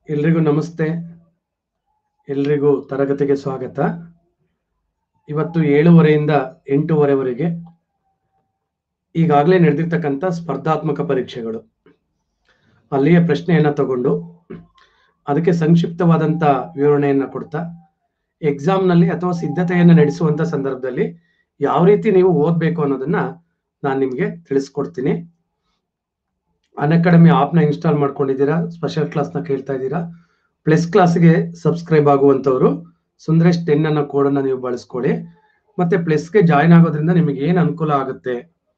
ಎಲ್ರಿಗೂ ನಮಸ್ತೆ ಎಲ್ರಿಗೂ ತರಗತಿಗೆ ಸ್ವಾಗತ ಇವತ್ತು ಏಳುವರೆಯಿಂದ ಎಂಟೂವರೆವರೆಗೆ ಈಗಾಗಲೇ ನಡೆದಿರ್ತಕ್ಕಂಥ ಸ್ಪರ್ಧಾತ್ಮಕ ಪರೀಕ್ಷೆಗಳು ಅಲ್ಲಿಯ ಪ್ರಶ್ನೆಯನ್ನ ತಗೊಂಡು ಅದಕ್ಕೆ ಸಂಕ್ಷಿಪ್ತವಾದಂಥ ವಿವರಣೆಯನ್ನ ಕೊಡ್ತಾ ಎಕ್ಸಾಮ್ನಲ್ಲಿ ಅಥವಾ ಸಿದ್ಧತೆಯನ್ನು ನಡೆಸುವಂತ ಸಂದರ್ಭದಲ್ಲಿ ಯಾವ ರೀತಿ ನೀವು ಓದಬೇಕು ಅನ್ನೋದನ್ನ ನಾನು ನಿಮಗೆ ತಿಳಿಸ್ಕೊಡ್ತೀನಿ ಅನ್ಅಕಾಡೆಮಿ ಆಪ್ನ ಇನ್ಸ್ಟಾಲ್ ಮಾಡ್ಕೊಂಡಿದ್ದೀರಾ ಸ್ಪೆಷಲ್ ಕ್ಲಾಸ್ನ ಕೇಳ್ತಾ ಇದ್ದೀರಾ ಪ್ಲಸ್ ಕ್ಲಾಸ್ಗೆ ಸಬ್ಸ್ಕ್ರೈಬ್ ಆಗುವಂಥವ್ರು ಸುಂದರೇಶ್ ಟೆನ್ ಅನ್ನೋ ಕೋಡನ್ನು ನೀವು ಬಳಸ್ಕೊಳ್ಳಿ ಮತ್ತೆ ಪ್ಲಸ್ಗೆ ಜಾಯ್ನ್ ಆಗೋದ್ರಿಂದ ನಿಮಗೆ ಏನು ಅನುಕೂಲ ಆಗುತ್ತೆ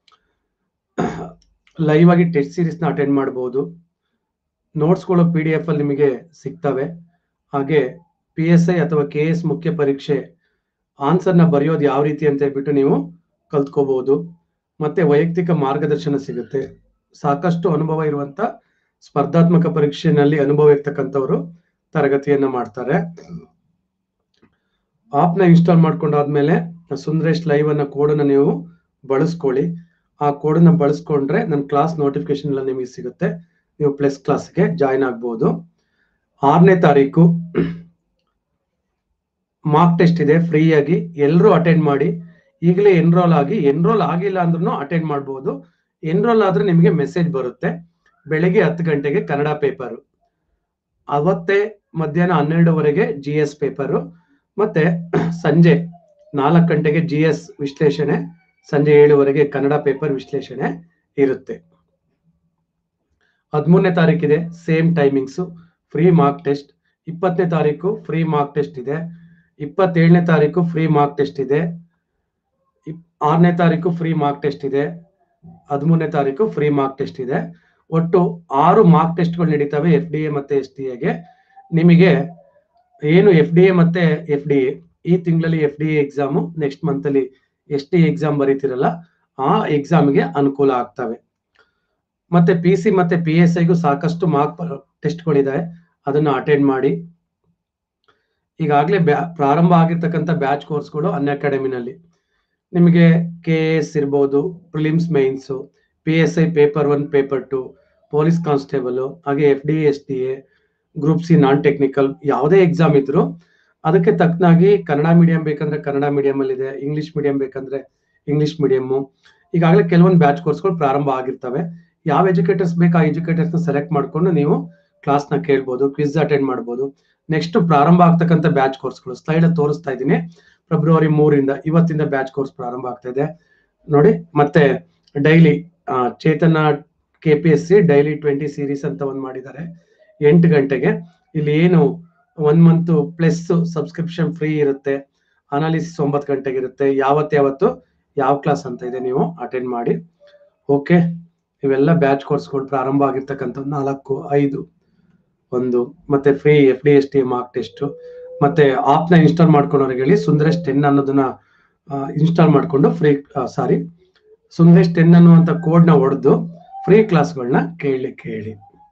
ಲೈವ್ ಆಗಿ ಟೆಸ್ಟ್ ಸೀರೀಸ್ನ ಅಟೆಂಡ್ ಮಾಡ್ಬೋದು ನೋಟ್ಸ್ಗಳು ಪಿ ಡಿ ಎಫ್ ಅಲ್ಲಿ ನಿಮಗೆ ಸಿಗ್ತವೆ ಹಾಗೆ ಪಿ ಎಸ್ ಐ ಅಥವಾ ಕೆ ಎಸ್ ಮುಖ್ಯ ಪರೀಕ್ಷೆ ಆನ್ಸರ್ನ ಬರೆಯೋದು ಯಾವ ರೀತಿ ಅಂತ ಹೇಳ್ಬಿಟ್ಟು ನೀವು ಕಲ್ತ್ಕೋಬಹುದು ಮತ್ತೆ ವೈಯಕ್ತಿಕ ಮಾರ್ಗದರ್ಶನ ಸಿಗುತ್ತೆ ಸಾಕಷ್ಟು ಅನುಭವ ಇರುವಂತ ಸ್ಪರ್ಧಾತ್ಮಕ ಪರೀಕ್ಷೆನಲ್ಲಿ ಅನುಭವ ಇರ್ತಕ್ಕಂಥವ್ರು ತರಗತಿಯನ್ನ ಮಾಡ್ತಾರೆ ಆಪ್ನ ಇನ್ಸ್ಟಾಲ್ ಮಾಡ್ಕೊಂಡಾದ್ಮೇಲೆ ಸುಂದರೇಶ್ ಲೈವ್ ಅನ್ನ ಕೋಡನ್ನ ನೀವು ಬಳಸ್ಕೊಳ್ಳಿ ಆ ಕೋಡನ್ನ ಬಳಸ್ಕೊಂಡ್ರೆ ನನ್ನ ಕ್ಲಾಸ್ ನೋಟಿಫಿಕೇಶನ್ ಎಲ್ಲ ನಿಮಗೆ ಸಿಗುತ್ತೆ ನೀವು ಪ್ಲಸ್ ಕ್ಲಾಸ್ಗೆ ಜಾಯಿನ್ ಆಗ್ಬೋದು ಆರನೇ ತಾರೀಕು ಮಾರ್ಕ್ ಟೆಸ್ಟ್ ಇದೆ ಫ್ರೀ ಆಗಿ ಎಲ್ಲರೂ ಅಟೆಂಡ್ ಮಾಡಿ ಈಗಲೇ ಎನ್ರೋಲ್ ಆಗಿ ಎನ್ರೋಲ್ ಆಗಿಲ್ಲ ಅಂದ್ರೂ ಅಟೆಂಡ್ ಮಾಡ್ಬೋದು ಎನ್ರೋಲ್ ಆದ್ರೆ ನಿಮಗೆ ಮೆಸೇಜ್ ಬರುತ್ತೆ ಬೆಳಿಗ್ಗೆ ಹತ್ತು ಗಂಟೆಗೆ ಕನ್ನಡ ಪೇಪರು ಅವತ್ತೇ ಮಧ್ಯಾಹ್ನ ಹನ್ನೆರಡುವರೆಗೆ ಜಿ ಎಸ್ ಪೇಪರು ಮತ್ತೆ ಸಂಜೆ ನಾಲ್ಕು ಗಂಟೆಗೆ ಜಿ ಎಸ್ ವಿಶ್ಲೇಷಣೆ ಸಂಜೆ ಏಳುವರೆಗೆ ಕನ್ನಡ ಪೇಪರ್ ವಿಶ್ಲೇಷಣೆ ಇರುತ್ತೆ ಹದಿಮೂರನೇ ತಾರೀಕಿದೆ same timings free mock test ಇಪ್ಪತ್ತನೇ ತಾರೀಕು ಫ್ರೀ ಮಾರ್ಕ್ ಟೆಸ್ಟ್ ಇದೆ ಇಪ್ಪತ್ತೇಳನೇ ತಾರೀಕು ಫ್ರೀ ಮಾರ್ಕ್ ಟೆಸ್ಟ್ ಇದೆ ಆರನೇ ತಾರೀಕು ಫ್ರೀ ಮಾರ್ಕ್ ಟೆಸ್ಟ್ ಇದೆ ಹದಿಮೂರನೇ ತಾರೀಕು ಫ್ರೀ ಮಾರ್ಕ್ ಟೆಸ್ಟ್ ಇದೆ ಒಟ್ಟು ಆರು ಮಾರ್ಕ್ ಟೆಸ್ಟ್ಗಳು ನಡೀತವೆ ಎಫ್ ಡಿ ಎ ಮತ್ತೆ ಎಸ್ ಡಿ ಎಗೆ ನಿಮಗೆ ಏನು ಎಫ್ ಡಿ ಎ ಮತ್ತೆ ಎಫ್ ಡಿ ಎ ಈ ತಿಂಗಳಲ್ಲಿ F D A exam next month ಅಲ್ಲಿ ಎಸ್ ಡಿ ಎಕ್ಸಾಮ್ ಬರೀತಿರಲ್ಲ ಆ ಎಕ್ಸಾಮ್ಗೆ ಅನುಕೂಲ ಆಗ್ತವೆ ಮತ್ತೆ ಪಿ ಸಿ ಮತ್ತೆ ಪಿ ಎಸ್ ಐಗೂ ಸಾಕಷ್ಟು ಮಾರ್ಕ್ ಟೆಸ್ಟ್ಗಳಿದೆ ಅದನ್ನು ಅಟೆಂಡ್ ಮಾಡಿ ಈಗಾಗಲೇ ಬ್ಯಾ ಪ್ರಾರಂಭ ಆಗಿರ್ತಕ್ಕಂಥ ಬ್ಯಾಚ್ ಕೋರ್ಸ್ಗಳು ಅನ್ ಅಕಾಡೆಮಿನಲ್ಲಿ ನಿಮಗೆ ಕೆ ಎಸ್ ಇರ್ಬೋದು prelims mains P S I paper one paper two police constable ಹಾಗೆ F D S D A group C non technical ಯಾವುದೇ ಎಕ್ಸಾಮ್ ಇದ್ರು ಅದಕ್ಕೆ ತಕ್ಕನಾಗಿ ಕನ್ನಡ ಮೀಡಿಯಂ ಬೇಕಂದ್ರೆ ಕನ್ನಡ ಮೀಡಿಯಂ ಅಲ್ಲಿ ಇದೆ ಇಂಗ್ಲಿಷ್ ಮೀಡಿಯಂ ಬೇಕಂದ್ರೆ ಇಂಗ್ಲಿಷ್ ಮೀಡಿಯಮ್ಮು ಈಗಾಗಲೇ ಕೆಲವೊಂದು ಬ್ಯಾಚ್ ಕೋರ್ಸ್ಗಳು ಪ್ರಾರಂಭ ಆಗಿರ್ತವೆ ಯಾವ ಎಜುಕೇಟರ್ಸ್ ಬೇಕು ಆ ಎಜುಕೇಟರ್ಸ್ ನ ಸೆಲೆಕ್ಟ್ ಮಾಡ್ಕೊಂಡು ನೀವು ಕ್ಲಾಸ್ ನ ಕೇಳ್ಬೋದು ಕ್ವಿಸ್ ಅಟೆಂಡ್ ಮಾಡ್ಬೋದು ನೆಕ್ಸ್ಟ್ ಪ್ರಾರಂಭ ಆಗ್ತಕ್ಕಂಥ ಬ್ಯಾಚ್ ಕೋರ್ಸ್ಗಳು ಸ್ಲೈಡ್ ತೋರಿಸ್ತಾ ಇದ್ದೀನಿ ಫೆಬ್ರವರಿ ಮೂರಿಂದ ಇವತ್ತಿಂದ ಬ್ಯಾಚ್ ಕೋರ್ಸ್ ಪ್ರಾರಂಭ ಆಗ್ತಾ ಇದೆ ನೋಡಿ ಮತ್ತೆ daily Chetana K P S C daily twenty series ಅಂತ ಒಂದು ಮಾಡಿದ್ದಾರೆ ಎಂಟು ಗಂಟೆಗೆ ಇಲ್ಲಿ ಏನು one month plus subscription free ಇರುತ್ತೆ ಅನಾಲಿಸಿಸ್ ಒಂಬತ್ತು ಗಂಟೆಗೆ ಇರುತ್ತೆ ಯಾವತ್ತು ಯಾವತ್ತು ಯಾವ ಕ್ಲಾಸ್ ಅಂತ ಇದೆ ನೀವು ಅಟೆಂಡ್ ಮಾಡಿ ಓಕೆ ಇವೆಲ್ಲ ಬ್ಯಾಚ್ ಕೋರ್ಸ್ಗಳು ಪ್ರಾರಂಭ ಆಗಿರ್ತಕ್ಕಂಥ ನಾಲ್ಕು ಐದು ಒಂದು ಮತ್ತೆ free F D S T mark test ಮತ್ತೆ ಆಪ್ನ ಇನ್ಸ್ಟಾಲ್ ಮಾಡ್ಕೊಂಡವ್ರಿಗೆ ಹೇಳಿ ಸುಂದರೇಶ್ ಟೆನ್ ಅನ್ನೋದನ್ನ ಇನ್ಸ್ಟಾಲ್ ಮಾಡ್ಕೊಂಡು ಫ್ರೀ ಸಾರಿ ಸುಂದರೇಶ್ ಟೆನ್ ಅನ್ನುವಂಥ ಕೋಡ್ನ ಹೊಡೆದು ಫ್ರೀ ಕ್ಲಾಸ್ಗಳನ್ನ ಕೇಳಲಿಕ್ಕೆ ಹೇಳಿ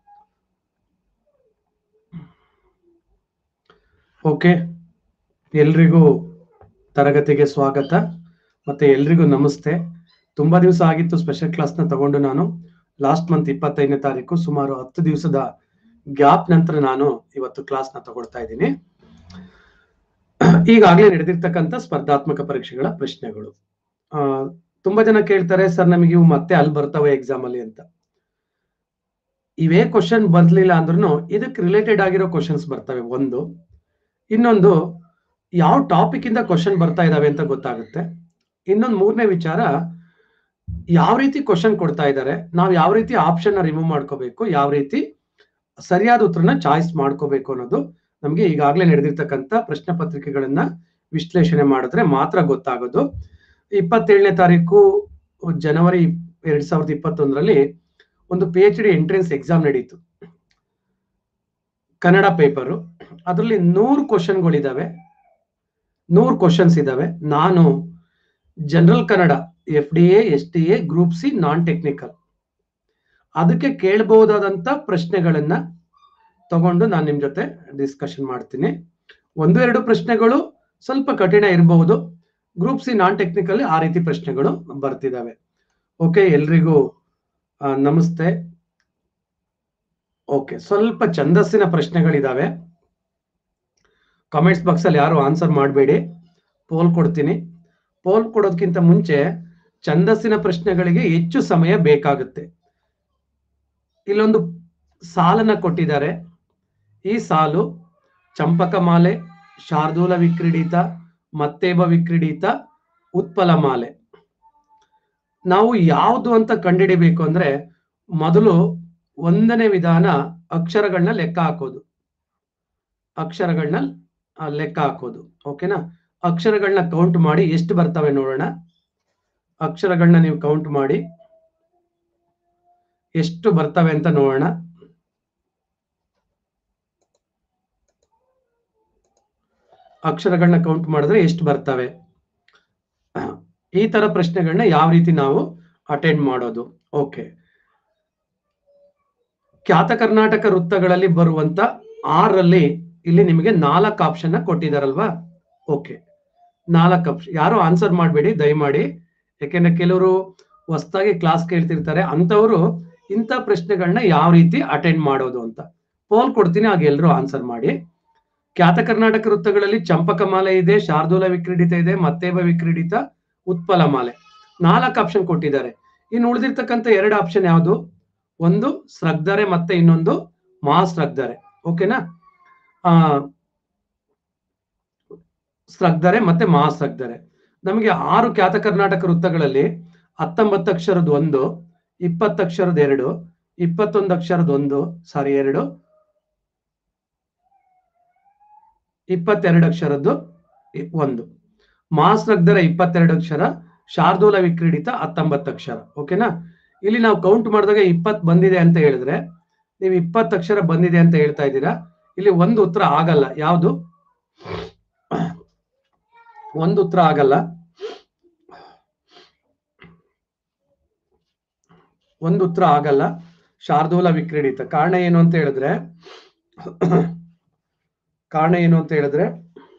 ಓಕೆ ಎಲ್ರಿಗೂ ತರಗತಿಗೆ ಸ್ವಾಗತ ಮತ್ತೆ ಎಲ್ರಿಗೂ ನಮಸ್ತೆ ತುಂಬಾ ದಿವಸ ಆಗಿತ್ತು ಸ್ಪೆಷಲ್ ಕ್ಲಾಸ್ನ ತಗೊಂಡು ನಾನು ಲಾಸ್ಟ್ ಮಂತ್ ಇಪ್ಪತ್ತೈದನೇ ತಾರೀಕು ಸುಮಾರು ಹತ್ತು ದಿವಸದ ಗ್ಯಾಪ್ ನಂತರ ನಾನು ಇವತ್ತು ಕ್ಲಾಸ್ನ ತಗೊಳ್ತಾ ಇದ್ದೀನಿ ಈಗಾಗಲೇ ನಡೆದಿರ್ತಕ್ಕಂಥ ಸ್ಪರ್ಧಾತ್ಮಕ ಪರೀಕ್ಷೆಗಳ ಪ್ರಶ್ನೆಗಳು ಆ ತುಂಬಾ ಜನ ಕೇಳ್ತಾರೆ ಸರ್ ನಮಗೆ ಇವು ಮತ್ತೆ ಅಲ್ಲಿ ಬರ್ತವೆ ಎಕ್ಸಾಮ್ ಅಲ್ಲಿ ಅಂತ ಇವೇ ಕ್ವಶನ್ ಬರ್ಲಿಲ್ಲ ಅಂದ್ರೂ ಇದಕ್ಕೆ ರಿಲೇಟೆಡ್ ಆಗಿರೋ ಕ್ವಶನ್ಸ್ ಬರ್ತವೆ ಒಂದು ಇನ್ನೊಂದು ಯಾವ ಟಾಪಿಕ್ ಇಂದ ಕ್ವಶನ್ ಬರ್ತಾ ಇದಾವೆ ಅಂತ ಗೊತ್ತಾಗುತ್ತೆ ಇನ್ನೊಂದು ಮೂರನೇ ವಿಚಾರ ಯಾವ ರೀತಿ ಕ್ವಶನ್ ಕೊಡ್ತಾ ಇದ್ದಾರೆ ನಾವು ಯಾವ ರೀತಿ ಆಪ್ಷನ್ ರಿಮೂವ್ ಮಾಡ್ಕೋಬೇಕು ಯಾವ ರೀತಿ ಸರಿಯಾದ ಉತ್ತರನ ಚಾಯ್ಸ್ ಮಾಡ್ಕೋಬೇಕು ಅನ್ನೋದು ನಮಗೆ ಈಗಾಗಲೇ ನಡೆದಿರ್ತಕ್ಕಂಥ ಪ್ರಶ್ನೆ ಪತ್ರಿಕೆಗಳನ್ನ ವಿಶ್ಲೇಷಣೆ ಮಾಡಿದ್ರೆ ಮಾತ್ರ ಗೊತ್ತಾಗೋದು ಇಪ್ಪತ್ತೇಳನೇ ತಾರೀಕು ಜನವರಿ ಎರಡ್ ಸಾವಿರದ ಇಪ್ಪತ್ತೊಂದರಲ್ಲಿ ಒಂದು P H D entrance exam ನಡೀತು ಕನ್ನಡ ಪೇಪರು ಅದರಲ್ಲಿ ನೂರು ಕ್ವಶನ್ಗಳಿದಾವೆ ನೂರು ಕ್ವಶನ್ಸ್ ಇದಾವೆ ನಾನು general Kannada F D A S T A group C non technical ಅದಕ್ಕೆ ಕೇಳಬಹುದಾದಂತ ಪ್ರಶ್ನೆಗಳನ್ನ ತಗೊಂಡು ನಾನು ನಿಮ್ ಜೊತೆ ಡಿಸ್ಕಷನ್ ಮಾಡ್ತೀನಿ ಒಂದು ಎರಡು ಪ್ರಶ್ನೆಗಳು ಸ್ವಲ್ಪ ಕಠಿಣ ಇರಬಹುದು ಗ್ರೂಪ್ ಸಿ ನಾನ್ ಟೆಕ್ನಿಕಲ್ ಆ ರೀತಿ ಪ್ರಶ್ನೆಗಳು ಬರ್ತಿದಾವೆ ಓಕೆ ಎಲ್ರಿಗೂ ಆ, ನಮಸ್ತೆ ಓಕೆ ಸ್ವಲ್ಪ ಛಂದಸ್ಸಿನ ಪ್ರಶ್ನೆಗಳಿದಾವೆ ಕಾಮೆಂಟ್ಸ್ ಬಾಕ್ಸ್ ಅಲ್ಲಿ ಯಾರು ಆನ್ಸರ್ ಮಾಡಬೇಡಿ ಪೋಲ್ ಕೊಡ್ತೀನಿ ಪೋಲ್ ಕೊಡೋದಕ್ಕಿಂತ ಮುಂಚೆ ಛಂದಸ್ಸಿನ ಪ್ರಶ್ನೆಗಳಿಗೆ ಹೆಚ್ಚು ಸಮಯ ಬೇಕಾಗುತ್ತೆ ಇಲ್ಲೊಂದು ಸಾಲನ್ನ ಕೊಟ್ಟಿದ್ದಾರೆ ಈ ಸಾಲು ಚಂಪಕಮಾಲೆ ಶಾರ್ದೂಲ ವಿಕ್ರೀಡಿತ ಮತ್ತೇಬ ವಿಕ್ರೀಡಿತ ಉತ್ಪಲ ಮಾಲೆ ನಾವು ಯಾವುದು ಅಂತ ಕಂಡುಹಿಡಿಬೇಕು ಅಂದ್ರೆ ಮೊದಲು ಒಂದನೇ ವಿಧಾನ ಅಕ್ಷರಗಳನ್ನ ಲೆಕ್ಕ ಹಾಕೋದು ಅಕ್ಷರಗಳನ್ನ ಆ, ಲೆಕ್ಕ ಹಾಕೋದು ಓಕೆನಾ ಅಕ್ಷರಗಳನ್ನ ಕೌಂಟ್ ಮಾಡಿ ಎಷ್ಟು ಬರ್ತವೆ ನೋಡೋಣ ಅಕ್ಷರಗಳನ್ನ ನೀವು ಕೌಂಟ್ ಮಾಡಿ ಎಷ್ಟು ಬರ್ತವೆ ಅಂತ ನೋಡೋಣ ಅಕ್ಷರಗಳನ್ನ ಕೌಂಟ್ ಮಾಡಿದ್ರೆ ಎಷ್ಟು ಬರ್ತವೆ ಈ ತರ ಪ್ರಶ್ನೆಗಳನ್ನ ಯಾವ ರೀತಿ ನಾವು ಅಟೆಂಡ್ ಮಾಡೋದು ಓಕೆ ಖ್ಯಾತ ಕರ್ನಾಟಕ ವೃತ್ತಗಳಲ್ಲಿ ಬರುವಂತ ಆರಲ್ಲಿ ಇಲ್ಲಿ ನಿಮಗೆ ನಾಲ್ಕು ಆಪ್ಷನ್ ಕೊಟ್ಟಿದಾರಲ್ವಾ ಓಕೆ ನಾಲ್ಕು ಆಪ್ಷನ್ ಯಾರು ಆನ್ಸರ್ ಮಾಡಬೇಡಿ ದಯಮಾಡಿ ಯಾಕೆಂದ್ರೆ ಕೆಲವರು ಹೊಸದಾಗಿ ಕ್ಲಾಸ್ ಕೇಳ್ತಿರ್ತಾರೆ ಅಂತವರು ಇಂಥ ಪ್ರಶ್ನೆಗಳನ್ನ ಯಾವ ರೀತಿ ಅಟೆಂಡ್ ಮಾಡೋದು ಅಂತ ಪೋಲ್ ಕೊಡ್ತೀನಿ ಆಗ ಎಲ್ಲರೂ ಆನ್ಸರ್ ಮಾಡಿ ಖ್ಯಾತ ಕರ್ನಾಟಕ ವೃತ್ತಗಳಲ್ಲಿ ಚಂಪಕ ಮಾಲೆ ಇದೆ ಶಾರ್ದೂಲ ವಿಕ್ರೀಡಿತ ಇದೆ ಮತ್ತೇಬ ವಿಕ್ರೀಡಿತ ಉತ್ಪಲ ಮಾಲೆ ನಾಲ್ಕು ಆಪ್ಷನ್ ಕೊಟ್ಟಿದ್ದಾರೆ ಇನ್ನು ಉಳಿದಿರ್ತಕ್ಕಂಥ ಎರಡು ಆಪ್ಷನ್ ಯಾವುದು ಒಂದು ಸ್ರಗ್ಧರೆ ಮತ್ತೆ ಇನ್ನೊಂದು ಮಹಾಸ್ರಗ್ಧರೆ ಓಕೆನಾ ಆ ಸ್ರಗ್ಧರೆ ಮತ್ತೆ ಮಹಾಸ್ರಗ್ಧರೆ ನಮಗೆ ಆರು ಖ್ಯಾತ ಕರ್ನಾಟಕ ವೃತ್ತಗಳಲ್ಲಿ ಹತ್ತೊಂಬತ್ತು ಅಕ್ಷರದ ಒಂದು ಇಪ್ಪತ್ತು ಅಕ್ಷರದ ಎರಡು ಇಪ್ಪತ್ತೊಂದು ಅಕ್ಷರದ ಒಂದು ಸಾರಿ ಎರಡು ಇಪ್ಪತ್ತೆರಡು ಅಕ್ಷರದ್ದು ಇ- ಒಂದು ಮಾಸ್ರಗ್ಧರ ಇಪ್ಪತ್ತೆರಡು ಅಕ್ಷರ ಶಾರ್ದೂಲ ವಿಕ್ರೀಡಿತ ಹತ್ತೊಂಬತ್ತು ಅಕ್ಷರ ಓಕೆನಾ ಇಲ್ಲಿ ನಾವು ಕೌಂಟ್ ಮಾಡಿದಾಗ ಇಪ್ಪತ್ ಬಂದಿದೆ ಅಂತ ಹೇಳಿದ್ರೆ ನೀವು ಇಪ್ಪತ್ತು ಅಕ್ಷರ ಬಂದಿದೆ ಅಂತ ಹೇಳ್ತಾ ಇದ್ದೀರಾ ಇಲ್ಲಿ ಒಂದು ಉತ್ತರ ಆಗಲ್ಲ ಯಾವುದು ಒಂದು ಉತ್ತರ ಆಗಲ್ಲ ಒಂದು ಉತ್ತರ ಆಗಲ್ಲ ಶಾರ್ದೂಲ ವಿಕ್ರೀಡಿತ ಕಾರಣ ಏನು ಅಂತ ಹೇಳಿದ್ರೆ ಕಾರಣ ಏನು ಅಂತ ಹೇಳಿದ್ರೆ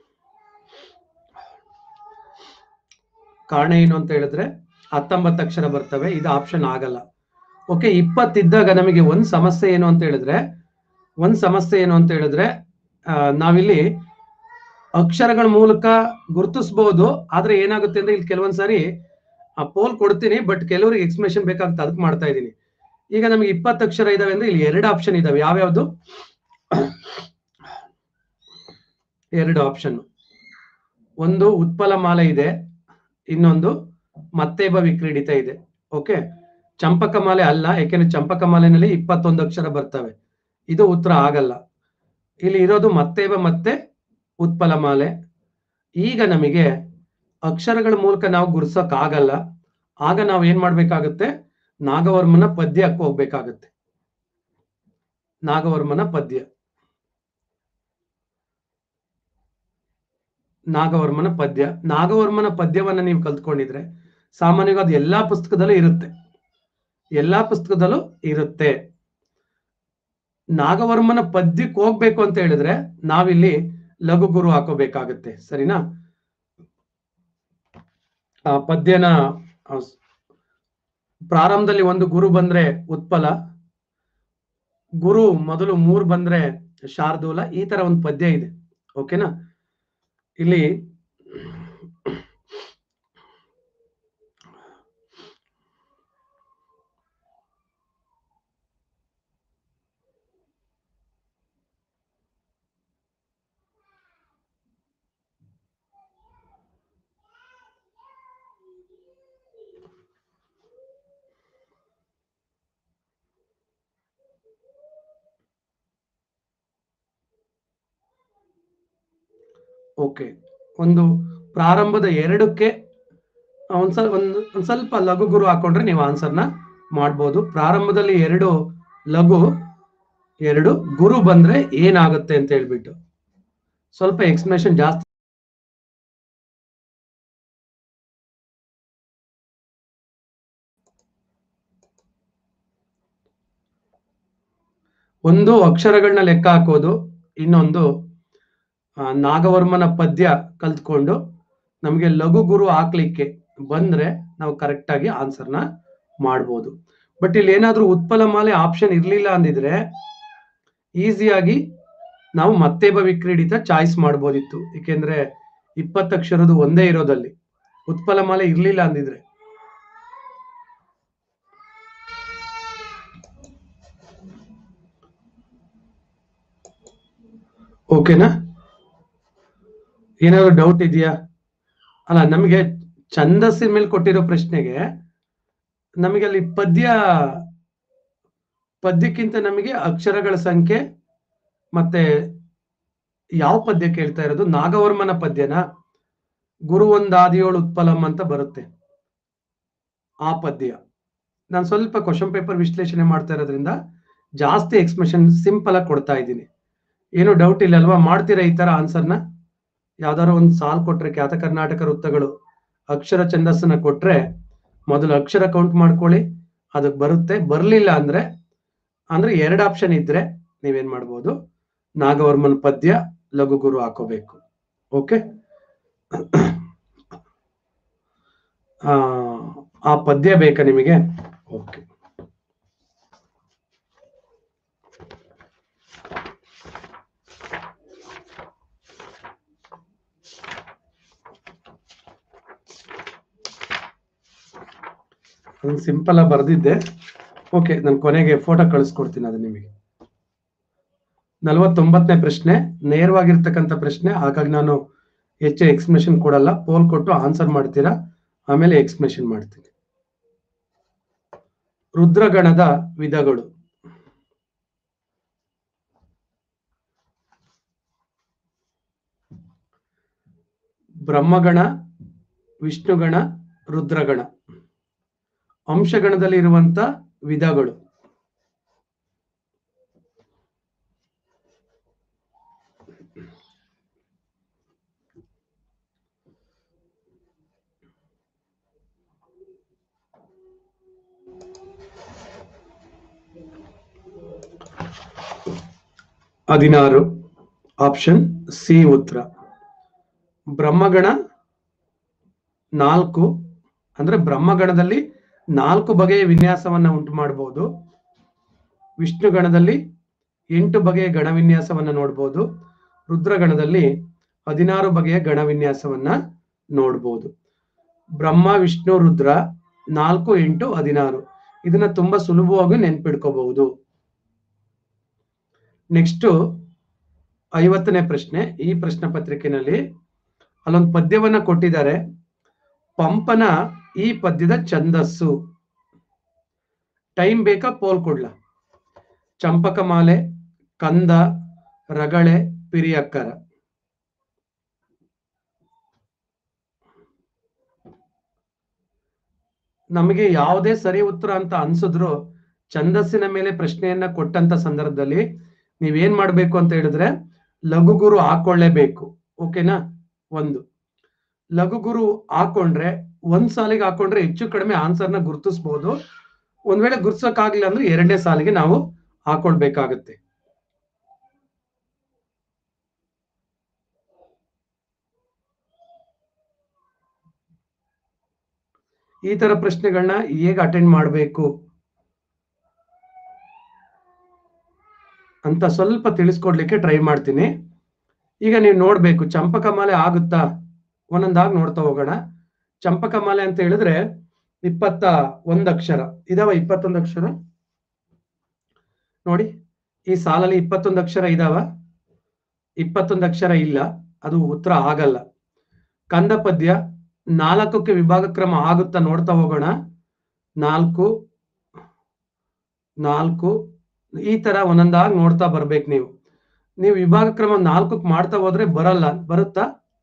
ಕಾರಣ ಏನು ಅಂತ ಹೇಳಿದ್ರೆ ಹತ್ತೊಂಬತ್ತು ಅಕ್ಷರ ಬರ್ತವೆ ಇದು ಆಪ್ಷನ್ ಆಗಲ್ಲ ಓಕೆ ಇಪ್ಪತ್ತಿದ್ದಾಗ ನಮಗೆ ಒಂದ್ ಸಮಸ್ಯೆ ಏನು ಅಂತ ಹೇಳಿದ್ರೆ ಒಂದ್ ಸಮಸ್ಯೆ ಏನು ಅಂತ ಹೇಳಿದ್ರೆ ಆ, ನಾವಿಲ್ಲಿ ಅಕ್ಷರಗಳ ಮೂಲಕ ಗುರುತಿಸಬಹುದು ಆದ್ರೆ ಏನಾಗುತ್ತೆ ಅಂದ್ರೆ ಇಲ್ಲಿ ಕೆಲವೊಂದ್ ಸಾರಿ ಆ ಪೋಲ್ ಕೊಡ್ತೀನಿ ಬಟ್ ಕೆಲವರಿಗೆ ಎಕ್ಸ್ಪ್ಲೇಷನ್ ಬೇಕಾಗುತ್ತೆ ಅದಕ್ಕೆ ಮಾಡ್ತಾ ಇದ್ದೀನಿ ಈಗ ನಮಗೆ ಇಪ್ಪತ್ತು ಅಕ್ಷರ ಇದಾವೆ ಅಂದ್ರೆ ಇಲ್ಲಿ ಎರಡು ಆಪ್ಷನ್ ಇದಾವೆ ಯಾವ್ಯಾವ್ದು ಎರಡು ಆಪ್ಷನ್ ಒಂದು ಉತ್ಪಲ ಮಾಲೆ ಇದೆ ಇನ್ನೊಂದು ಮತ್ತೇಬ ವಿಕ್ರೀಡಿತ ಇದೆ ಓಕೆ ಚಂಪಕ ಮಾಲೆ ಅಲ್ಲ ಯಾಕೆಂದ್ರೆ ಚಂಪಕ ಮಾಲೆನಲ್ಲಿ ಇಪ್ಪತ್ತೊಂದು ಅಕ್ಷರ ಬರ್ತವೆ ಇದು ಉತ್ತರ ಆಗಲ್ಲ ಇಲ್ಲಿ ಇರೋದು ಮತ್ತೇಬ ಮತ್ತೆ ಉತ್ಪಲ ಮಾಲೆ ಈಗ ನಮಗೆ ಅಕ್ಷರಗಳ ಮೂಲಕ ನಾವು ಗುರ್ಸಕ್ ಆಗಲ್ಲ ಆಗ ನಾವು ಏನ್ ಮಾಡ್ಬೇಕಾಗುತ್ತೆ ನಾಗವರ್ಮನ ಪದ್ಯಕ್ಕೆ ಹೋಗ್ಬೇಕಾಗತ್ತೆ ನಾಗವರ್ಮನ ಪದ್ಯ ನಾಗವರ್ಮನ ಪದ್ಯ ನಾಗವರ್ಮನ ಪದ್ಯವನ್ನ ನೀವು ಕಲ್ತ್ಕೊಂಡಿದ್ರೆ ಸಾಮಾನ್ಯವಾಗಿ ಅದು ಎಲ್ಲಾ ಪುಸ್ತಕದಲ್ಲೂ ಇರುತ್ತೆ ಎಲ್ಲಾ ಪುಸ್ತಕದಲ್ಲೂ ಇರುತ್ತೆ ನಾಗವರ್ಮನ ಪದ್ಯಕ್ಕೆ ಹೋಗ್ಬೇಕು ಅಂತ ಹೇಳಿದ್ರೆ ನಾವಿಲ್ಲಿ ಲಘು ಗುರು ಹಾಕೋಬೇಕಾಗತ್ತೆ ಸರಿನಾ ಆ ಪದ್ಯನ ಆ, ಸ್- ಪ್ರಾರಂಭದಲ್ಲಿ ಒಂದು ಗುರು ಬಂದ್ರೆ ಉತ್ಪಲ ಗುರು ಮೊದಲು ಮೂರ್ ಬಂದ್ರೆ ಶಾರ್ದೂಲ ಈ ತರ ಒಂದು ಪದ್ಯ ಇದೆ ಓಕೆನಾ ಇಲ್ಲಿ ಓಕೆ ಒಂದು ಪ್ರಾರಂಭದ ಎರಡಕ್ಕೆ ಒಂದ್ ಸ್ವಲ್ಪ ಒಂದು ಒಂದ್ ಸ್ವಲ್ಪ ಲಘು ಗುರು ಹಾಕೊಂಡ್ರೆ ನೀವು ಆನ್ಸರ್ನ ಮಾಡ್ಬೋದು ಪ್ರಾರಂಭದಲ್ಲಿ ಎರಡು ಲಘು ಎರಡು ಗುರು ಬಂದ್ರೆ ಏನಾಗುತ್ತೆ ಅಂತ ಹೇಳ್ಬಿಟ್ಟು ಸ್ವಲ್ಪ ಎಕ್ಸ್ಪ್ಲನೇಷನ್ ಜಾಸ್ತಿ ಒಂದು ಅಕ್ಷರಗಳನ್ನ ಲೆಕ್ಕ ಹಾಕೋದು ಇನ್ನೊಂದು ಆ, ನಾಗವರ್ಮನ ಪದ್ಯ ಕಲ್ತ್ಕೊಂಡು ನಮಗೆ ಲಘು ಗುರು ಹಾಕ್ಲಿಕ್ಕೆ ಬಂದ್ರೆ ನಾವು ಕರೆಕ್ಟ್ ಆಗಿ ಆನ್ಸರ್ನ ಮಾಡ್ಬೋದು ಬಟ್ ಇಲ್ಲಿ ಏನಾದ್ರೂ ಉತ್ಪಲ ಮಾಲೆ ಆಪ್ಷನ್ ಇರ್ಲಿಲ್ಲ ಅಂದಿದ್ರೆ ಈಸಿಯಾಗಿ ನಾವು ಮತ್ತೆ ವಿಕ್ರೀಡಿತ ಚಾಯ್ಸ್ ಮಾಡ್ಬೋದಿತ್ತು ಏಕೆಂದ್ರೆ ಇಪ್ಪತ್ತು ಅಕ್ಷರದ್ದು ಒಂದೇ ಇರೋದಲ್ಲಿ ಉತ್ಪಲ ಮಾಲೆ ಇರ್ಲಿಲ್ಲ ಅಂದಿದ್ರೆ ಓಕೆನಾ ಏನಾದ್ರು ಡೌಟ್ ಇದೆಯಾ ಅಲ್ಲ ನಮಗೆ ಛಂದಸ್ಸಿನ ಮೇಲೆ ಕೊಟ್ಟಿರೋ ಪ್ರಶ್ನೆಗೆ ನಮಗೆ ಅಲ್ಲಿ ಪದ್ಯ ಪದ್ಯಕ್ಕಿಂತ ನಮಗೆ ಅಕ್ಷರಗಳ ಸಂಖ್ಯೆ ಮತ್ತೆ ಯಾವ ಪದ್ಯ ಕೇಳ್ತಾ ಇರೋದು ನಾಗವರ್ಮನ ಪದ್ಯನ ಗುರು ಒಂದಾದಿಯೋಳು ಉತ್ಪಲಂ ಅಂತ ಬರುತ್ತೆ ಆ ಪದ್ಯ ನಾನು ಸ್ವಲ್ಪ ಕ್ವಶನ್ ಪೇಪರ್ ವಿಶ್ಲೇಷಣೆ ಮಾಡ್ತಾ ಇರೋದ್ರಿಂದ ಜಾಸ್ತಿ ಎಕ್ಸ್ಪ್ರೆಷನ್ ಸಿಂಪಲ್ ಆಗಿ ಕೊಡ್ತಾ ಇದ್ದೀನಿ ಏನು ಡೌಟ್ ಇಲ್ಲ ಅಲ್ವಾ ಮಾಡ್ತೀರಾ ಈ ತರ ಆನ್ಸರ್ನ ಯಾವ್ದಾದ್ರು ಒಂದು ಸಾಲ್ ಕೊಟ್ರೆ ಖ್ಯಾತ ಕರ್ನಾಟಕ ವೃತ್ತಗಳು ಅಕ್ಷರ ಛಂದಸ್ಸನ್ನ ಕೊಟ್ರೆ ಮೊದಲು ಅಕ್ಷರ ಕೌಂಟ್ ಮಾಡ್ಕೊಳ್ಳಿ ಅದಕ್ಕೆ ಬರುತ್ತೆ ಬರ್ಲಿಲ್ಲ ಅಂದ್ರೆ ಅಂದ್ರೆ ಎರಡು ಆಪ್ಷನ್ ಇದ್ರೆ ನೀವೇನ್ ಮಾಡ್ಬೋದು ನಾಗವರ್ಮನ್ ಪದ್ಯ ಲಘು ಗುರು ಹಾಕೋಬೇಕು ಓಕೆ ಆ, ಆ ಪದ್ಯ ಬೇಕಾ ನಿಮಗೆ ಓಕೆ ಅದನ್ನ ಸಿಂಪಲ್ ಆಗಿ ಬರ್ದಿದ್ದೆ ಓಕೆ ನಾನು ಕೊನೆಗೆ ಫೋಟೋ ಕಳಿಸ್ಕೊಡ್ತೀನಿ ಅದು ನಿಮಗೆ ನಲವತ್ತೊಂಬತ್ತನೇ ಪ್ರಶ್ನೆ ನೇರವಾಗಿರ್ತಕ್ಕಂಥ ಪ್ರಶ್ನೆ ಹಾಗಾಗಿ ನಾನು ಹೆಚ್ಚು ಎಕ್ಸ್ಪ್ಲೇಷನ್ ಕೊಡಲ್ಲ ಪೋಲ್ ಕೊಟ್ಟು ಆನ್ಸರ್ ಮಾಡ್ತೀರಾ ಆಮೇಲೆ ಎಕ್ಸ್ಪ್ಲೇಷನ್ ಮಾಡ್ತೀನಿ ರುದ್ರಗಣದ ವಿಧಗಳು ಬ್ರಹ್ಮಗಣ ವಿಷ್ಣುಗಣ ರುದ್ರಗಣ ಅಂಶಗಣದಲ್ಲಿ ಇರುವಂತ ವಿಧಗಳು ಹದಿನಾರು ಆಪ್ಷನ್ ಸಿ ಉತ್ತರ ಬ್ರಹ್ಮಗಣ ನಾಲ್ಕು ಅಂದ್ರೆ ಬ್ರಹ್ಮಗಣದಲ್ಲಿ ನಾಲ್ಕು ಬಗೆಯ ವಿನ್ಯಾಸವನ್ನ ಉಂಟು ಮಾಡಬಹುದು ವಿಷ್ಣು ಗಣದಲ್ಲಿ ಎಂಟು ಬಗೆಯ ಗಣ ವಿನ್ಯಾಸವನ್ನ ನೋಡಬಹುದು ರುದ್ರಗಣದಲ್ಲಿ ಹದಿನಾರು ಬಗೆಯ ಗಣ ವಿನ್ಯಾಸವನ್ನ ನೋಡಬಹುದು ಬ್ರಹ್ಮ ವಿಷ್ಣು ರುದ್ರ ನಾಲ್ಕು ಎಂಟು ಹದಿನಾರು ಇದನ್ನ ತುಂಬಾ ಸುಲಭವಾಗಿ ನೆನ್ಪಿಡ್ಕೋಬಹುದು ನೆಕ್ಸ್ಟ್ ಐವತ್ತನೇ ಪ್ರಶ್ನೆ ಈ ಪ್ರಶ್ನೆ ಪತ್ರಿಕೆನಲ್ಲಿ ಅಲ್ಲೊಂದು ಪದ್ಯವನ್ನ ಕೊಟ್ಟಿದ್ದಾರೆ ಪಂಪನ ಈ ಪದ್ಯದ ಛಂದಸ್ಸು ಟೈಮ್ ಬೇಕಾ ಪೋಲ್ ಕೊಡ್ಲ ಚಂಪಕಮಾಲೆ ಕಂದ ರಗಳೆ ಪಿರಿಯಕ್ಕರ ನಮಗೆ ಯಾವುದೇ ಸರಿ ಉತ್ತರ ಅಂತ ಅನ್ಸಿದ್ರು ಛಂದಸ್ಸಿನ ಮೇಲೆ ಪ್ರಶ್ನೆಯನ್ನ ಕೊಟ್ಟಂತ ಸಂದರ್ಭದಲ್ಲಿ ನೀವೇನ್ ಮಾಡ್ಬೇಕು ಅಂತ ಹೇಳಿದ್ರೆ ಲಘುಗುರು ಹಾಕೊಳ್ಳೇಬೇಕು ಓಕೆನಾ ಒಂದು ಲಘುಗುರು ಹಾಕೊಂಡ್ರೆ ಒಂದ್ ಸಾಲಿಗೆ ಹಾಕೊಂಡ್ರೆ ಹೆಚ್ಚು ಕಡಿಮೆ ಆನ್ಸರ್ನ ಗುರುತಿಸ್ಬೋದು ಒಂದ್ ವೇಳೆ ಗುರ್ಸಕ್ಕಾಗ್ಲಿಲ್ಲ ಅಂದ್ರೆ ಎರಡನೇ ಸಾಲಿಗೆ ನಾವು ಹಾಕೊಳ್ಬೇಕಾಗತ್ತೆ ಈ ತರ ಪ್ರಶ್ನೆಗಳನ್ನ ಹೇಗೆ ಅಟೆಂಡ್ ಮಾಡಬೇಕು ಅಂತ ಸ್ವಲ್ಪ ತಿಳಿಸ್ಕೊಡ್ಲಿಕ್ಕೆ ಟ್ರೈ ಮಾಡ್ತೀನಿ ಈಗ ನೀವು ನೋಡ್ಬೇಕು ಚಂಪಕಮಾಲೆ ಆಗುತ್ತಾ ಒಂದೊಂದಾಗಿ ನೋಡ್ತಾ ಹೋಗೋಣ ಚಂಪಕಮಾಲೆ ಅಂತ ಹೇಳಿದ್ರೆ ಇಪ್ಪತ್ತ ಒಂದ್ ಅಕ್ಷರ ಇದಾವ ಇಪ್ಪತ್ತೊಂದು ಅಕ್ಷರ ನೋಡಿ ಈ ಸಾಲಲ್ಲಿ ಇಪ್ಪತ್ತೊಂದು ಅಕ್ಷರ ಇದಾವ ಇಪ್ಪತ್ತೊಂದು ಅಕ್ಷರ ಇಲ್ಲ ಅದು ಉತ್ತರ ಆಗಲ್ಲ ಕಂದ ಪದ್ಯ ನಾಲ್ಕಕ್ಕೆ ವಿಭಾಗ ಕ್ರಮ ಆಗುತ್ತಾ ನೋಡ್ತಾ ಹೋಗೋಣ ನಾಲ್ಕು ನಾಲ್ಕು ಈ ತರ ಒಂದೊಂದಾಗಿ ನೋಡ್ತಾ ಬರ್ಬೇಕು ನೀವು ನೀವು ವಿಭಾಗ ಕ್ರಮ ನಾಲ್ಕಕ್ಕೆ ಮಾಡ್ತಾ ಹೋದ್ರೆ ಬರಲ್ಲ ಬರುತ್ತಾ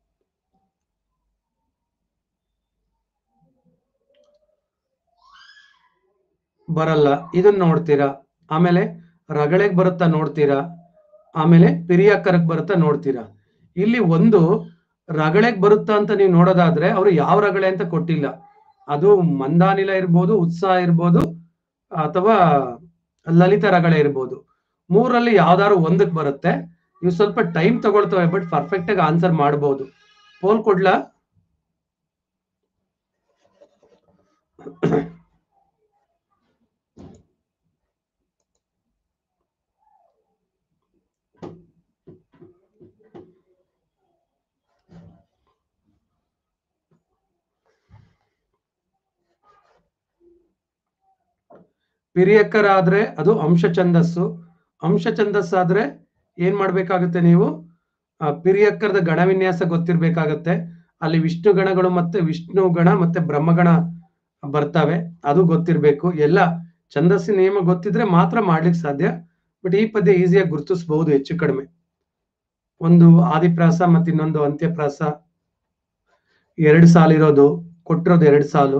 ಬರಲ್ಲ ಇದನ್ನ ನೋಡ್ತೀರಾ ಆಮೇಲೆ ರಗಳೆಗ್ ಬರುತ್ತಾ ನೋಡ್ತೀರಾ ಆಮೇಲೆ ಪಿರಿಯಕ್ಕರಕ್ ಬರುತ್ತಾ ನೋಡ್ತೀರಾ ಇಲ್ಲಿ ಒಂದು ರಗಳೆಗ್ ಬರುತ್ತಾ ಅಂತ ನೀವು ನೋಡೋದಾದ್ರೆ ಅವರು ಯಾವ ರಗಳೆ ಅಂತ ಕೊಟ್ಟಿಲ್ಲ ಅದು ಮಂದಾನಿಲ ಇರ್ಬೋದು ಉತ್ಸಾಹ ಇರ್ಬೋದು ಅಥವಾ ಲಲಿತ ರಗಳೆ ಇರ್ಬೋದು ಮೂರಲ್ಲಿ ಯಾವ್ದಾದ್ರು ಒಂದಕ್ಕೆ ಬರುತ್ತೆ ಇವು ಸ್ವಲ್ಪ ಟೈಮ್ ತಗೊಳ್ತವೆ ಬಟ್ ಪರ್ಫೆಕ್ಟ್ ಆಗಿ ಆನ್ಸರ್ ಮಾಡಬಹುದು ಪೋಲ್ ಕೊಡ್ಲಾ ಪಿರಿಯಕ್ಕರ ಆದ್ರೆ ಅದು ಅಂಶ ಛಂದಸ್ಸು ಅಂಶ ಛಂದಸ್ಸಾದ್ರೆ ಏನ್ ಮಾಡ್ಬೇಕಾಗುತ್ತೆ ನೀವು ಆ, ಪಿರಿಯಕ್ಕರದ ಗಣವಿನ್ಯಾಸ ಗೊತ್ತಿರ್ಬೇಕಾಗತ್ತೆ ಅಲ್ಲಿ ವಿಷ್ಣು ಗಣಗಳು ಮತ್ತೆ ವಿಷ್ಣು ಗಣ ಮತ್ತೆ ಬ್ರಹ್ಮಗಣ ಬರ್ತವೆ ಅದು ಗೊತ್ತಿರ್ಬೇಕು ಎಲ್ಲ ಛಂದಸ್ಸಿನ ನಿಯಮ ಗೊತ್ತಿದ್ರೆ ಮಾತ್ರ ಮಾಡ್ಲಿಕ್ಕೆ ಸಾಧ್ಯ ಬಟ್ ಈ ಪದ್ಯ ಈಸಿಯಾಗಿ ಗುರುತಿಸಬಹುದು ಹೆಚ್ಚು ಕಡಿಮೆ ಒಂದು ಆದಿಪ್ರಾಸ ಮತ್ತೆ ಇನ್ನೊಂದು ಅಂತ್ಯಪ್ರಾಸ ಎರಡು ಸಾಲಿರೋದು ಕೊಟ್ಟಿರೋದು ಎರಡು ಸಾಲು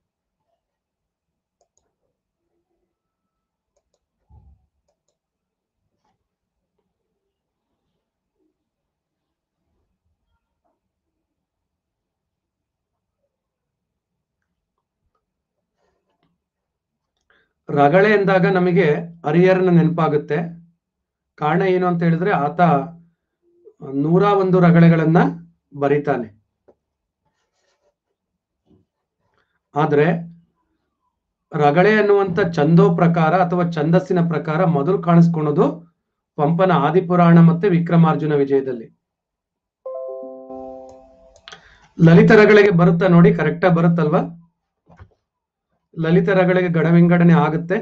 ರಗಳೆ ಎಂದಾಗ ನಮಗೆ ಹರಿಹರನ ನೆನಪಾಗುತ್ತೆ ಕಾರಣ ಏನು ಅಂತ ಹೇಳಿದ್ರೆ ಆತ ನೂರ ಒಂದು ರಗಳೆಗಳನ್ನ ಬರೀತಾನೆ ಆದ್ರೆ ರಗಳೆ ಅನ್ನುವಂತ ಛಂದೋ ಪ್ರಕಾರ ಅಥವಾ ಛಂದಸ್ಸಿನ ಪ್ರಕಾರ ಮೊದಲು ಕಾಣಿಸ್ಕೊಳೋದು ಪಂಪನ ಆದಿಪುರಾಣ ಮತ್ತೆ ವಿಕ್ರಮಾರ್ಜುನ ವಿಜಯದಲ್ಲಿ ಲಲಿತ ರಗಳೆಗೆ ಬರುತ್ತಾ ನೋಡಿ ಕರೆಕ್ಟಾಗಿ ಬರುತ್ತಲ್ವಾ ಲಲಿತ ರಗಳೆಗೆ ಗಣವಿಂಗಡಣೆ ಆಗುತ್ತೆ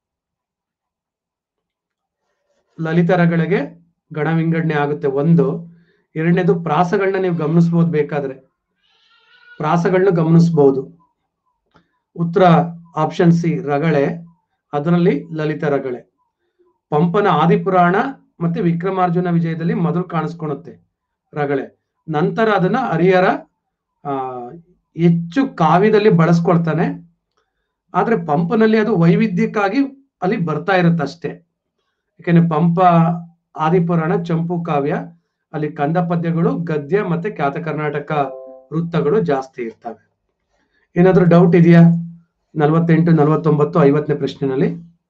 ಲಲಿತ ರಗಳೆಗೆ ಗಣವಿಂಗಡಣೆ ಆಗುತ್ತೆ ಒಂದು ಎರಡನೇದು ಪ್ರಾಸಗಳನ್ನ ನೀವು ಗಮನಿಸ್ಬೋದು ಬೇಕಾದ್ರೆ ಪ್ರಾಸಗಳನ್ನ ಗಮನಿಸಬಹುದು ಉತ್ತರ ಆಪ್ಷನ್ ಸಿ ರಗಳೆ ಅದರಲ್ಲಿ ಲಲಿತ ರಗಳೆ ಪಂಪನ ಆದಿಪುರಾಣ ಮತ್ತೆ ವಿಕ್ರಮಾರ್ಜುನ ವಿಜಯದಲ್ಲಿ ಮೊದಲು ಕಾಣಿಸ್ಕೊಳುತ್ತೆ ರಗಳೆ ನಂತರ ಅದನ್ನ ಹರಿಹರ ಆ ಹೆಚ್ಚು ಕಾವ್ಯದಲ್ಲಿ ಬಳಸ್ಕೊಳ್ತಾನೆ ಆದ್ರೆ ಪಂಪನಲ್ಲಿ ಅದು ವೈವಿಧ್ಯಕ್ಕಾಗಿ ಅಲ್ಲಿ ಬರ್ತಾ ಇರುತ್ತೆ ಅಷ್ಟೇ ಯಾಕೆಂದ್ರೆ ಪಂಪ ಆದಿಪುರಾಣ ಚಂಪು ಕಾವ್ಯ ಅಲ್ಲಿ ಕಂದ ಪದ್ಯಗಳು ಗದ್ಯ ಮತ್ತೆ ಖ್ಯಾತ ಕರ್ನಾಟಕ ವೃತ್ತಗಳು ಜಾಸ್ತಿ ಇರ್ತವೆ ಏನಾದ್ರೂ ಡೌಟ್ ಇದೆಯಾ ನಲವತ್ತೆಂಟು ನಲವತ್ತೊಂಬತ್ತು ಐವತ್ತನೇ ಪ್ರಶ್ನೆನಲ್ಲಿ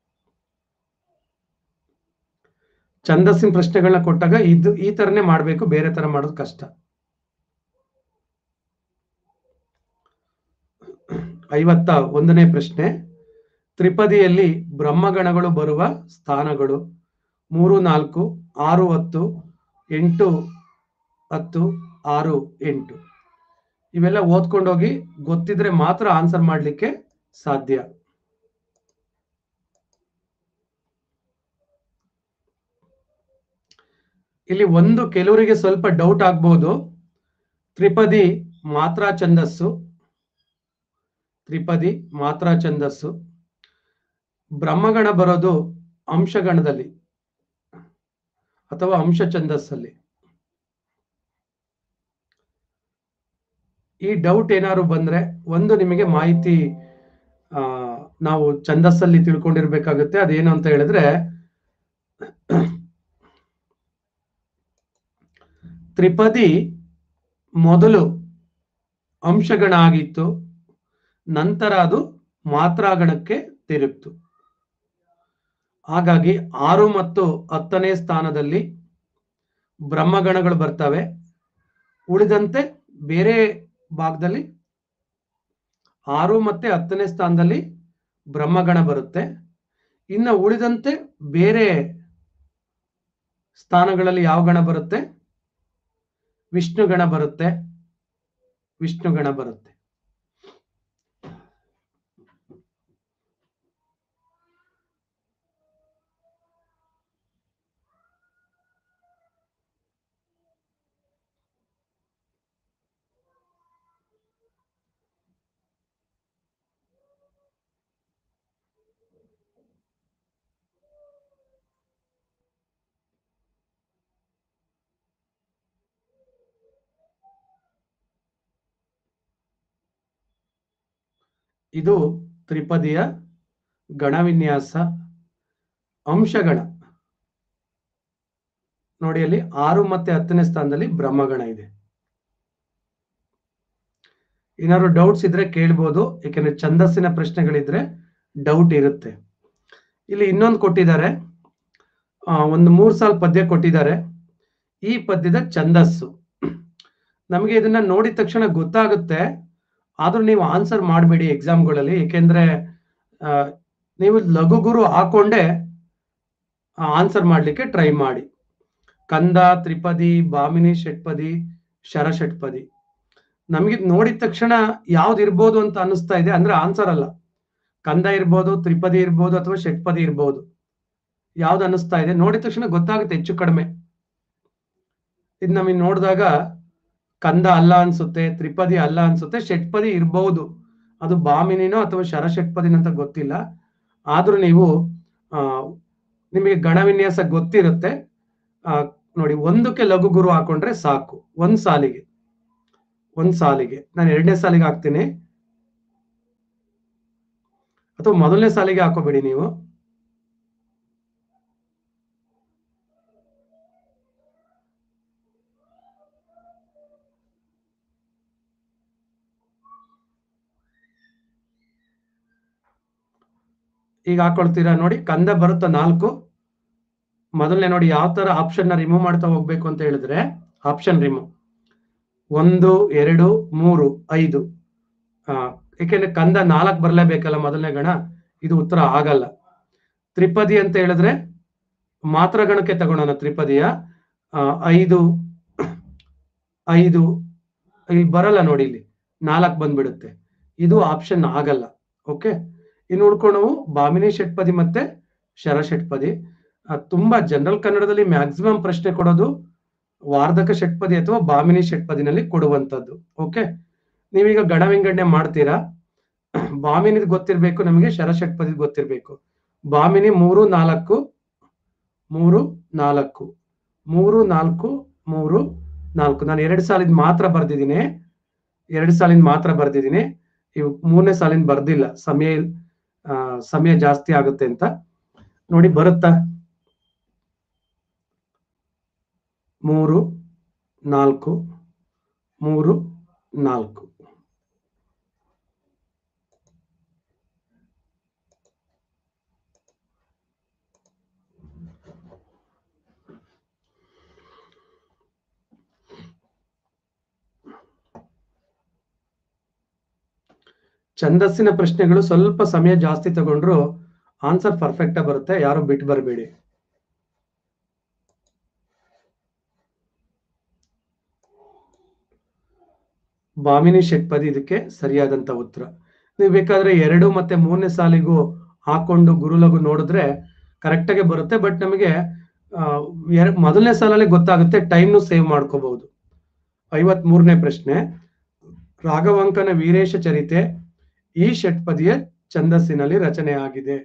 ಛಂದಸ್ಸಿನ ಪ್ರಶ್ನೆಗಳನ್ನ ಕೊಟ್ಟಾಗ ಇದು ಈ ತರನೇ ಮಾಡ್ಬೇಕು ಬೇರೆ ತರ ಮಾಡೋದು ಕಷ್ಟ ಐವತ್ತ ಒಂದನೇ ಪ್ರಶ್ನೆ ತ್ರಿಪದಿಯಲ್ಲಿ ಬ್ರಹ್ಮಗಣಗಳು ಬರುವ ಸ್ಥಾನಗಳು ಮೂರು ನಾಲ್ಕು ಆರು ಹತ್ತು ಎಂಟು ಹತ್ತು ಆರು ಎಂಟು ಇವೆಲ್ಲ ಓದ್ಕೊಂಡೋಗಿ ಗೊತ್ತಿದ್ರೆ ಮಾತ್ರ ಆನ್ಸರ್ ಮಾಡ್ಲಿಕ್ಕೆ ಸಾಧ್ಯ ಇಲ್ಲಿ ಒಂದು ಕೆಲವರಿಗೆ ಸ್ವಲ್ಪ ಡೌಟ್ ಆಗ್ಬಹುದು ತ್ರಿಪದಿ ಮಾತ್ರಾ ಛಂದಸ್ಸು ತ್ರಿಪದಿ ಮಾತ್ರಾ ಛಂದಸ್ಸು ಬ್ರಹ್ಮಗಣ ಬರೋದು ಅಂಶಗಣದಲ್ಲಿ ಅಥವಾ ಅಂಶ ಛಂದಸ್ಸಲ್ಲಿ ಈ ಡೌಟ್ ಏನಾದ್ರು ಬಂದ್ರೆ ಒಂದು ನಿಮಗೆ ಮಾಹಿತಿ ಆ ನಾವು ಛಂದಸ್ಸಲ್ಲಿ ತಿಳ್ಕೊಂಡಿರ್ಬೇಕಾಗುತ್ತೆ ಅದೇನು ಅಂತ ಹೇಳಿದ್ರೆ ತ್ರಿಪದಿ ಮೊದಲು ಅಂಶಗಣ ಆಗಿತ್ತು ನಂತರ ಅದು ಮಾತ್ರಾಗಣಕ್ಕೆ ತಿರುಗ್ತು ಹಾಗಾಗಿ ಆರು ಮತ್ತು ಹತ್ತನೇ ಸ್ಥಾನದಲ್ಲಿ ಬ್ರಹ್ಮಗಣಗಳು ಬರ್ತವೆ ಉಳಿದಂತೆ ಬೇರೆ ಭಾಗದಲ್ಲಿ ಆರು ಮತ್ತೆ ಹತ್ತನೇ ಸ್ಥಾನದಲ್ಲಿ ಬ್ರಹ್ಮಗಣ ಬರುತ್ತೆ ಇನ್ನು ಉಳಿದಂತೆ ಬೇರೆ ಸ್ಥಾನಗಳಲ್ಲಿ ಯಾವ ಗಣ ಬರುತ್ತೆ ವಿಷ್ಣು ಗಣ ಬರುತ್ತೆ ವಿಷ್ಣು ಗಣ ಬರುತ್ತೆ ಇದು ತ್ರಿಪದಿಯ ಗಣವಿನ್ಯಾಸ ಅಂಶಗಣ ನೋಡಿ ಅಲ್ಲಿ ಆರು ಮತ್ತೆ ಹತ್ತನೇ ಸ್ಥಾನದಲ್ಲಿ ಬ್ರಹ್ಮಗಣ ಇದೆ ಏನಾದ್ರು ಡೌಟ್ಸ್ ಇದ್ರೆ ಕೇಳ್ಬೋದು ಯಾಕೆಂದ್ರೆ ಛಂದಸ್ಸಿನ ಪ್ರಶ್ನೆಗಳಿದ್ರೆ ಡೌಟ್ ಇರುತ್ತೆ ಇಲ್ಲಿ ಇನ್ನೊಂದು ಕೊಟ್ಟಿದ್ದಾರೆ ಆ, ಒಂದು ಮೂರ್ ಸಾಲ್ ಪದ್ಯ ಕೊಟ್ಟಿದ್ದಾರೆ ಈ ಪದ್ಯದ ಛಂದಸ್ಸು ನಮಗೆ ಇದನ್ನ ನೋಡಿದ ತಕ್ಷಣ ಗೊತ್ತಾಗುತ್ತೆ ಆದ್ರೂ ನೀವು ಆನ್ಸರ್ ಮಾಡಬೇಡಿ ಎಕ್ಸಾಮ್ಗಳಲ್ಲಿ ಏಕೆಂದ್ರೆ ಆ, ನೀವು ಲಘು ಗುರು ಹಾಕೊಂಡೇ ಆನ್ಸರ್ ಮಾಡ್ಲಿಕ್ಕೆ ಟ್ರೈ ಮಾಡಿ ಕಂದ ತ್ರಿಪದಿ ಬಾಮಿನಿ ಷಟ್ಪದಿ ಶರ ಷಟ್ಪದಿ ನಮಗೆ ನೋಡಿದ ತಕ್ಷಣ ಯಾವ್ದು ಇರ್ಬೋದು ಅಂತ ಅನಿಸ್ತಾ ಇದೆ ಅಂದ್ರೆ ಆನ್ಸರ್ ಅಲ್ಲ ಕಂದ ಇರ್ಬೋದು ತ್ರಿಪದಿ ಇರ್ಬೋದು ಅಥವಾ ಷಟ್ಪದಿ ಇರ್ಬೋದು ಯಾವ್ದು ಅನ್ನಿಸ್ತಾ ಇದೆ ನೋಡಿದ ತಕ್ಷಣ ಗೊತ್ತಾಗುತ್ತೆ ಹೆಚ್ಚು ಕಡಿಮೆ ಇದು ನಮಗೆ ನೋಡಿದಾಗ ಕಂದ ಅಲ್ಲ ಅನ್ಸುತ್ತೆ ತ್ರಿಪದಿ ಅಲ್ಲ ಅನ್ಸುತ್ತೆ ಷಟ್ಪದಿ ಇರ್ಬಹುದು ಅದು ಬಾಮಿನಿನೋ ಅಥವಾ ಶರಷಟ್ಪದಿನ ಅಂತ ಗೊತ್ತಿಲ್ಲ ಆದ್ರೂ ನೀವು ಆ ನಿಮಗೆ ಗಣವಿನ್ಯಾಸ ಗೊತ್ತಿರುತ್ತೆ ಆ ನೋಡಿ ಒಂದಕ್ಕೆ ಲಘು ಗುರು ಹಾಕೊಂಡ್ರೆ ಸಾಕು ಒಂದ್ ಸಾಲಿಗೆ ಒಂದ್ ಸಾಲಿಗೆ ನಾನು ಎರಡನೇ ಸಾಲಿಗೆ ಹಾಕ್ತೀನಿ ಅಥವಾ ಮೊದಲನೇ ಸಾಲಿಗೆ ಹಾಕೋಬೇಡಿ ನೀವು ಈಗ ಹಾಕೊಳ್ತೀರಾ ನೋಡಿ ಕಂದ ಬರುತ್ತಾ ನಾಲ್ಕು ಮೊದಲನೇ ನೋಡಿ ಯಾವ ತರ ಆಪ್ಷನ್ ನ ರಿಮೂವ್ ಮಾಡ್ತಾ ಹೋಗ್ಬೇಕು ಅಂತ ಹೇಳಿದ್ರೆ ಆಪ್ಷನ್ ರಿಮೂವ್ ಒಂದು ಎರಡು ಮೂರು ಐದು ಆ ಯಾಕೆಂದ್ರೆ ಕಂದ ನಾಲ್ಕು ಬರ್ಲೇಬೇಕಲ್ಲ ಮೊದಲನೇ ಗಣ ಇದು ಉತ್ತರ ಆಗಲ್ಲ ತ್ರಿಪದಿ ಅಂತ ಹೇಳಿದ್ರೆ ಮಾತ್ರ ಗಣಕ್ಕೆ ತಗೊಳ್ಳೋಣ ತ್ರಿಪದಿಯ ಆ, ಐದು ಐದು ಇಲ್ಲಿ ಬರಲ್ಲ ನೋಡಿ ಇಲ್ಲಿ ನಾಲ್ಕು ಬಂದ್ಬಿಡುತ್ತೆ ಇದು ಆಪ್ಷನ್ ಆಗಲ್ಲ ಓಕೆ ಇನ್ನು ಉಳ್ಕೊಂಡು ನಾವು ಬಾಮಿನಿ ಷಟ್ಪದಿ ಮತ್ತೆ ಶರ ಷಟ್ಪದಿ ಆ, ತುಂಬಾ ಜನರಲ್ ಕನ್ನಡದಲ್ಲಿ ಮ್ಯಾಕ್ಸಿಮಮ್ ಪ್ರಶ್ನೆ ಕೊಡೋದು ವಾರ್ಧಕ ಷಟ್ಪದಿ ಅಥವಾ ಬಾಮಿನಿ ಷಟ್ಪದಿನಲ್ಲಿ ಕೊಡುವಂತದ್ದು ಓಕೆ ನೀವೀಗ ಗಣ ವಿಂಗಡಣೆ ಮಾಡ್ತೀರಾ ಬಾಮಿನಿದ್ ಗೊತ್ತಿರ್ಬೇಕು ನಮಗೆ ಶರ ಷಟ್ಪದಿ ಗೊತ್ತಿರ್ಬೇಕು ಬಾಮಿನಿ ಮೂರು ನಾಲ್ಕು ಮೂರು ನಾಲ್ಕು ಮೂರು ನಾಲ್ಕು ಮೂರು ನಾಲ್ಕು ನಾನು ಎರಡು ಸಾಲಿದ್ ಮಾತ್ರ ಬರ್ದಿದ್ದೀನಿ ಎರಡು ಸಾಲಿನ ಮಾತ್ರ ಬರ್ದಿದ್ದೀನಿ ಇವು ಮೂರನೇ ಸಾಲಿನ ಬರ್ದಿಲ್ಲ ಸಮಯ ಆ, ಸಮಯ ಜಾಸ್ತಿ ಆಗುತ್ತೆ ಅಂತ ನೋಡಿ ಬರುತ್ತಾ ಮೂರು ನಾಲ್ಕು ಮೂರು ನಾಲ್ಕು ಛಂದಸ್ಸಿನ ಪ್ರಶ್ನೆಗಳು ಸ್ವಲ್ಪ ಸಮಯ ಜಾಸ್ತಿ ತಗೊಂಡ್ರು ಆನ್ಸರ್ ಪರ್ಫೆಕ್ಟ್ ಬರುತ್ತೆ ಯಾರು ಬಿಟ್ಟು ಬರಬೇಡಿ ಬಾಮಿನಿ ಷಟ್ಪದಿ ಇದಕ್ಕೆ ಸರಿಯಾದಂತ ಉತ್ತರ ನೀವು ಬೇಕಾದ್ರೆ ಎರಡು ಮತ್ತೆ ಮೂರನೇ ಸಾಲಿಗೂ ಹಾಕೊಂಡು ಗುರುಲಗು ನೋಡಿದ್ರೆ ಕರೆಕ್ಟ್ ಆಗಿ ಬರುತ್ತೆ ಬಟ್ ನಮಗೆ ಆ, ಎರ- ಮೊದಲನೇ ಸಾಲಲ್ಲಿ ಗೊತ್ತಾಗುತ್ತೆ ಟೈಮ್ನು ಸೇವ್ ಮಾಡ್ಕೋಬಹುದು ಐವತ್ ಮೂರನೇ ಪ್ರಶ್ನೆ ರಾಘವಾಂಕನ ವೀರೇಶ ಚರಿತೆ ಈ ಷಟ್ಪದಿಯ ಛಂದಸ್ಸಿನಲ್ಲಿ ರಚನೆ ಆಗಿದೆ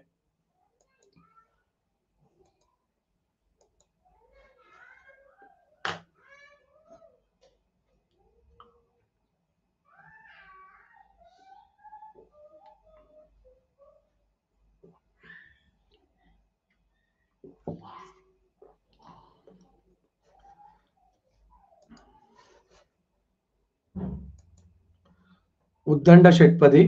ಉದ್ದಂಡ ಷಟ್ಪದಿ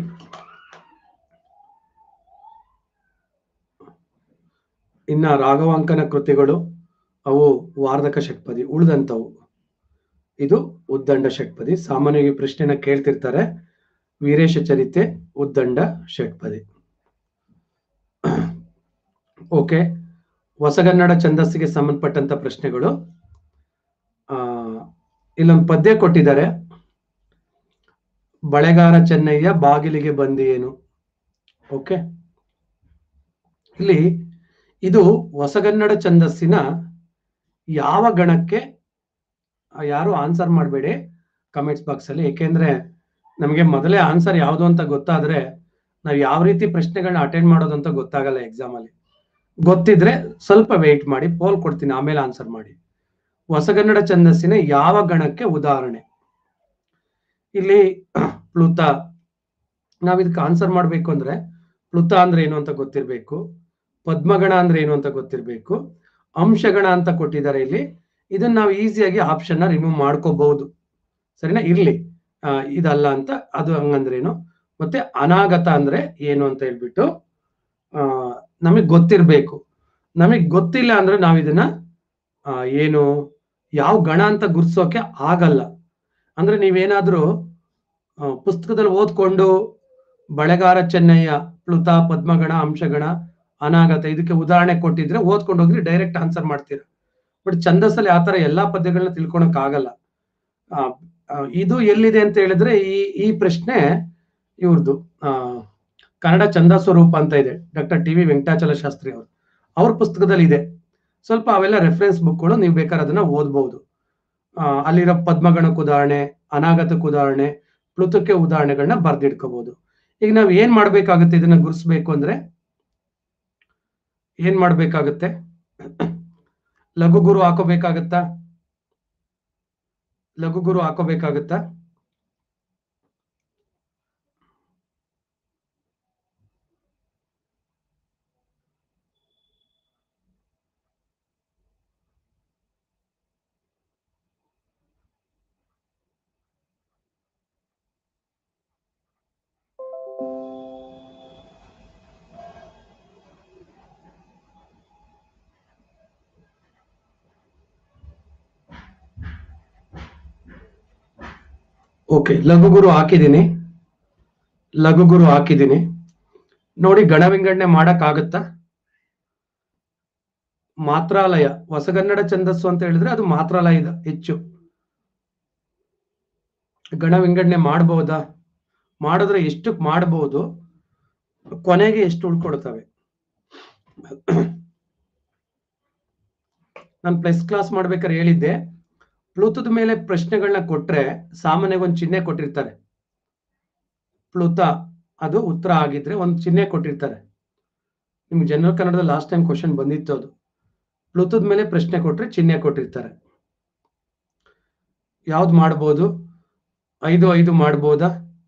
ಇನ್ನ ರಾಘವಾಂಕನ ಕೃತಿಗಳು ಅವು ವಾರ್ಧಕ ಷಟ್ಪದಿ ಉಳಿದಂತವು ಇದು ಉದ್ದಂಡ ಷಟ್ಪದಿ ಸಾಮಾನ್ಯವಾಗಿ ಪ್ರಶ್ನೆನ ಕೇಳ್ತಿರ್ತಾರೆ ವೀರೇಶ ಚರಿತೆ ಉದ್ದಂಡ ಷಟ್ಪದಿ ಓಕೆ ಹೊಸಗನ್ನಡ ಛಂದಸ್ಸಿಗೆ ಸಂಬಂಧಪಟ್ಟಂತ ಪ್ರಶ್ನೆಗಳು ಆ ಇಲ್ಲೊಂದು ಪದ್ಯ ಕೊಟ್ಟಿದ್ದಾರೆ ಬಳೆಗಾರ ಚೆನ್ನಯ್ಯ ಬಾಗಿಲಿಗೆ ಬಂದಿಯೇನು ಓಕೆ ಇಲ್ಲಿ ಇದು ಹೊಸಗನ್ನಡ ಛಂದಸ್ಸಿನ ಯಾವ ಗಣಕ್ಕೆ ಆ, ಯಾರು ಆನ್ಸರ್ ಮಾಡಬೇಡಿ ಕಮೆಂಟ್ಸ್ ಬಾಕ್ಸ್ ಅಲ್ಲಿ ಏಕೆಂದ್ರೆ ನಮಗೆ ಮೊದಲೇ ಆನ್ಸರ್ ಯಾವುದು ಅಂತ ಗೊತ್ತಾದ್ರೆ ನಾವು ಯಾವ ರೀತಿ ಪ್ರಶ್ನೆಗಳನ್ನ ಅಟೆಂಡ್ ಮಾಡೋದು ಅಂತ ಗೊತ್ತಾಗಲ್ಲ ಎಕ್ಸಾಮ್ ಅಲ್ಲಿ ಗೊತ್ತಿದ್ರೆ ಸ್ವಲ್ಪ ವೆಯ್ಟ್ ಮಾಡಿ ಪೋಲ್ ಕೊಡ್ತೀನಿ ಆಮೇಲೆ ಆನ್ಸರ್ ಮಾಡಿ ಹೊಸಗನ್ನಡ ಛಂದಸ್ಸಿನ ಯಾವ ಗಣಕ್ಕೆ ಉದಾಹರಣೆ ಇಲ್ಲಿ ಪ್ಲುತ ನಾವ್ ಇದಕ್ಕೆ ಆನ್ಸರ್ ಮಾಡ್ಬೇಕು ಅಂದ್ರೆ ಪ್ಲುತ ಅಂದ್ರೆ ಏನು ಅಂತ ಗೊತ್ತಿರ್ಬೇಕು ಪದ್ಮಗಣ ಅಂದ್ರೆ ಏನು ಅಂತ ಗೊತ್ತಿರ್ಬೇಕು ಅಂಶಗಣ ಅಂತ ಕೊಟ್ಟಿದ್ದಾರೆ ಇಲ್ಲಿ ಇದನ್ನ ನಾವು ಈಸಿಯಾಗಿ ಆಪ್ಷನ್ ನ ರಿಮೂವ್ ಮಾಡ್ಕೋಬಹುದು ಸರಿನಾ ಇರ್ಲಿ ಆ, ಇದಲ್ಲ ಅಂತ ಅದು ಹಂಗಂದ್ರೇನು ಮತ್ತೆ ಅನಾಗತ ಅಂದ್ರೆ ಏನು ಅಂತ ಹೇಳ್ಬಿಟ್ಟು ಆ ನಮಗ್ ಗೊತ್ತಿರ್ಬೇಕು ನಮಗ್ ಗೊತ್ತಿಲ್ಲ ಅಂದ್ರೆ ನಾವ್ ಇದನ್ನ ಆ, ಏನು ಯಾವ ಗಣ ಅಂತ ಗುರ್ಸೋಕೆ ಆಗಲ್ಲ ಅಂದ್ರೆ ನೀವೇನಾದ್ರೂ ಆ, ಪುಸ್ತಕದಲ್ಲಿ ಓದ್ಕೊಂಡು ಬಳೆಗಾರ ಚೆನ್ನಯ್ಯ ಪ್ಲುತ ಪದ್ಮಗಣ ಅಂಶಗಣ ಅನಾಗತ ಇದಕ್ಕೆ ಉದಾಹರಣೆ ಕೊಟ್ಟಿದ್ರೆ ಓದ್ಕೊಂಡು ಹೋಗ್ರಿ ಡೈರೆಕ್ಟ್ ಆನ್ಸರ್ ಮಾಡ್ತೀರಾ ಬಟ್ ಛಂದಸ್ಸಲ್ಲಿ ಆತರ ಎಲ್ಲಾ ಪದ್ಯಗಳನ್ನ ತಿಳ್ಕೊಳಕ್ ಆಗಲ್ಲ ಆ, ಆ, ಇದು ಎಲ್ಲಿದೆ ಅಂತ ಹೇಳಿದ್ರೆ ಈ ಈ ಪ್ರಶ್ನೆ ಇವ್ರದ್ದು ಆ ಕನ್ನಡ ಚಂದ ಸ್ವರೂಪ ಅಂತ ಇದೆ doctor T V Venkatachala Shastri ಅವರು ಅವ್ರ ಪುಸ್ತಕದಲ್ಲಿ ಇದೆ ಸ್ವಲ್ಪ ಅವೆಲ್ಲ ರೆಫರೆನ್ಸ್ ಬುಕ್ಗಳು ನೀವು ಬೇಕಾದ್ರೆ ಅದನ್ನ ಓದ್ಬಹುದು ಆ, ಅಲ್ಲಿರೋ ಪದ್ಮಗಣಕ್ಕೆ ಉದಾಹರಣೆ ಅನಾಗತಕ್ಕೆ ಉದಾಹರಣೆ ಪ್ಲುತಕ್ಕೆ ಉದಾಹರಣೆಗಳನ್ನ ಬರ್ದಿಟ್ಕೋಬಹುದು ಈಗ ನಾವು ಏನ್ ಮಾಡ್ಬೇಕಾಗುತ್ತೆ ಇದನ್ನ ಗುರುಸ್ಬೇಕು ಅಂದ್ರೆ ಏನ್ ಮಾಡ್ಬೇಕಾಗುತ್ತೆ ಲಘು ಗುರು ಹಾಕೋಬೇಕಾಗತ್ತಾ ಲಘು ಗುರು ಹಾಕೋಬೇಕಾಗತ್ತಾ ಓಕೆ ಲಘು ಗುರು ಹಾಕಿದ್ದೀನಿ ಲಘು ಗುರು ಹಾಕಿದ್ದೀನಿ ನೋಡಿ ಗಣ ವಿಂಗಡಣೆ ಮಾಡಕ್ ಆಗತ್ತಾ ಮಾತ್ರಾಲಯ ಹೊಸಗನ್ನಡ ಛಂದಸ್ಸು ಅಂತ ಹೇಳಿದ್ರೆ ಅದು ಮಾತ್ರಾಲಯದ ಹೆಚ್ಚು ಗಣ ವಿಂಗಡಣೆ ಮಾಡಬಹುದಾ ಮಾಡಿದ್ರೆ ಎಷ್ಟು ಮಾಡಬಹುದು ಕೊನೆಗೆ ಎಷ್ಟು ಉಳ್ಕೊಳ್ತವೆ ನಾನು ಪ್ಲಸ್ ಕ್ಲಾಸ್ ಮಾಡ್ಬೇಕಾದ್ರೆ ಹೇಳಿದ್ದೆ ಪ್ಲುತದ ಮೇಲೆ ಪ್ರಶ್ನೆಗಳನ್ನ ಕೊಟ್ರೆ ಸಾಮಾನ್ಯವಾಗಿ ಒಂದು ಚಿಹ್ನೆ ಕೊಟ್ಟಿರ್ತಾರೆ ಪ್ಲುತ ಅದು ಉತ್ತರ ಆಗಿದ್ರೆ ಒಂದು ಚಿಹ್ನೆ ಕೊಟ್ಟಿರ್ತಾರೆ ನಿಮ್ಗೆ ಜನರಲ್ ಕನ್ನಡದ ಲಾಸ್ಟ್ ಟೈಮ್ ಕ್ವಶನ್ ಬಂದಿತ್ತು ಅದು ಪ್ಲುತದ ಮೇಲೆ ಪ್ರಶ್ನೆ ಕೊಟ್ರೆ ಚಿಹ್ನೆ ಕೊಟ್ಟಿರ್ತಾರೆ ಯಾವ್ದು ಮಾಡ್ಬೋದು ಐದು ಐದು ಮಾಡ್ಬೋದಾ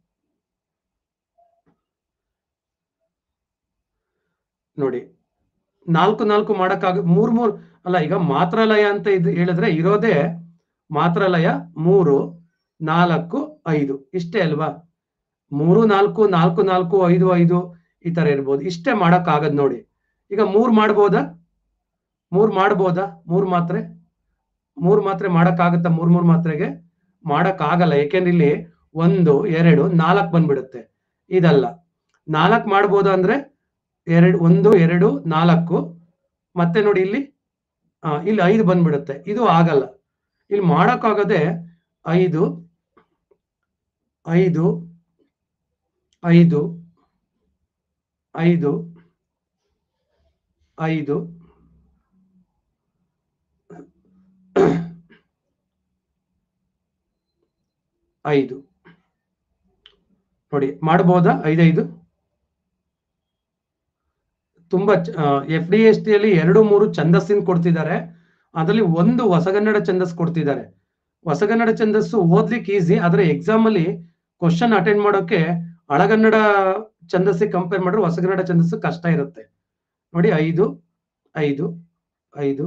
ನೋಡಿ ನಾಲ್ಕು ನಾಲ್ಕು ಮಾಡಕ್ಕಾಗ ಮೂರ್ ಮೂರ್ ಅಲ್ಲ ಈಗ ಮಾತ್ರಾಲಯ ಅಂತ ಇದು ಹೇಳಿದ್ರೆ ಇರೋದೇ ಮಾತ್ರಾಲಯ ಮೂರು ನಾಲ್ಕು ಐದು ಇಷ್ಟೇ ಅಲ್ವಾ ಮೂರು ನಾಲ್ಕು ನಾಲ್ಕು ನಾಲ್ಕು ಐದು ಐದು ಈ ತರ ಇರ್ಬೋದು ಇಷ್ಟೇ ಮಾಡಕ್ ಆಗದ್ ನೋಡಿ ಈಗ ಮೂರ್ ಮಾಡ್ಬೋದಾ ಮೂರ್ ಮಾಡ್ಬೋದಾ ಮೂರ್ ಮಾತ್ರೆ ಮೂರ್ ಮಾತ್ರೆ ಮಾಡಕ್ ಆಗತ್ತಾ ಮೂರ್ ಮೂರ್ ಮಾತ್ರೆಗೆ ಮಾಡಕ್ ಆಗಲ್ಲ ಯಾಕೆಂದ್ರೆ ಇಲ್ಲಿ ಒಂದು ಎರಡು ನಾಲ್ಕು ಬಂದ್ಬಿಡುತ್ತೆ ಇದಲ್ಲ ನಾಲ್ಕು ಮಾಡ್ಬೋದಾ ಅಂದ್ರೆ ಎರಡು ಒಂದು ಎರಡು ನಾಲ್ಕು ಮತ್ತೆ ನೋಡಿ ಇಲ್ಲಿ ಆ, ಇಲ್ಲಿ ಐದು ಬಂದ್ಬಿಡುತ್ತೆ ಇದು ಆಗಲ್ಲ ಇಲ್ಲಿ ಮಾಡಕ್ಕಾಗದೆ ಐದು ಐದು ಐದು ಐದು ಐದು ಐದು ನೋಡಿ ಮಾಡ್ಬೋದಾ ಐದೈದು ತುಂಬಾ ಎಫ್ ಡಿ ಎಸ್ ಟಿ ಅಲ್ಲಿ ಎರಡು ಮೂರು ಛಂದಸ್ಸಿನ ಕೊಡ್ತಿದ್ದಾರೆ ಅದರಲ್ಲಿ ಒಂದು ಹೊಸಗನ್ನಡ ಛಂದಸ್ ಕೊಡ್ತಿದ್ದಾರೆ ಹೊಸಗನ್ನಡ ಛಂದಸ್ಸು ಓದ್ಲಿಕ್ಕೆ ಈಸಿ ಆದ್ರೆ ಎಕ್ಸಾಮ್ ಅಲ್ಲಿ ಕ್ವಶನ್ ಅಟೆಂಡ್ ಮಾಡೋಕೆ ಹಳಗನ್ನಡ ಛಂದಸ್ಸಿಗೆ ಕಂಪೇರ್ ಮಾಡಿದ್ರೆ ಹೊಸಗನ್ನಡ ಛಂದಸ್ಸು ಕಷ್ಟ ಇರುತ್ತೆ ನೋಡಿ ಐದು ಐದು ಐದು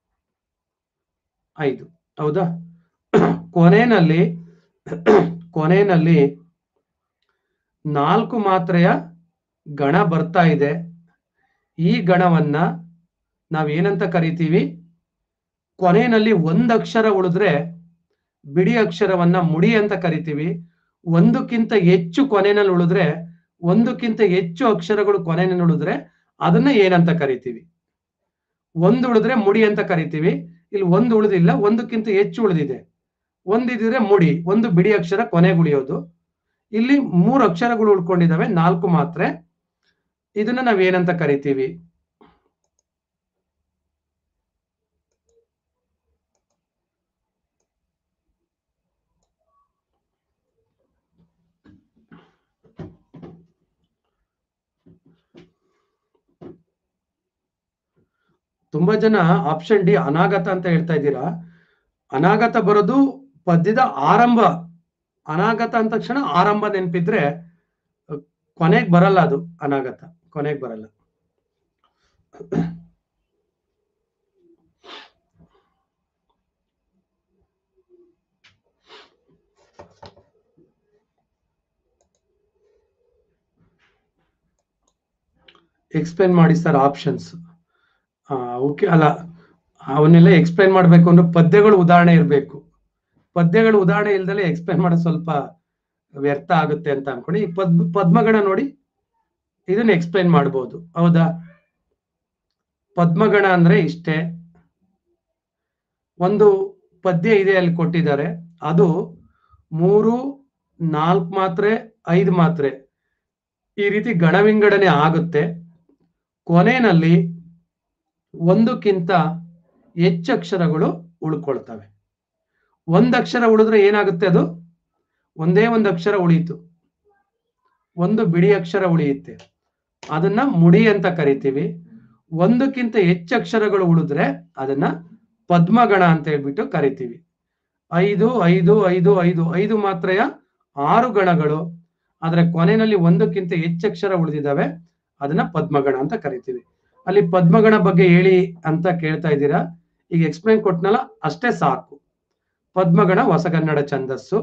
ಐದು ಹೌದಾ ಕೊನೆಯಲ್ಲಿ ಕೊನೆಯಲ್ಲಿ ನಾಲ್ಕು ಮಾತ್ರೆಯ ಗಣ ಬರ್ತಾ ಇದೆ ಈ ಗಣವನ್ನ ನಾವೇನಂತ ಕರಿತೀವಿ ಕೊನೆಯಲ್ಲಿ ಒಂದ್ ಅಕ್ಷರ ಉಳಿದ್ರೆ ಬಿಡಿ ಅಕ್ಷರವನ್ನ ಮುಡಿ ಅಂತ ಕರಿತೀವಿ ಒಂದಕ್ಕಿಂತ ಹೆಚ್ಚು ಕೊನೆಯಲ್ಲಿ ಉಳಿದ್ರೆ ಒಂದಕ್ಕಿಂತ ಹೆಚ್ಚು ಅಕ್ಷರಗಳು ಕೊನೆಯಲ್ಲಿ ಉಳಿದ್ರೆ ಅದನ್ನ ಏನಂತ ಕರಿತೀವಿ ಒಂದು ಉಳಿದ್ರೆ ಮುಡಿ ಅಂತ ಕರಿತೀವಿ ಇಲ್ಲಿ ಒಂದು ಉಳಿದಿಲ್ಲ ಒಂದಕ್ಕಿಂತ ಹೆಚ್ಚು ಉಳಿದಿದೆ ಒಂದಿದ್ರೆ ಮುಡಿ ಒಂದು ಬಿಡಿ ಅಕ್ಷರ ಕೊನೆಗೆ ಉಳಿಯೋದು ಇಲ್ಲಿ ಮೂರು ಅಕ್ಷರಗಳು ಉಳ್ಕೊಂಡಿದಾವೆ ನಾಲ್ಕು ಮಾತ್ರೆ ಇದನ್ನ ನಾವ್ ಏನಂತ ಕರಿತೀವಿ ತುಂಬಾ ಜನ ಆಪ್ಷನ್ ಡಿ ಅನಾಗತ ಅಂತ ಹೇಳ್ತಾ ಇದ್ದೀರಾ ಅನಾಗತ ಬರೋದು ಪದ್ಯದ ಆರಂಭ ಅನಾಗತ ಅಂದ ತಕ್ಷಣ ಆರಂಭ ನೆನಪಿದ್ರೆ ಕೊನೆಗೆ ಬರಲ್ಲ ಅದು ಅನಾಗತ ಕೊನೆಗೆ ಬರಲ್ಲ ಎಕ್ಸ್ಪ್ಲೇನ್ ಮಾಡಿ ಸರ್ ಆಪ್ಷನ್ಸ್ ಓಕೆ ಅಲ್ಲ ಅವನ್ನೆಲ್ಲ ಎಕ್ಸ್ಪ್ಲೇನ್ ಮಾಡ್ಬೇಕು ಅಂದ್ರೆ ಪದ್ಯಗಳು ಉದಾಹರಣೆ ಇರಬೇಕು ಪದ್ಯಗಳು ಉದಾಹರಣೆ ಇಲ್ದಲೆ ಎಕ್ಸ್ಪ್ಲೇನ್ ಮಾಡೋದು ಸ್ವಲ್ಪ ವ್ಯರ್ಥ ಆಗುತ್ತೆ ಅಂತ ಅನ್ಕೊಂಡು ಈ ಪದ್ ಪದ್ಮಗಣ ನೋಡಿ ಇದನ್ನ ಎಕ್ಸ್ಪ್ಲೇನ್ ಮಾಡ್ಬೋದು ಹೌದಾ ಪದ್ಮಗಣ ಅಂದ್ರೆ ಇಷ್ಟೇ ಒಂದು ಪದ್ಯ ಇದೆ ಅಲ್ಲಿ ಕೊಟ್ಟಿದ್ದಾರೆ ಅದು ಮೂರು ನಾಲ್ಕು ಮಾತ್ರೆ ಐದು ಮಾತ್ರೆ ಈ ರೀತಿ ಗಣ ವಿಂಗಡಣೆ ಆಗುತ್ತೆ ಕೊನೆಯಲ್ಲಿ ಒಂದಕ್ಕಿಂತ ಹೆಚ್ಚು ಅಕ್ಷರಗಳು ಉಳ್ಕೊಳ್ತವೆ ಒಂದ್ ಅಕ್ಷರ ಉಳಿದ್ರೆ ಏನಾಗುತ್ತೆ ಅದು ಒಂದೇ ಒಂದು ಅಕ್ಷರ ಉಳಿಯಿತು ಒಂದು ಬಿಡಿ ಅಕ್ಷರ ಉಳಿಯುತ್ತೆ ಅದನ್ನ ಮುಡಿ ಅಂತ ಕರಿತೀವಿ ಒಂದಕ್ಕಿಂತ ಹೆಚ್ಚು ಅಕ್ಷರಗಳು ಉಳಿದ್ರೆ ಅದನ್ನ ಪದ್ಮಗಣ ಅಂತ ಹೇಳ್ಬಿಟ್ಟು ಕರಿತೀವಿ ಐದು ಐದು ಐದು ಐದು ಐದು ಮಾತ್ರೆಯ ಆರು ಗಣಗಳು ಆದ್ರೆ ಕೊನೆಯಲ್ಲಿ ಒಂದಕ್ಕಿಂತ ಹೆಚ್ಚು ಅಕ್ಷರ ಉಳಿದಿದ್ದಾವೆ ಅದನ್ನ ಪದ್ಮಗಣ ಅಂತ ಕರಿತೀವಿ ಅಲ್ಲಿ ಪದ್ಮಗಣ ಬಗ್ಗೆ ಹೇಳಿ ಅಂತ ಕೇಳ್ತಾ ಇದ್ದೀರಾ ಈಗ ಎಕ್ಸ್ಪ್ಲೈನ್ ಕೊಟ್ನಲ್ಲ ಅಷ್ಟೇ ಸಾಕು ಪದ್ಮಗಣ ಹೊಸಗನ್ನಡ ಛಂದಸ್ಸು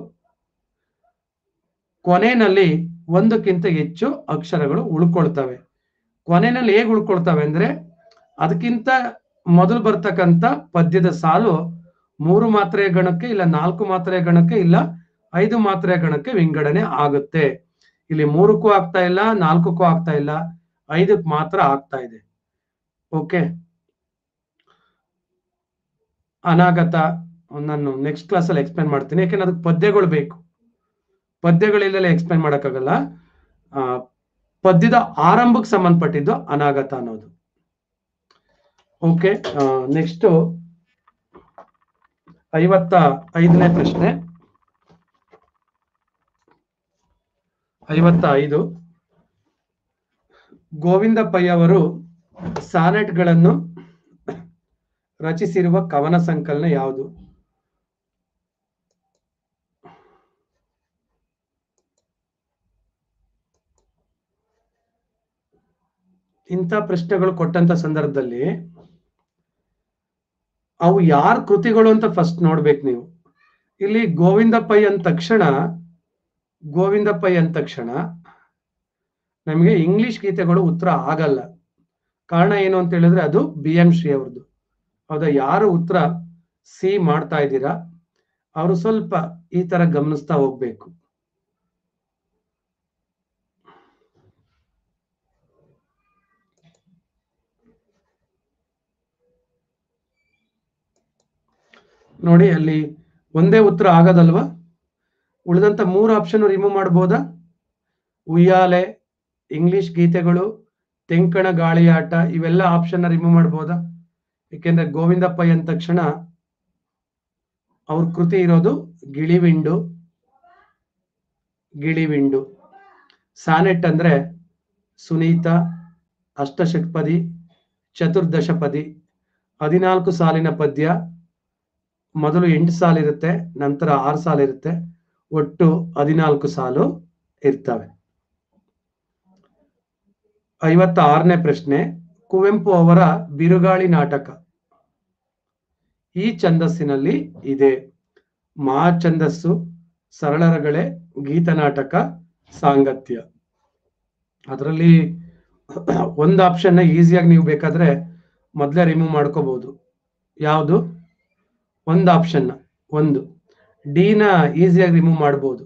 ಕೊನೆಯಲ್ಲಿ ಒಂದಕ್ಕಿಂತ ಹೆಚ್ಚು ಅಕ್ಷರಗಳು ಉಳ್ಕೊಳ್ತವೆ ಕೊನೆಯಲ್ಲಿ ಹೇಗೆ ಉಳ್ಕೊಳ್ತವೆ ಅಂದ್ರೆ ಅದಕ್ಕಿಂತ ಮೊದಲು ಬರ್ತಕ್ಕಂಥ ಪದ್ಯದ ಸಾಲು ಮೂರು ಮಾತ್ರೆಯ ಗಣಕ್ಕೆ ಇಲ್ಲ ನಾಲ್ಕು ಮಾತ್ರೆಯ ಗಣಕ್ಕೆ ಇಲ್ಲ ಐದು ಮಾತ್ರೆಯ ಗಣಕ್ಕೆ ವಿಂಗಡಣೆ ಆಗುತ್ತೆ ಇಲ್ಲಿ ಮೂರಕ್ಕೂ ಆಗ್ತಾ ಇಲ್ಲ ನಾಲ್ಕಕ್ಕೂ ಆಗ್ತಾ ಇಲ್ಲ ಐದಕ್ಕೆ ಮಾತ್ರ ಆಗ್ತಾ ಇದೆ ಓಕೆ ಅನಾಗತ ನಾನು ನೆಕ್ಸ್ಟ್ ಕ್ಲಾಸಲ್ಲಿ ಎಕ್ಸ್ಪ್ಲೈನ್ ಮಾಡ್ತೀನಿ ಯಾಕೆಂದ್ರೆ ಅದಕ್ಕೆ ಪದ್ಯಗಳು ಬೇಕು ಪದ್ಯಗಳಿಂದಲೇ ಎಕ್ಸ್ಪ್ಲೈನ್ ಮಾಡೋಕ್ಕಾಗಲ್ಲ ಆ, ಪದ್ಯದ ಆರಂಭಕ್ಕೆ ಸಂಬಂಧಪಟ್ಟಿದ್ದು ಅನಾಗತ ಅನ್ನೋದು ಓಕೆ ನೆಕ್ಸ್ಟ್ ಐವತ್ತ ಐದನೇ ಪ್ರಶ್ನೆ ಐವತ್ತ ಐದು ಗೋವಿಂದ ಪೈ ಅವರು ಸಾನೆಟ್ಗಳನ್ನು ರಚಿಸಿರುವ ಕವನ ಸಂಕಲನ ಯಾವುದು ಇಂಥ ಪ್ರಶ್ನೆಗಳು ಕೊಟ್ಟಂತ ಸಂದರ್ಭದಲ್ಲಿ ಅವು ಯಾರ ಕೃತಿಗಳು ಅಂತ ಫಸ್ಟ್ ನೋಡ್ಬೇಕು ನೀವು ಇಲ್ಲಿ ಗೋವಿಂದ ಪೈ ಅಂದ ತಕ್ಷಣ ಗೋವಿಂದ ಪೈ ಅಂದ ತಕ್ಷಣ ನಮಗೆ ಇಂಗ್ಲಿಷ್ ಗೀತೆಗಳು ಉತ್ತರ ಆಗಲ್ಲ ಕಾರಣ ಏನು ಅಂತ ಹೇಳಿದ್ರೆ ಅದು ಬಿ ಎಂ ಶ್ರೀ ಅವ್ರದ್ದು ಹೌದಾ ಯಾರು ಉತ್ತರ ಸಿ ಮಾಡ್ತಾ ಇದ್ದೀರಾ ಅವರು ಸ್ವಲ್ಪ ಈ ತರ ಗಮನಿಸ್ತಾ ಹೋಗ್ಬೇಕು ನೋಡಿ ಅಲ್ಲಿ ಒಂದೇ ಉತ್ತರ ಆಗೋದಲ್ವಾ ಉಳಿದಂತ ಮೂರು ಆಪ್ಷನ್ ರಿಮೂವ್ ಮಾಡ್ಬೋದಾ ಉಯ್ಯಾಲೆ ಇಂಗ್ಲಿಷ್ ಗೀತೆಗಳು ತೆಂಕಣ ಗಾಳಿಯಾಟ ಇವೆಲ್ಲ ಆಪ್ಷನ್ ರಿಮೂವ್ ಮಾಡ್ಬೋದಾ ಏಕೆಂದ್ರೆ ಗೋವಿಂದ ಪೈ ಅಂದ ತಕ್ಷಣ ಅವ್ರ ಕೃತಿ ಇರೋದು ಗಿಳಿವಿಂಡು ಗಿಳಿವಿಂಡು ಸಾನೆಟ್ ಅಂದ್ರೆ ಸುನೀತ ಅಷ್ಟಷಟ್ಪದಿ ಚತುರ್ದಶಪದಿ ಹದಿನಾಲ್ಕು ಸಾಲಿನ ಪದ್ಯ ಮೊದಲು ಎಂಟು ಸಾಲು ಇರುತ್ತೆ ನಂತರ ಆರು ಸಾಲು ಇರುತ್ತೆ ಒಟ್ಟು ಹದಿನಾಲ್ಕು ಸಾಲು ಇರ್ತವೆ ಐವತ್ತ ಆರನೇ ಪ್ರಶ್ನೆ ಕುವೆಂಪು ಅವರ ಬಿರುಗಾಳಿ ನಾಟಕ ಈ ಛಂದಸ್ಸಿನಲ್ಲಿ ಇದೆ ಮಹಾ ಛಂದಸ್ಸು ಸರಳರಗಳೇ ಗೀತನಾಟಕ ಸಾಂಗತ್ಯ ಅದರಲ್ಲಿ ಒಂದು ಆಪ್ಷನ್ ಈಸಿಯಾಗಿ ನೀವು ಬೇಕಾದ್ರೆ ಮೊದಲೇ ರಿಮೂವ್ ಮಾಡ್ಕೋಬಹುದು ಯಾವುದು ಒಂದು ಆಪ್ಷನ್ ಒಂದು ಡಿ ನ ಈಸಿಯಾಗಿ ರಿಮೂವ್ ಮಾಡಬಹುದು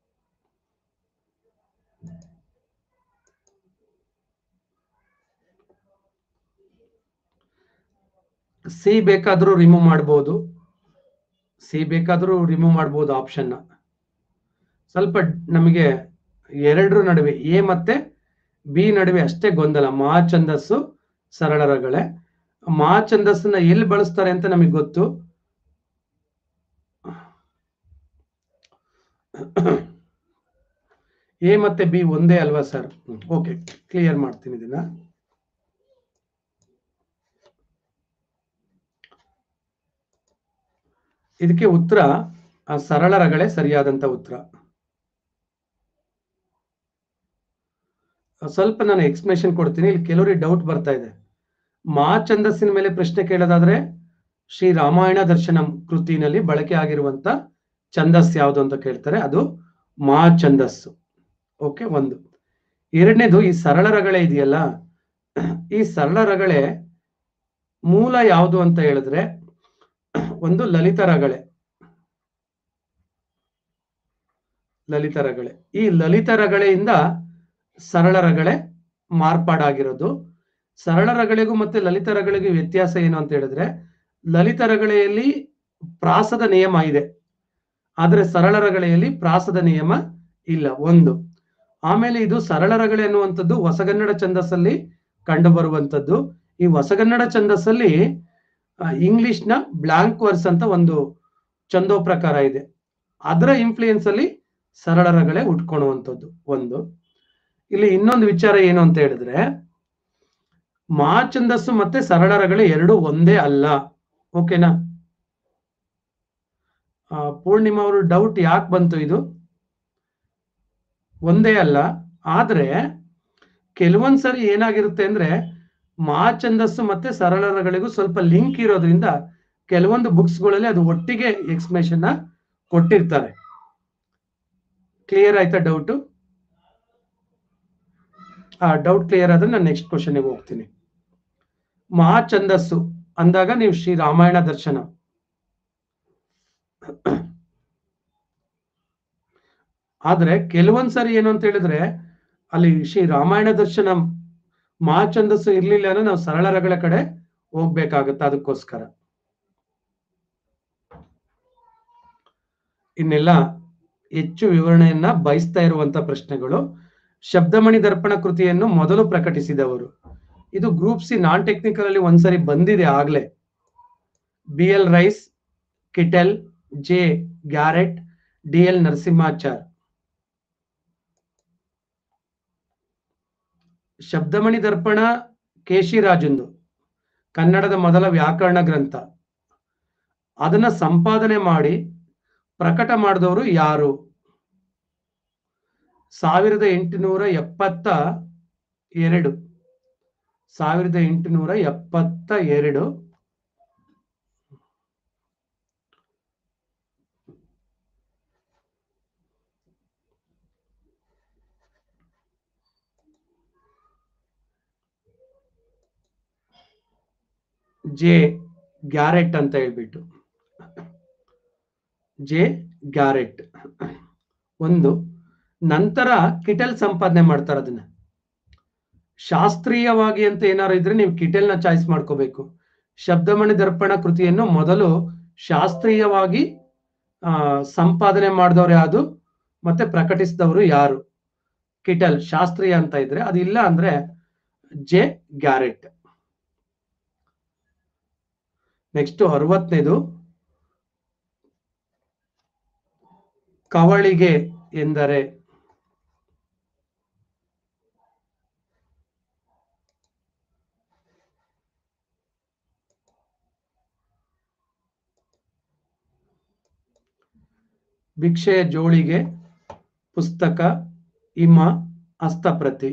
ಸಿ ಬೇಕಾದ್ರೂ ರಿಮೂವ್ ಮಾಡಬಹುದು ಸಿ ಬೇಕಾದ್ರೂ ರಿಮೂವ್ ಮಾಡಬಹುದು ಆಪ್ಷನ್ ಸ್ವಲ್ಪ ನಮಗೆ ಎರಡರ ನಡುವೆ ಎ ಮತ್ತೆ ಬಿ ನಡುವೆ ಅಷ್ಟೇ ಗೊಂದಲ ಮಹಾ ಛಂದಸ್ಸು ಸರಳರಗಳೇ ಮಹಾ ಛಂದಸ್ಸನ್ನ ಎಲ್ಲಿ ಬಳಸ್ತಾರೆ ಅಂತ ನಮಗೆ ಗೊತ್ತು ಎ ಮತ್ತೆ ಬಿ ಒಂದೇ ಅಲ್ವಾ ಸರ್ ಓಕೆ ಕ್ಲಿಯರ್ ಮಾಡ್ತೀನಿ ಇದನ್ನ ಇದಕ್ಕೆ ಉತ್ತರ ಆ ಸರಳರಗಳೇ ಸರಿಯಾದಂತ ಉತ್ತರ ಸ್ವಲ್ಪ ನಾನು ಎಕ್ಸ್ಪ್ಲನೇಷನ್ ಕೊಡ್ತೀನಿ ಇಲ್ಲಿ ಕೆಲವರಿಗೆ ಡೌಟ್ ಬರ್ತಾ ಇದೆ ಮಾ ಛಂದಸ್ಸಿನ ಮೇಲೆ ಪ್ರಶ್ನೆ ಕೇಳೋದಾದ್ರೆ ಶ್ರೀ ರಾಮಾಯಣ ದರ್ಶನಂ ಕೃತಿನಲ್ಲಿ ಬಳಕೆ ಆಗಿರುವಂತ ಛಂದಸ್ ಯಾವುದು ಅಂತ ಕೇಳ್ತಾರೆ ಅದು ಮಾ ಛಂದಸ್ಸು ಓಕೆ ಒಂದು ಎರಡನೇದು ಈ ಸರಳರಗಳೇ ಇದೆಯಲ್ಲ ಈ ಸರಳರಗಳೇ ಮೂಲ ಯಾವುದು ಅಂತ ಹೇಳಿದ್ರೆ ಒಂದು ಲಲಿತರಗಳೇ ಲಲಿತರಗಳೇ ಈ ಲಲಿತರಗಳೆಯಿಂದ ಸರಳರಗಳೇ ಮಾರ್ಪಾಡಾಗಿರೋದು ಸರಳರಗಳಿಗೂ ಮತ್ತೆ ಲಲಿತರಗಳಿಗೂ ವ್ಯತ್ಯಾಸ ಏನು ಅಂತ ಹೇಳಿದ್ರೆ ಲಲಿತರಗಳೆಯಲ್ಲಿ ಪ್ರಾಸದ ನಿಯಮ ಇದೆ ಆದ್ರೆ ಸರಳರಗಳೆಯಲ್ಲಿ ಪ್ರಾಸದ ನಿಯಮ ಇಲ್ಲ ಒಂದು ಆಮೇಲೆ ಇದು ಸರಳ ರಗಳೆ ಅನ್ನುವಂಥದ್ದು ಹೊಸಗನ್ನಡ ಛಂದಸ್ಸಲ್ಲಿ ಕಂಡು ಬರುವಂಥದ್ದು ಈ ಹೊಸಗನ್ನಡ ಛಂದಸ್ಸಲ್ಲಿ ಇಂಗ್ಲಿಷ್ನ ಬ್ಲಾಂಕ್ ವರ್ಸ್ ಅಂತ ಒಂದು ಛಂದೋ ಪ್ರಕಾರ ಇದೆ ಅದರ ಇನ್ಫ್ಲೂಯೆನ್ಸ್ ಅಲ್ಲಿ ಸರಳ ರಗಳೆ ಉಟ್ಕೊಳ್ಳುವಂಥದ್ದು ಒಂದು ಇಲ್ಲಿ ಇನ್ನೊಂದು ವಿಚಾರ ಏನು ಅಂತ ಹೇಳಿದ್ರೆ ಮಾ ಛಂದಸ್ಸು ಮತ್ತೆ ಸರಳ ರಗಳೆ ಎರಡು ಒಂದೇ ಅಲ್ಲ ಓಕೆನಾ ಆ, ಪೂರ್ಣಿಮಾ ಅವರು ಡೌಟ್ ಯಾಕೆ ಬಂತು ಇದು ಒಂದೇ ಅಲ್ಲ ಆದ್ರೆ ಕೆಲವೊಂದ್ಸರಿ ಏನಾಗಿರುತ್ತೆ ಅಂದ್ರೆ ಮಾ ಛಂದಸ್ಸು ಮತ್ತೆ ಸರಳ ರಗಳಿಗೂ ಸ್ವಲ್ಪ ಲಿಂಕ್ ಇರೋದ್ರಿಂದ ಕೆಲವೊಂದು ಬುಕ್ಸ್ಗಳಲ್ಲಿ ಅದು ಒಟ್ಟಿಗೆ ಎಕ್ಸ್ಪ್ಲೇಷನ್ ಕೊಟ್ಟಿರ್ತಾರೆ ಕ್ಲಿಯರ್ ಆಯ್ತಾ ಡೌಟು ಆ ಡೌಟ್ ಕ್ಲಿಯರ್ ಆದ್ರೆ ನಾನು ನೆಕ್ಸ್ಟ್ ಕ್ವಶನ್ಗೆ ಹೋಗ್ತೀನಿ ಮಹಾ ಛಂದಸ್ಸು ಅಂದಾಗ ನೀವು ಶ್ರೀ ರಾಮಾಯಣ ದರ್ಶನ ಆದ್ರೆ ಕೆಲವೊಂದ್ ಸರಿ ಏನು ಅಂತ ಹೇಳಿದ್ರೆ ಅಲ್ಲಿ ಶ್ರೀ ರಾಮಾಯಣ ದರ್ಶನ ಮಹಾ ಛಂದಸ್ಸು ಇರ್ಲಿಲ್ಲ ಅಂದ್ರೆ ನಾವು ಸರಳ ರಗಳ ಕಡೆ ಹೋಗ್ಬೇಕಾಗತ್ತೆ ಅದಕ್ಕೋಸ್ಕರ ಇನ್ನೆಲ್ಲ ಹೆಚ್ಚು ವಿವರಣೆಯನ್ನ ಬಯಸ್ತಾ ಇರುವಂತ ಪ್ರಶ್ನೆಗಳು ಶಬ್ದಮಣಿ ದರ್ಪಣ ಕೃತಿಯನ್ನು ಮೊದಲು ಪ್ರಕಟಿಸಿದವರು ಇದು ಗ್ರೂಪ್ ಸಿ ನಾನ್ ಟೆಕ್ನಿಕಲ್ ಅಲ್ಲಿ ಒಂದ್ಸರಿ ಬಂದಿದೆ ಆಗ್ಲೇ B L Rice Kittel J Garrett D L Narasimhachar Shabdamani Darpana ಕೇಶಿರಾಜಂದು ಕನ್ನಡದ ಮೊದಲ ವ್ಯಾಕರಣ ಗ್ರಂಥ ಅದನ್ನ ಸಂಪಾದನೆ ಮಾಡಿ ಪ್ರಕಟ ಮಾಡಿದವರು ಯಾರು ಸಾವಿರದ ಎಂಟುನೂರ ಎಪ್ಪತ್ತ ಎರಡು ಸಾವಿರದ ಎಂಟುನೂರ ಎಪ್ಪತ್ತ ಎರಡು ಜೆ ಗ್ಯಾರೆಟ್ ಅಂತ ಹೇಳ್ಬಿಟ್ಟು ಜೆ ಗ್ಯಾರೆಟ್ ಒಂದು ನಂತರ ಕಿಟೆಲ್ ಸಂಪಾದನೆ ಮಾಡ್ತಾರೆ ಅದನ್ನ ಶಾಸ್ತ್ರೀಯವಾಗಿ ಅಂತ ಏನಾರು ಇದ್ರೆ ನೀವು ಕಿಟೆಲ್ನ ಚಾಯ್ಸ್ ಮಾಡ್ಕೋಬೇಕು ಶಬ್ದಮಣಿ ದರ್ಪಣ ಕೃತಿಯನ್ನು ಮೊದಲು ಶಾಸ್ತ್ರೀಯವಾಗಿ ಆ ಸಂಪಾದನೆ ಮಾಡಿದವ್ರು ಯಾವುದು ಮತ್ತೆ ಪ್ರಕಟಿಸಿದವರು ಯಾರು ಕಿಟೆಲ್ ಶಾಸ್ತ್ರೀಯ ಅಂತ ಇದ್ರೆ ಅದಿಲ್ಲ ಅಂದ್ರೆ ಜೆ ಗ್ಯಾರೆಟ್ ನೆಕ್ಸ್ಟ್ ಅರವತ್ತನೇದು ಕವಳಿಗೆ ಎಂದರೆ ಭಿಕ್ಷೆಯ ಜೋಳಿಗೆ ಪುಸ್ತಕ ಹಿಮ ಹಸ್ತಪ್ರತಿ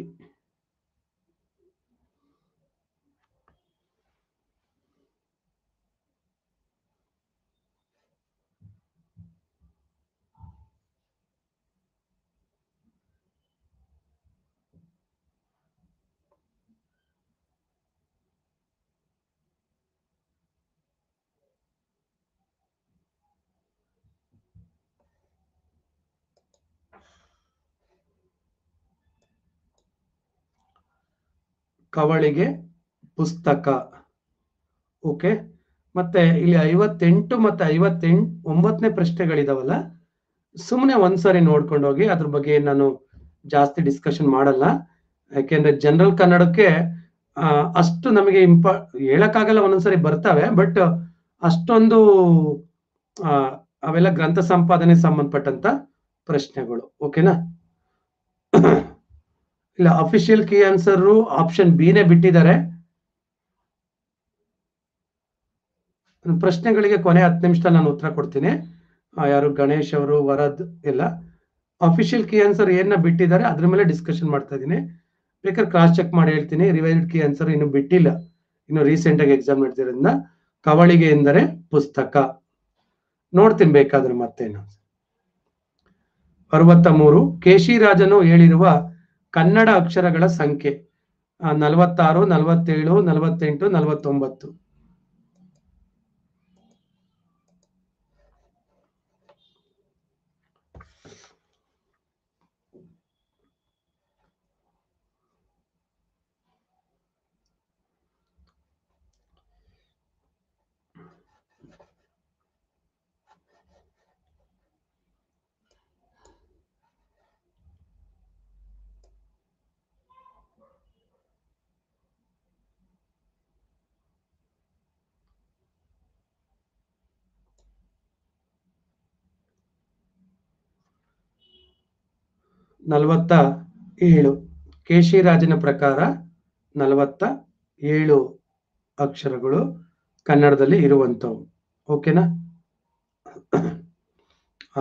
ಕವಳಿಗೆ ಪುಸ್ತಕ ಓಕೆ ಮತ್ತೆ ಇಲ್ಲಿ ಐವತ್ತೆಂಟು ಮತ್ತೆ ಐವತ್ತೆಂಟು ಒಂಬತ್ತನೇ ಪ್ರಶ್ನೆಗಳಿದಾವಲ್ಲ ಸುಮ್ಮನೆ ಒಂದ್ಸರಿ ನೋಡ್ಕೊಂಡು ಹೋಗಿ ಅದ್ರ ಬಗ್ಗೆ ನಾನು ಜಾಸ್ತಿ ಡಿಸ್ಕಷನ್ ಮಾಡಲ್ಲ ಯಾಕೆಂದ್ರೆ ಜನರಲ್ ಕನ್ನಡಕ್ಕೆ ಆ, ಅಷ್ಟು ನಮಗೆ ಇಂಪ ಹೇಳಕ್ಕಾಗಲ್ಲ ಒಂದೊಂದ್ಸರಿ ಬರ್ತವೆ ಬಟ್ ಅಷ್ಟೊಂದು ಆ, ಅವೆಲ್ಲ ಗ್ರಂಥ ಸಂಪಾದನೆ ಸಂಬಂಧಪಟ್ಟಂತ ಪ್ರಶ್ನೆಗಳು ಓಕೆನಾ ಇಲ್ಲ ಅಫಿಷಿಯಲ್ ಕೀ ಆನ್ಸರ್ ಆಪ್ಷನ್ ಬಿನೇ ಬಿಟ್ಟಿದ್ದಾರೆ ಪ್ರಶ್ನೆಗಳಿಗೆ ಕೊನೆ ಹತ್ತು ನಿಮಿಷದಲ್ಲಿ ನಾನು ಉತ್ತರ ಕೊಡ್ತೀನಿ ಆ, ಯಾರು ಗಣೇಶ್ ಅವರು ವರದ್ ಎಲ್ಲ ಅಫಿಷಿಯಲ್ ಕೀ ಆನ್ಸರ್ ಏನ ಬಿಟ್ಟಿದ್ದಾರೆ ಅದ್ರ ಮೇಲೆ ಡಿಸ್ಕಷನ್ ಮಾಡ್ತಾ ಇದ್ದೀನಿ ಬೇಕಾದ್ರೆ ಕ್ರಾಸ್ ಚೆಕ್ ಮಾಡಿ ಹೇಳ್ತೀನಿ ರಿವೈಸ್ಡ್ ಕೀ ಆನ್ಸರ್ ಇನ್ನು ಬಿಟ್ಟಿಲ್ಲ ಇನ್ನು ರೀಸೆಂಟ್ ಆಗಿ ಎಕ್ಸಾಮ್ ನಡೆದಿರೋದ್ರಿಂದ ಕವಳಿಗೆ ಎಂದರೆ ಪುಸ್ತಕ ನೋಡ್ತೀನಿ ಬೇಕಾದ್ರೆ ಮತ್ತೇನು ಅರವತ್ತ ಮೂರು ಕೇಶಿರಾಜನು ಹೇಳಿರುವ ಕನ್ನಡ ಅಕ್ಷರಗಳ ಸಂಖ್ಯೆ ಆ, ನಲವತ್ತಾರು ನಲವತ್ತೇಳು ನಲವತ್ತೆಂಟು ನಲವತ್ತೊಂಬತ್ತು ನಲವತ್ತ ಏಳು ಕೇಶಿರಾಜನ ಪ್ರಕಾರ ನಲವತ್ತ ಏಳು ಅಕ್ಷರಗಳು ಕನ್ನಡದಲ್ಲಿ ಇರುವಂಥವು ಓಕೆನಾ ಆ,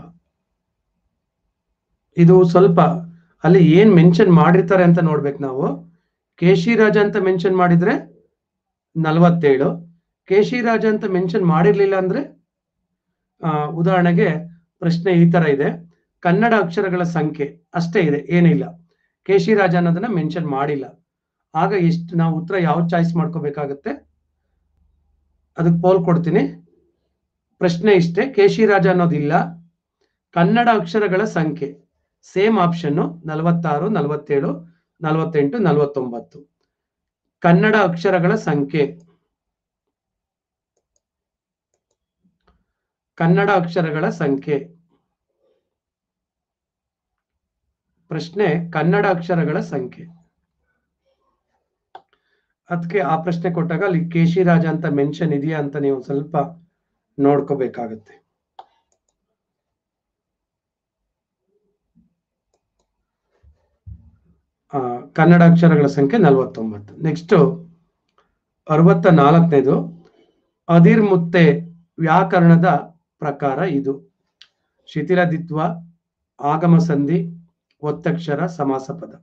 ಇದು ಸ್ವಲ್ಪ ಅಲ್ಲಿ ಏನ್ ಮೆನ್ಷನ್ ಮಾಡಿರ್ತಾರೆ ಅಂತ ನೋಡ್ಬೇಕು ನಾವು ಕೇಶಿರಾಜ ಅಂತ ಮೆನ್ಷನ್ ಮಾಡಿದ್ರೆ ನಲವತ್ತೇಳು ಕೇಶಿರಾಜ ಅಂತ ಮೆನ್ಷನ್ ಮಾಡಿರ್ಲಿಲ್ಲ ಅಂದ್ರೆ ಆ, ಉದಾಹರಣೆಗೆ ಪ್ರಶ್ನೆ ಈ ತರ ಇದೆ ಕನ್ನಡ ಅಕ್ಷರಗಳ ಸಂಖ್ಯೆ ಅಷ್ಟೇ ಇದೆ ಏನಿಲ್ಲ ಕೇಶಿರಾಜ ಅನ್ನೋದನ್ನ ಮೆನ್ಷನ್ ಮಾಡಿಲ್ಲ ಆಗ ಎಷ್ಟು ನಾವು ಉತ್ತರ ಯಾವ ಚಾಯ್ಸ್ ಮಾಡ್ಕೋಬೇಕಾಗತ್ತೆ ಅದಕ್ಕೆ ಪೋಲ್ ಕೊಡ್ತೀನಿ ಪ್ರಶ್ನೆ ಇಷ್ಟೇ ಕೇಶಿರಾಜ ಅನ್ನೋದಿಲ್ಲ ಕನ್ನಡ ಅಕ್ಷರಗಳ ಸಂಖ್ಯೆ ಸೇಮ್ ಆಪ್ಷನ್ ನಲವತ್ತಾರು ನಲವತ್ತೇಳು ನಲವತ್ತೆಂಟು ನಲವತ್ತೊಂಬತ್ತು ಕನ್ನಡ ಅಕ್ಷರಗಳ ಸಂಖ್ಯೆ ಕನ್ನಡ ಅಕ್ಷರಗಳ ಸಂಖ್ಯೆ ಪ್ರಶ್ನೆ ಕನ್ನಡ ಅಕ್ಷರಗಳ ಸಂಖ್ಯೆ ಅದಕ್ಕೆ ಆ ಪ್ರಶ್ನೆ ಕೊಟ್ಟಾಗ ಅಲ್ಲಿ ಕೇಶಿರಾಜ ಅಂತ ಮೆನ್ಷನ್ ಇದೆಯಾ ಅಂತ ನೀವು ಸ್ವಲ್ಪ ನೋಡ್ಕೋಬೇಕಾಗತ್ತೆ ಆ, ಕನ್ನಡ ಅಕ್ಷರಗಳ ಸಂಖ್ಯೆ ನಲವತ್ತೊಂಬತ್ತು ನೆಕ್ಸ್ಟ್ ಅರವತ್ತ ನಾಲ್ಕನೇದು ಅದಿರ್ ಮುತ್ತೆ ವ್ಯಾಕರಣದ ಪ್ರಕಾರ ಇದು ಶಿಥಿಲದಿತ್ವ ಆಗಮ ಸಂಧಿ ಒತ್ತಕ್ಷರ ಸಮಾಸ ಪದ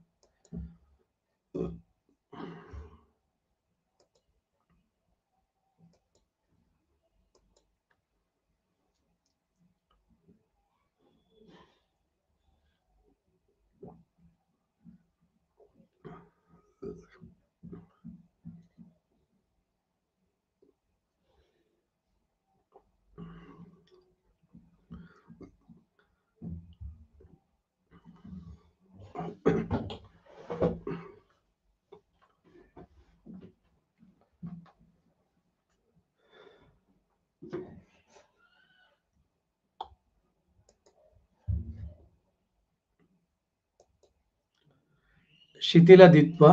ಶಿಥಿಲದಿತ್ವ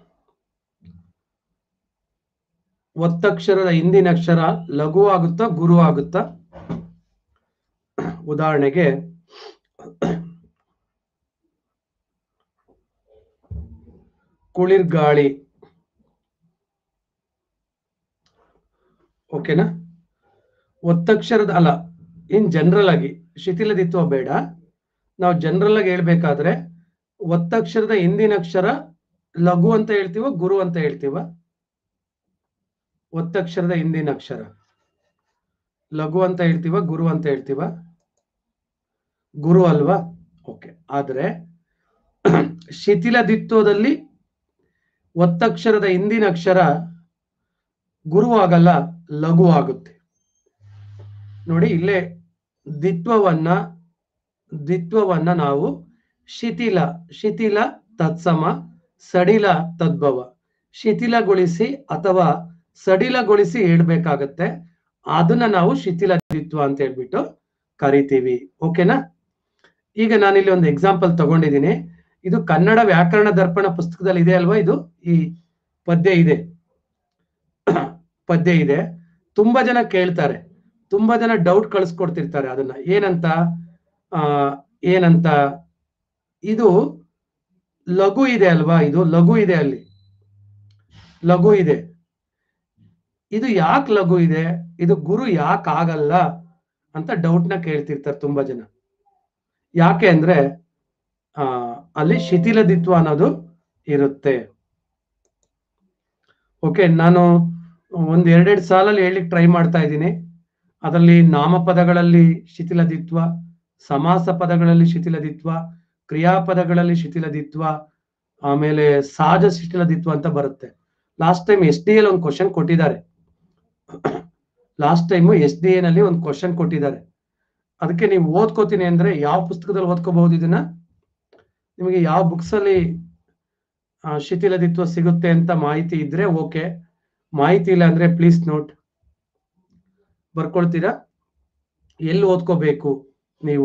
ಒತ್ತಕ್ಷರದ ಹಿಂದಿನ ಅಕ್ಷರ ಲಘು ಆಗುತ್ತಾ ಗುರು ಆಗುತ್ತಾ ಉದಾಹರಣೆಗೆ ಕುಳಿರ್ಗಾಳಿ ಓಕೆನಾ ಒತ್ತಕ್ಷರದ ಅಲ್ಲ ಇನ್ ಜನರಲ್ ಆಗಿ ಶಿಥಿಲದಿತ್ವ ಬೇಡ ನಾವು ಜನರಲ್ ಆಗಿ ಹೇಳ್ಬೇಕಾದ್ರೆ ಒತ್ತಕ್ಷರದ ಹಿಂದಿನ ಅಕ್ಷರ ಲಘು ಅಂತ ಹೇಳ್ತೀವ ಗುರು ಅಂತ ಹೇಳ್ತೀವ ಒತ್ತಕ್ಷರದ ಹಿಂದಿನ ಅಕ್ಷರ ಲಘು ಅಂತ ಹೇಳ್ತೀವ ಗುರು ಅಂತ ಹೇಳ್ತೀವ ಗುರು ಅಲ್ವಾ ಓಕೆ ಆದ್ರೆ ಶಿಥಿಲದಿತ್ವದಲ್ಲಿ ಒತ್ತಕ್ಷರದ ಹಿಂದಿನ ಅಕ್ಷರ ಗುರು ಆಗಲ್ಲ ಲಘು ಆಗುತ್ತೆ ನೋಡಿ ಇಲ್ಲೇ ದಿತ್ವವನ್ನ ದಿತ್ವವನ್ನ ನಾವು ಶಿಥಿಲ ಶಿಥಿಲ ತತ್ಸಮ ಸಡಿಲ ತದ್ಭವ ಶಿಥಿಲಗೊಳಿಸಿ ಅಥವಾ ಸಡಿಲಗೊಳಿಸಿ ಹೇಳ್ಬೇಕಾಗತ್ತೆ ಅದನ್ನ ನಾವು ಶಿಥಿಲದಿತ್ವ ಅಂತ ಹೇಳ್ಬಿಟ್ಟು ಕರಿತೀವಿ ಓಕೆನಾ ಈಗ ನಾನಿಲ್ಲಿ ಒಂದು ಎಕ್ಸಾಂಪಲ್ ತಗೊಂಡಿದ್ದೀನಿ ಇದು ಕನ್ನಡ ವ್ಯಾಕರಣ ದರ್ಪಣ ಪುಸ್ತಕದಲ್ಲಿ ಇದೆ ಅಲ್ವಾ ಇದು ಈ ಪದ್ಯ ಇದೆ ಪದ್ಯ ಇದೆ ತುಂಬಾ ಜನ ಕೇಳ್ತಾರೆ ತುಂಬಾ ಜನ ಡೌಟ್ ಕಳಿಸ್ಕೊಡ್ತಿರ್ತಾರೆ ಅದನ್ನ ಏನಂತ ಆ ಏನಂತ ಇದು ಲಘು ಇದೆ ಅಲ್ವಾ ಇದು ಲಘು ಇದೆ ಅಲ್ಲಿ ಲಘು ಇದೆ ಇದು ಯಾಕೆ ಲಘು ಇದೆ ಇದು ಗುರು ಯಾಕೆ ಆಗಲ್ಲ ಅಂತ ಡೌಟ್ ನ ಕೇಳ್ತಿರ್ತಾರೆ ತುಂಬಾ ಜನ ಯಾಕೆ ಅಂದ್ರೆ ಆ ಅಲ್ಲಿ ಶಿಥಿಲದಿತ್ವ ಅನ್ನೋದು ಇರುತ್ತೆ ಓಕೆ ನಾನು ಒಂದ್ ಎರಡೆರಡು ಸಾಲಲ್ಲಿ ಹೇಳಿಕ್ ಟ್ರೈ ಮಾಡ್ತಾ ಇದ್ದೀನಿ ಅದರಲ್ಲಿ ನಾಮಪದಗಳಲ್ಲಿ ಶಿಥಿಲದಿತ್ವ ಸಮಾಸ ಪದಗಳಲ್ಲಿ ಶಿಥಿಲದಿತ್ವ ಕ್ರಿಯಾಪದಗಳಲ್ಲಿ ಶಿಥಿಲದಿತ್ವ ಆಮೇಲೆ ಸಹಜ ಶಿಥಿಲದಿತ್ವ ಅಂತ ಬರುತ್ತೆ last time S D L ಒಂದು ಕ್ವಶನ್ ಕೊಟ್ಟಿದ್ದಾರೆ last time S D A ನಲ್ಲಿ ಒಂದು ಕ್ವಶನ್ ಕೊಟ್ಟಿದ್ದಾರೆ ಅದಕ್ಕೆ ನೀವು ಓದ್ಕೋತೀನಿ ಅಂದ್ರೆ ಯಾವ ಪುಸ್ತಕದಲ್ಲಿ ಓದ್ಕೋಬಹುದು ಇದನ್ನ ನಿಮಗೆ ಯಾವ ಬುಕ್ಸ್ ಅಲ್ಲಿ ಆ, ಶಿಥಿಲದಿತ್ವ ಸಿಗುತ್ತೆ ಅಂತ ಮಾಹಿತಿ ಇದ್ರೆ ಓಕೆ ಮಾಹಿತಿ ಇಲ್ಲ ಅಂದ್ರೆ ಪ್ಲೀಸ್ ನೋಟ್ ಬರ್ಕೊಳ್ತೀರಾ ಎಲ್ಲಿ ಓದ್ಕೋಬೇಕು ನೀವು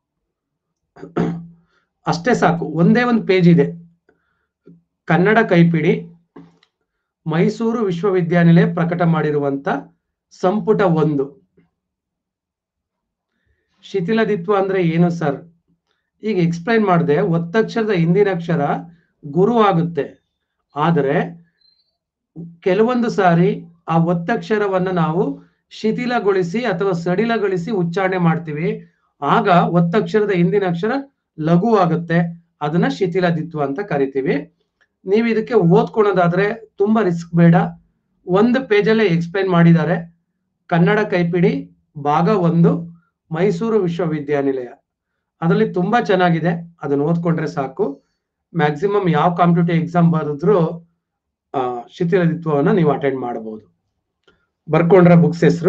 ಅಷ್ಟೇ ಸಾಕು ಒಂದೇ ಒಂದು ಪೇಜ್ ಇದೆ ಕನ್ನಡ ಕೈಪಿಡಿ ಮೈಸೂರು ವಿಶ್ವವಿದ್ಯಾನಿಲಯ ಪ್ರಕಟ ಮಾಡಿರುವಂತ ಸಂಪುಟ ಒಂದು ಶಿಥಿಲದಿತ್ವ ಅಂದ್ರೆ ಏನು ಸರ್ ಈಗ ಎಕ್ಸ್ಪ್ಲೈನ್ ಮಾಡಿದೆ ಒತ್ತಕ್ಷರದ ಹಿಂದಿನ ಅಕ್ಷರ ಗುರು ಆಗುತ್ತೆ ಆದರೆ ಕೆಲವೊಂದು ಸಾರಿ ಆ ಒತ್ತಕ್ಷರವನ್ನ ನಾವು ಶಿಥಿಲಗೊಳಿಸಿ ಅಥವಾ ಸಡಿಲಗೊಳಿಸಿ ಉಚ್ಚಾರಣೆ ಮಾಡ್ತೀವಿ ಆಗ ಒತ್ತಕ್ಷರದ ಹಿಂದಿನ ಅಕ್ಷರ ಲಘು ಆಗುತ್ತೆ ಅದನ್ನ ಶಿಥಿಲದಿತ್ವ ಅಂತ ಕರಿತೀವಿ ನೀವು ಇದಕ್ಕೆ ಓದ್ಕೊಳೋದಾದ್ರೆ ತುಂಬಾ ರಿಸ್ಕ್ ಬೇಡ ಒಂದು ಪೇಜಲ್ಲೇ ಎಕ್ಸ್ಪ್ಲೈನ್ ಮಾಡಿದ್ದಾರೆ ಕನ್ನಡ ಕೈಪಿಡಿ ಭಾಗ ಒಂದು ಮೈಸೂರು ವಿಶ್ವವಿದ್ಯಾನಿಲಯ ಅದರಲ್ಲಿ ತುಂಬಾ ಚೆನ್ನಾಗಿದೆ ಅದನ್ನ ಓದ್ಕೊಂಡ್ರೆ ಸಾಕು ಮ್ಯಾಕ್ಸಿಮಮ್ ಯಾವ ಕಾಂಪಿಟೇಟಿವ್ ಎಕ್ಸಾಮ್ ಬರೆದ್ರು ಆ, ಶಿಥಿಲದಿತ್ವವನ್ನ ನೀವು ಅಟೆಂಡ್ ಮಾಡಬಹುದು ಬರ್ಕೊಂಡ್ರ ಬುಕ್ಸ್ ಹೆಸರು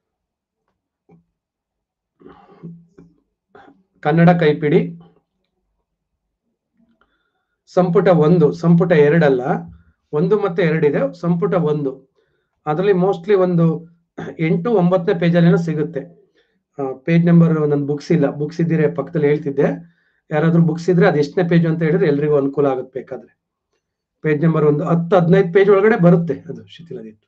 ಕನ್ನಡ ಕೈಪಿಡಿ ಸಂಪುಟ ಒಂದು ಸಂಪುಟ ಎರಡಲ್ಲ ಒಂದು ಮತ್ತೆ ಎರಡಿದೆ ಸಂಪುಟ ಒಂದು ಅದರಲ್ಲಿ ಮೋಸ್ಟ್ಲಿ ಒಂದು ಎಂಟು ಒಂಬತ್ತನೇ ಪೇಜಲ್ಲೇನೋ ಸಿಗುತ್ತೆ ಪೇಜ್ ನಂಬರ್ ನನ್ನ ಬುಕ್ಸ್ ಇಲ್ಲ ಬುಕ್ಸ್ ಇದ್ದಿರೆ ಪಕ್ಕದಲ್ಲಿ ಹೇಳ್ತಿದ್ದೆ ಯಾರಾದ್ರೂ ಬುಕ್ಸ್ ಇದ್ರೆ ಅದು ಎಷ್ಟನೇ ಪೇಜ್ ಅಂತ ಹೇಳಿದ್ರೆ ಎಲ್ರಿಗೂ ಅನುಕೂಲ ಆಗುತ್ತೆ ಬೇಕಾದ್ರೆ ಪೇಜ್ ನಂಬರ್ ಒಂದು ಹತ್ತು ಹದಿನೈದು ಪೇಜ್ ಒಳಗಡೆ ಬರುತ್ತೆ ಅದು ಶಿಥಿಲದಿತ್ತು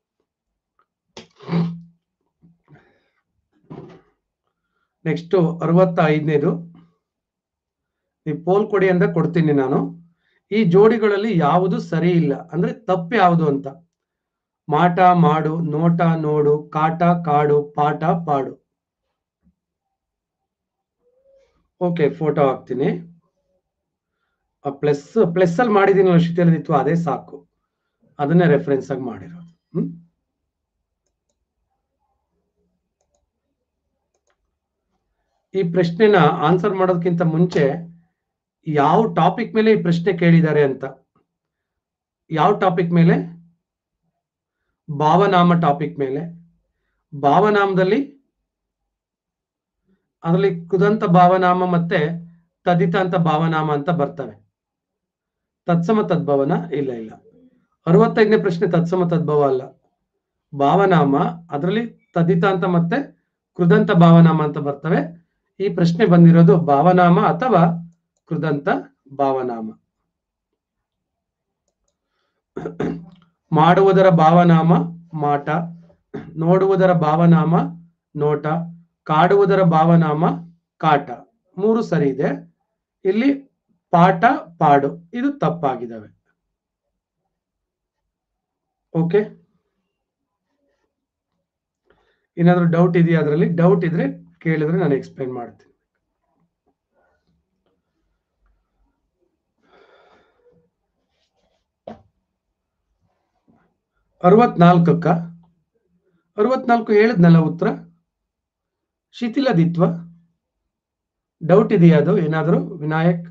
ನೆಕ್ಸ್ಟ್ ಅರವತ್ತ ಐದನೇದು ನೀವು ಪೋಲ್ ಕೊಡಿ ಅಂತ ಕೊಡ್ತೀನಿ ನಾನು ಈ ಜೋಡಿಗಳಲ್ಲಿ ಯಾವುದು ಸರಿ ಇಲ್ಲ ಅಂದ್ರೆ ತಪ್ಪು ಯಾವುದು ಅಂತ ಮಾಟ ಮಾಡು ನೋಟ ನೋಡು ಕಾಟ ಕಾಡು ಪಾಠ ಪಾಡು ಓಕೆ ಫೋಟೋ ಹಾಕ್ತೀನಿ ಪ್ಲಸ್ ಪ್ಲಸ್ ಅಲ್ಲಿ ಮಾಡಿದೀನಿ ಶಿಥಿಲದಿತ್ವ ಅದೇ ಸಾಕು ಅದನ್ನೇ ರೆಫರೆನ್ಸ್ ಆಗಿ ಮಾಡಿರೋದು ಹ್ಮ್ ಈ ಪ್ರಶ್ನೆನ ಆನ್ಸರ್ ಮಾಡೋದಕ್ಕಿಂತ ಮುಂಚೆ ಯಾವ ಟಾಪಿಕ್ ಮೇಲೆ ಈ ಪ್ರಶ್ನೆ ಕೇಳಿದ್ದಾರೆ ಅಂತ ಯಾವ ಟಾಪಿಕ್ ಮೇಲೆ ಭಾವನಾಮ ಟಾಪಿಕ್ ಮೇಲೆ ಭಾವನಾಮದಲ್ಲಿ ಅದರಲ್ಲಿ ಕುದಂತ ಭಾವನಾಮ ಮತ್ತೆ ತದಿತಾಂತ ಭಾವನಾಮ ಅಂತ ಬರ್ತವೆ ತತ್ಸಮ ತದ್ಭವನ ಇಲ್ಲ ಇಲ್ಲ ಅರವತ್ತೈದನೇ ಪ್ರಶ್ನೆ ತತ್ಸಮ ತದ್ಭವ ಅಲ್ಲ ಭಾವನಾಮ ಅದರಲ್ಲಿ ತದಿತಾಂತ ಮತ್ತೆ ಕೃದಂತ ಭಾವನಾಮ ಅಂತ ಬರ್ತವೆ ಈ ಪ್ರಶ್ನೆ ಬಂದಿರೋದು ಭಾವನಾಮ ಅಥವಾ ಕೃದಂತ ಭಾವನಾಮ ಮಾಡುವುದರ ಭಾವನಾಮ ಮಾಟ ನೋಡುವುದರ ಭಾವನಾಮ ನೋಟ ಕಾಡುವುದರ ಭಾವನಾಮ ಕಾಟ ಮೂರು ಸರಿ ಇದೆ ಇಲ್ಲಿ ಪಾಠ ಪಾಡು ಇದು ತಪ್ಪಾಗಿದ್ದಾವೆ ಓಕೆ ಏನಾದ್ರೂ ಡೌಟ್ ಇದೆಯಾ ಅದರಲ್ಲಿ ಡೌಟ್ ಇದ್ರೆ ಕೇಳಿದ್ರೆ ನಾನು ಎಕ್ಸ್ಪ್ಲೈನ್ ಮಾಡ್ತೀನಿ ಅರವತ್ನಾಲ್ಕಕ್ಕ ಅರವತ್ನಾಲ್ಕು ಹೇಳಿದ್ನಲ್ಲ ಉತ್ತರ ಶಿಥಿಲದಿತ್ವ ಡೌಟ್ ಇದೆಯಾ ಅದು ಏನಾದರೂ ವಿನಾಯಕ್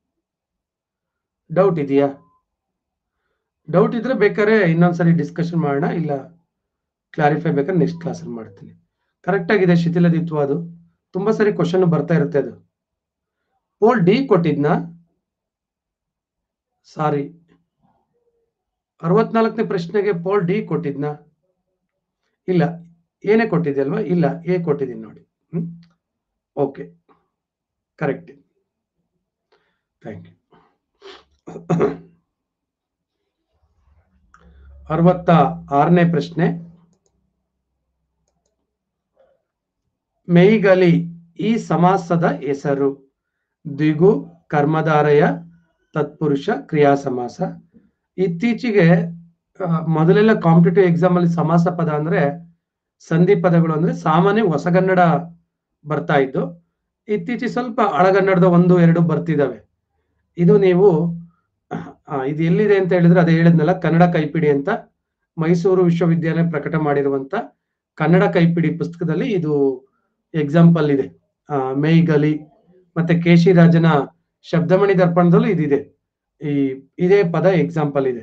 ಡೌಟ್ ಇದೆಯಾ ಡೌಟ್ ಇದ್ರೆ ಬೇಕಾದ್ರೆ ಇನ್ನೊಂದ್ಸರಿ ಡಿಸ್ಕಷನ್ ಮಾಡೋಣ ಇಲ್ಲ ಕ್ಲಾರಿಫೈ ಬೇಕಾದ್ರೆ ನೆಕ್ಸ್ಟ್ ಕ್ಲಾಸಲ್ಲಿ ಮಾಡ್ತೀನಿ ಕರೆಕ್ಟ್ ಆಗಿದೆ ಶಿಥಿಲದಿತ್ವ ಅದು ತುಂಬಾ ಸರಿ ಕ್ವಶನ್ ಬರ್ತಾ ಇರುತ್ತೆ ಅದು ಪೋಲ್ ಡಿ ಕೊಟ್ಟಿದ್ನ ಸಾರಿ ಅರವತ್ನಾಲ್ಕನೇ ಪ್ರಶ್ನೆಗೆ ಪೋಲ್ ಡಿ ಕೊಟ್ಟಿದ್ನ ಇಲ್ಲ ಏನೇ ಕೊಟ್ಟಿದೆ ಅಲ್ವಾ ಇಲ್ಲ ಎ ಕೊಟ್ಟಿದ್ದೀನಿ ನೋಡಿ hmm okay correct thank you ಅರವತ್ತ ಆರನೇ ಪ್ರಶ್ನೆ ಮೇಯ್ಗಲಿ ಈ ಸಮಾಸದ ಹೆಸರು ದ್ವಿಗು ಕರ್ಮಧಾರಯ ತತ್ಪುರುಷ ಕ್ರಿಯಾ ಸಮಾಸ ಇತ್ತೀಚೆಗೆ ಆ, ಮೊದಲೆಲ್ಲ ಕಾಂಪಿಟೇಟಿವ್ ಎಕ್ಸಾಮ್ ಅಲ್ಲಿ ಸಮಾಸ ಪದ ಅಂದ್ರೆ ಸಂಧಿ ಪದಗಳು ಅಂದ್ರೆ ಸಾಮಾನ್ಯ ಹೊಸಗನ್ನಡ ಬರ್ತಾ ಇದ್ದು ಇತ್ತೀಚೆಗೆ ಸ್ವಲ್ಪ ಹಳಗನ್ನಡದ ಒಂದು ಎರಡು ಬರ್ತಿದಾವೆ ಇದು ನೀವು ಆ, ಇದು ಎಲ್ಲಿದೆ ಅಂತ ಹೇಳಿದ್ರೆ ಅದೇ ಹೇಳಿದ್ನಲ್ಲ ಕನ್ನಡ ಕೈಪಿಡಿ ಅಂತ ಮೈಸೂರು ವಿಶ್ವವಿದ್ಯಾಲಯ ಪ್ರಕಟ ಮಾಡಿರುವಂತ ಕನ್ನಡ ಕೈಪಿಡಿ ಪುಸ್ತಕದಲ್ಲಿ ಇದು ಎಕ್ಸಾಂಪಲ್ ಇದೆ ಆ, ಮೇಯ್ಗಲಿ ಮತ್ತೆ ಕೇಶಿರಾಜನ ಶಬ್ದಮಣಿ ದರ್ಪಣದಲ್ಲೂ ಇದಿದೆ ಈ ಇದೇ ಪದ ಎಕ್ಸಾಂಪಲ್ ಇದೆ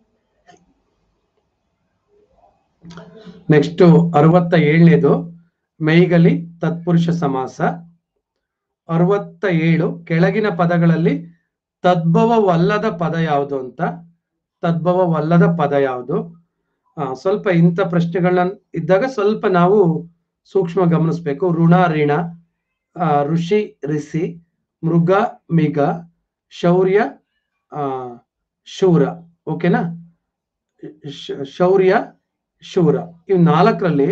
ನೆಕ್ಸ್ಟ್ ಅರವತ್ತ ಏಳನೇದು ಮೈಗಲಿ ತತ್ಪುರುಷ ಸಮಾಸ ಅರವತ್ತ ಏಳು ಕೆಳಗಿನ ಪದಗಳಲ್ಲಿ ತದ್ಭವವಲ್ಲದ ಪದ ಯಾವುದು ಅಂತ ತದ್ಭವವಲ್ಲದ ಪದ ಯಾವುದು ಆ, ಸ್ವಲ್ಪ ಇಂಥ ಪ್ರಶ್ನೆಗಳನ್ನ ಇದ್ದಾಗ ಸ್ವಲ್ಪ ನಾವು ಸೂಕ್ಷ್ಮ ಗಮನಿಸ್ಬೇಕು ಋಣ ಋಣ ಆ, ಋಷಿ ಋಷಿ ಮೃಗ ಮಿಗ ಶೌರ್ಯ ಆ, ಶೂರ ಓಕೆನಾ ಶ- ಶೌರ್ಯ ಶೂರ ಇವು ನಾಲ್ಕರಲ್ಲಿ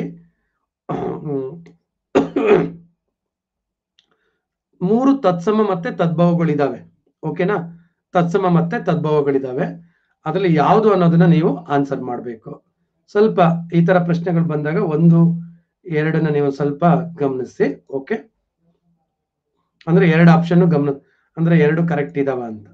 ಮೂರು ತತ್ಸಮ ಮತ್ತೆ ತದ್ಭವಗಳಿದಾವೆ ಓಕೆನಾ ತತ್ಸಮ ಮತ್ತೆ ತದ್ಭವಗಳಿದಾವೆ ಅದರಲ್ಲಿ ಯಾವುದು ಅನ್ನೋದನ್ನ ನೀವು ಆನ್ಸರ್ ಮಾಡಬೇಕು ಸ್ವಲ್ಪ ಈ ತರ ಪ್ರಶ್ನೆಗಳು ಬಂದಾಗ ಒಂದು ಎರಡನ್ನ ನೀವು ಸ್ವಲ್ಪ ಗಮನಿಸಿ ಓಕೆ ಅಂದ್ರೆ ಎರಡು ಆಪ್ಷನ್ ಗಮನ ಅಂದ್ರೆ ಎರಡು ಕರೆಕ್ಟ್ ಇದಾವ ಅಂತ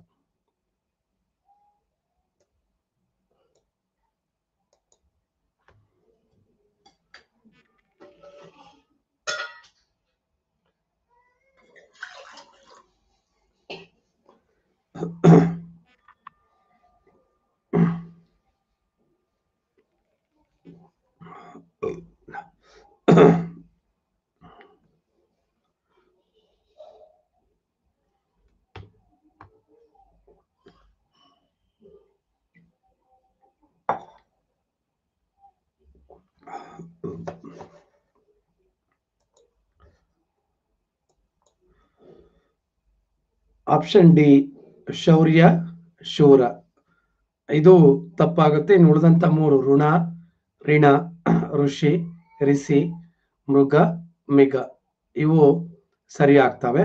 ಆಪ್ಷನ್ ಡಿ ಶೌರ್ಯ ಶೂರ ಇದು ತಪ್ಪಾಗುತ್ತೆ ಇನ್ನು ಉಳಿದಂತ ಮೂರು ಋಣ ಋಣ ಋಷಿ ರಿಸಿ ಮೃಗ ಮಿಗ ಇವು ಸರಿ ಆಗ್ತವೆ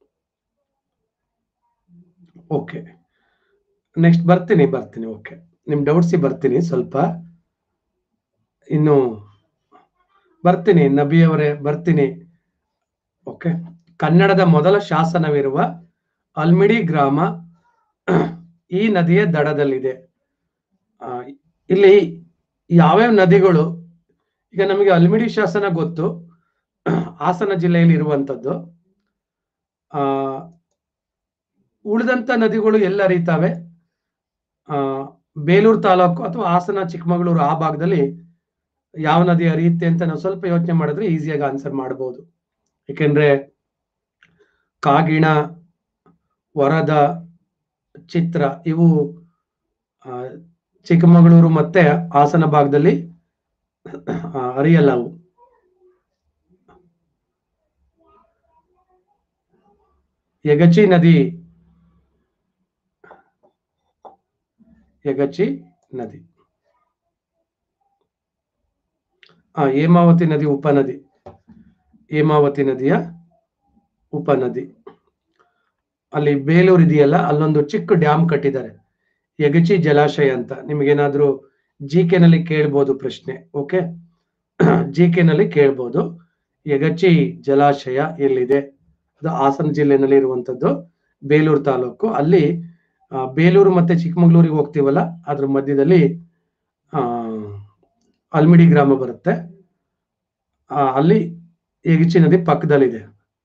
ಓಕೆ ನೆಕ್ಸ್ಟ್ ಬರ್ತೀನಿ ಬರ್ತೀನಿ ಓಕೆ ನಿಮ್ ಡೌಟ್ಸಿ ಬರ್ತೀನಿ ಸ್ವಲ್ಪ ಇನ್ನು ಬರ್ತೀನಿ ನಬಿ ಅವರೇ ಬರ್ತೀನಿ ಓಕೆ ಕನ್ನಡದ ಮೊದಲ ಶಾಸನವಿರುವ ಅಲ್ಮಿಡಿ ಗ್ರಾಮ ಈ ನದಿಯ ದಡದಲ್ಲಿದೆ ಆ, ಇಲ್ಲಿ ಯಾವ್ಯಾವ ನದಿಗಳು ಈಗ ನಮಗೆ ಅಲ್ಮಿಡಿ ಶಾಸನ ಗೊತ್ತು ಹಾಸನ ಜಿಲ್ಲೆಯಲ್ಲಿ ಇರುವಂತದ್ದು ಆ ಉಳಿದಂತ ನದಿಗಳು ಎಲ್ಲ ಹರಿತಾವೆ ಆ ಬೇಲೂರು ತಾಲೂಕು ಅಥವಾ ಹಾಸನ ಚಿಕ್ಕಮಗಳೂರು ಆ ಭಾಗದಲ್ಲಿ ಯಾವ ನದಿ ಹರಿಯುತ್ತೆ ಅಂತ ನಾವು ಸ್ವಲ್ಪ ಯೋಚನೆ ಮಾಡಿದ್ರೆ ಈಸಿಯಾಗಿ ಆನ್ಸರ್ ಮಾಡಬಹುದು ಏಕೆಂದ್ರೆ ಕಾಗಿಣ ವರದ ಚಿತ್ರ ಇವು ಆ, ಚಿಕ್ಕಮಗಳೂರು ಮತ್ತೆ ಹಾಸನ ಭಾಗದಲ್ಲಿ ಆ, ಹರಿಯಲ್ಲ ಅವು ಯಗಚಿ ನದಿ ಯಗಚಿ ನದಿ ಆ ಹೇಮಾವತಿ ನದಿ ಉಪನದಿ ಹೇಮಾವತಿ ನದಿಯ ಉಪನದಿ ಅಲ್ಲಿ ಬೇಲೂರು ಇದೆಯಲ್ಲ ಅಲ್ಲೊಂದು ಚಿಕ್ಕ ಡ್ಯಾಮ್ ಕಟ್ಟಿದ್ದಾರೆ ಯಗಚಿ ಜಲಾಶಯ ಅಂತ ನಿಮಗೇನಾದ್ರೂ ಜಿ ಕೆ ನಲ್ಲಿ ಕೇಳ್ಬೋದು ಪ್ರಶ್ನೆ ಓಕೆ ಜಿ ಕೆ ನಲ್ಲಿ ಕೇಳ್ಬೋದು ಯಗಚಿ ಜಲಾಶಯ ಎಲ್ಲಿದೆ ಅದು ಹಾಸನ ಜಿಲ್ಲೆನಲ್ಲಿ ಇರುವಂತದ್ದು ಬೇಲೂರು ತಾಲೂಕು ಅಲ್ಲಿ ಆ, ಬೇಲೂರು ಮತ್ತೆ ಚಿಕ್ಕಮಗಳೂರಿಗೆ ಹೋಗ್ತೀವಲ್ಲ ಅದ್ರ ಮಧ್ಯದಲ್ಲಿ ಆ ಅಲ್ಮಿಡಿ ಗ್ರಾಮ ಬರುತ್ತೆ ಆ, ಅಲ್ಲಿ ಯಗಚಿ ನದಿ ಪಕ್ಕದಲ್ಲಿದೆ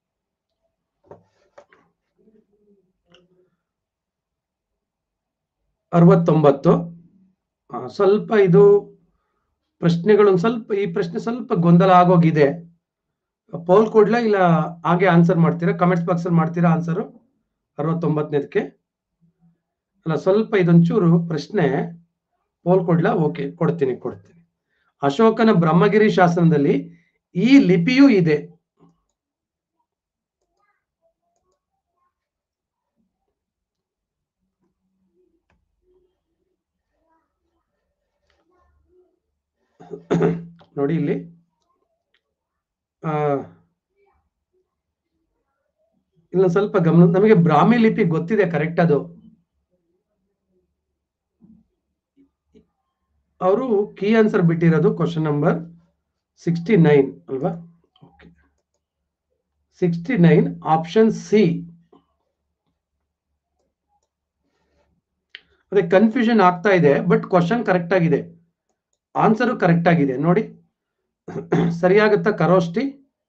ಅರವತ್ತೊಂಬತ್ತು ಆ, ಸ್ವಲ್ಪ ಇದು ಪ್ರಶ್ನೆಗಳು ಒಂದ್ ಸ್ವಲ್ಪ ಈ ಪ್ರಶ್ನೆ ಸ್ವಲ್ಪ ಗೊಂದಲ ಆಗೋಗಿದೆ ಪೌಲ್ ಕೊಡ್ಲಾ ಇಲ್ಲ ಹಾಗೆ ಆನ್ಸರ್ ಮಾಡ್ತೀರಾ ಕಮೆಂಟ್ಸ್ ಬಾಕ್ಸ್ ಅಲ್ಲಿ ಮಾಡ್ತೀರಾ ಆನ್ಸರ್ ಅರವತ್ತೊಂಬತ್ತನೇದಕ್ಕೆ ಅಲ್ಲ ಸ್ವಲ್ಪ ಇದೊಂಚೂರು ಪ್ರಶ್ನೆ ಪೋಲ್ ಕೊಡ್ಲಾ ಓಕೆ ಕೊಡ್ತೀನಿ ಕೊಡ್ತೀನಿ ಅಶೋಕನ ಬ್ರಹ್ಮಗಿರಿ ಶಾಸನದಲ್ಲಿ ಈ ಲಿಪಿಯೂ ಇದೆ ನೋಡಿ ಇಲ್ಲಿ ಆ ಇಲ್ಲ ಸ್ವಲ್ಪ ಗಮನ ನಮಗೆ ಬ್ರಾಹ್ಮಿ ಲಿಪಿ ಗೊತ್ತಿದೆ ಕರೆಕ್ಟ್ ಅದು ಅವರು ಕೀ ಆನ್ಸರ್ ಬಿಟ್ಟಿರೋದು ಕ್ವಶನ್ ನಂಬರ್ ಸಿಕ್ಸ್ಟಿ ನೈನ್ ಅಲ್ವಾ okay sixty nine option C ಅದೇ ಕನ್ಫ್ಯೂಷನ್ ಆಗ್ತಾ ಇದೆ ಬಟ್ ಕ್ವಶನ್ ಕರೆಕ್ಟ್ ಆಗಿದೆ ಆನ್ಸರು ಕರೆಕ್ಟ್ ಆಗಿದೆ ನೋಡಿ ಸರಿಯಾಗುತ್ತಾ ಕರೋಷ್ಟಿ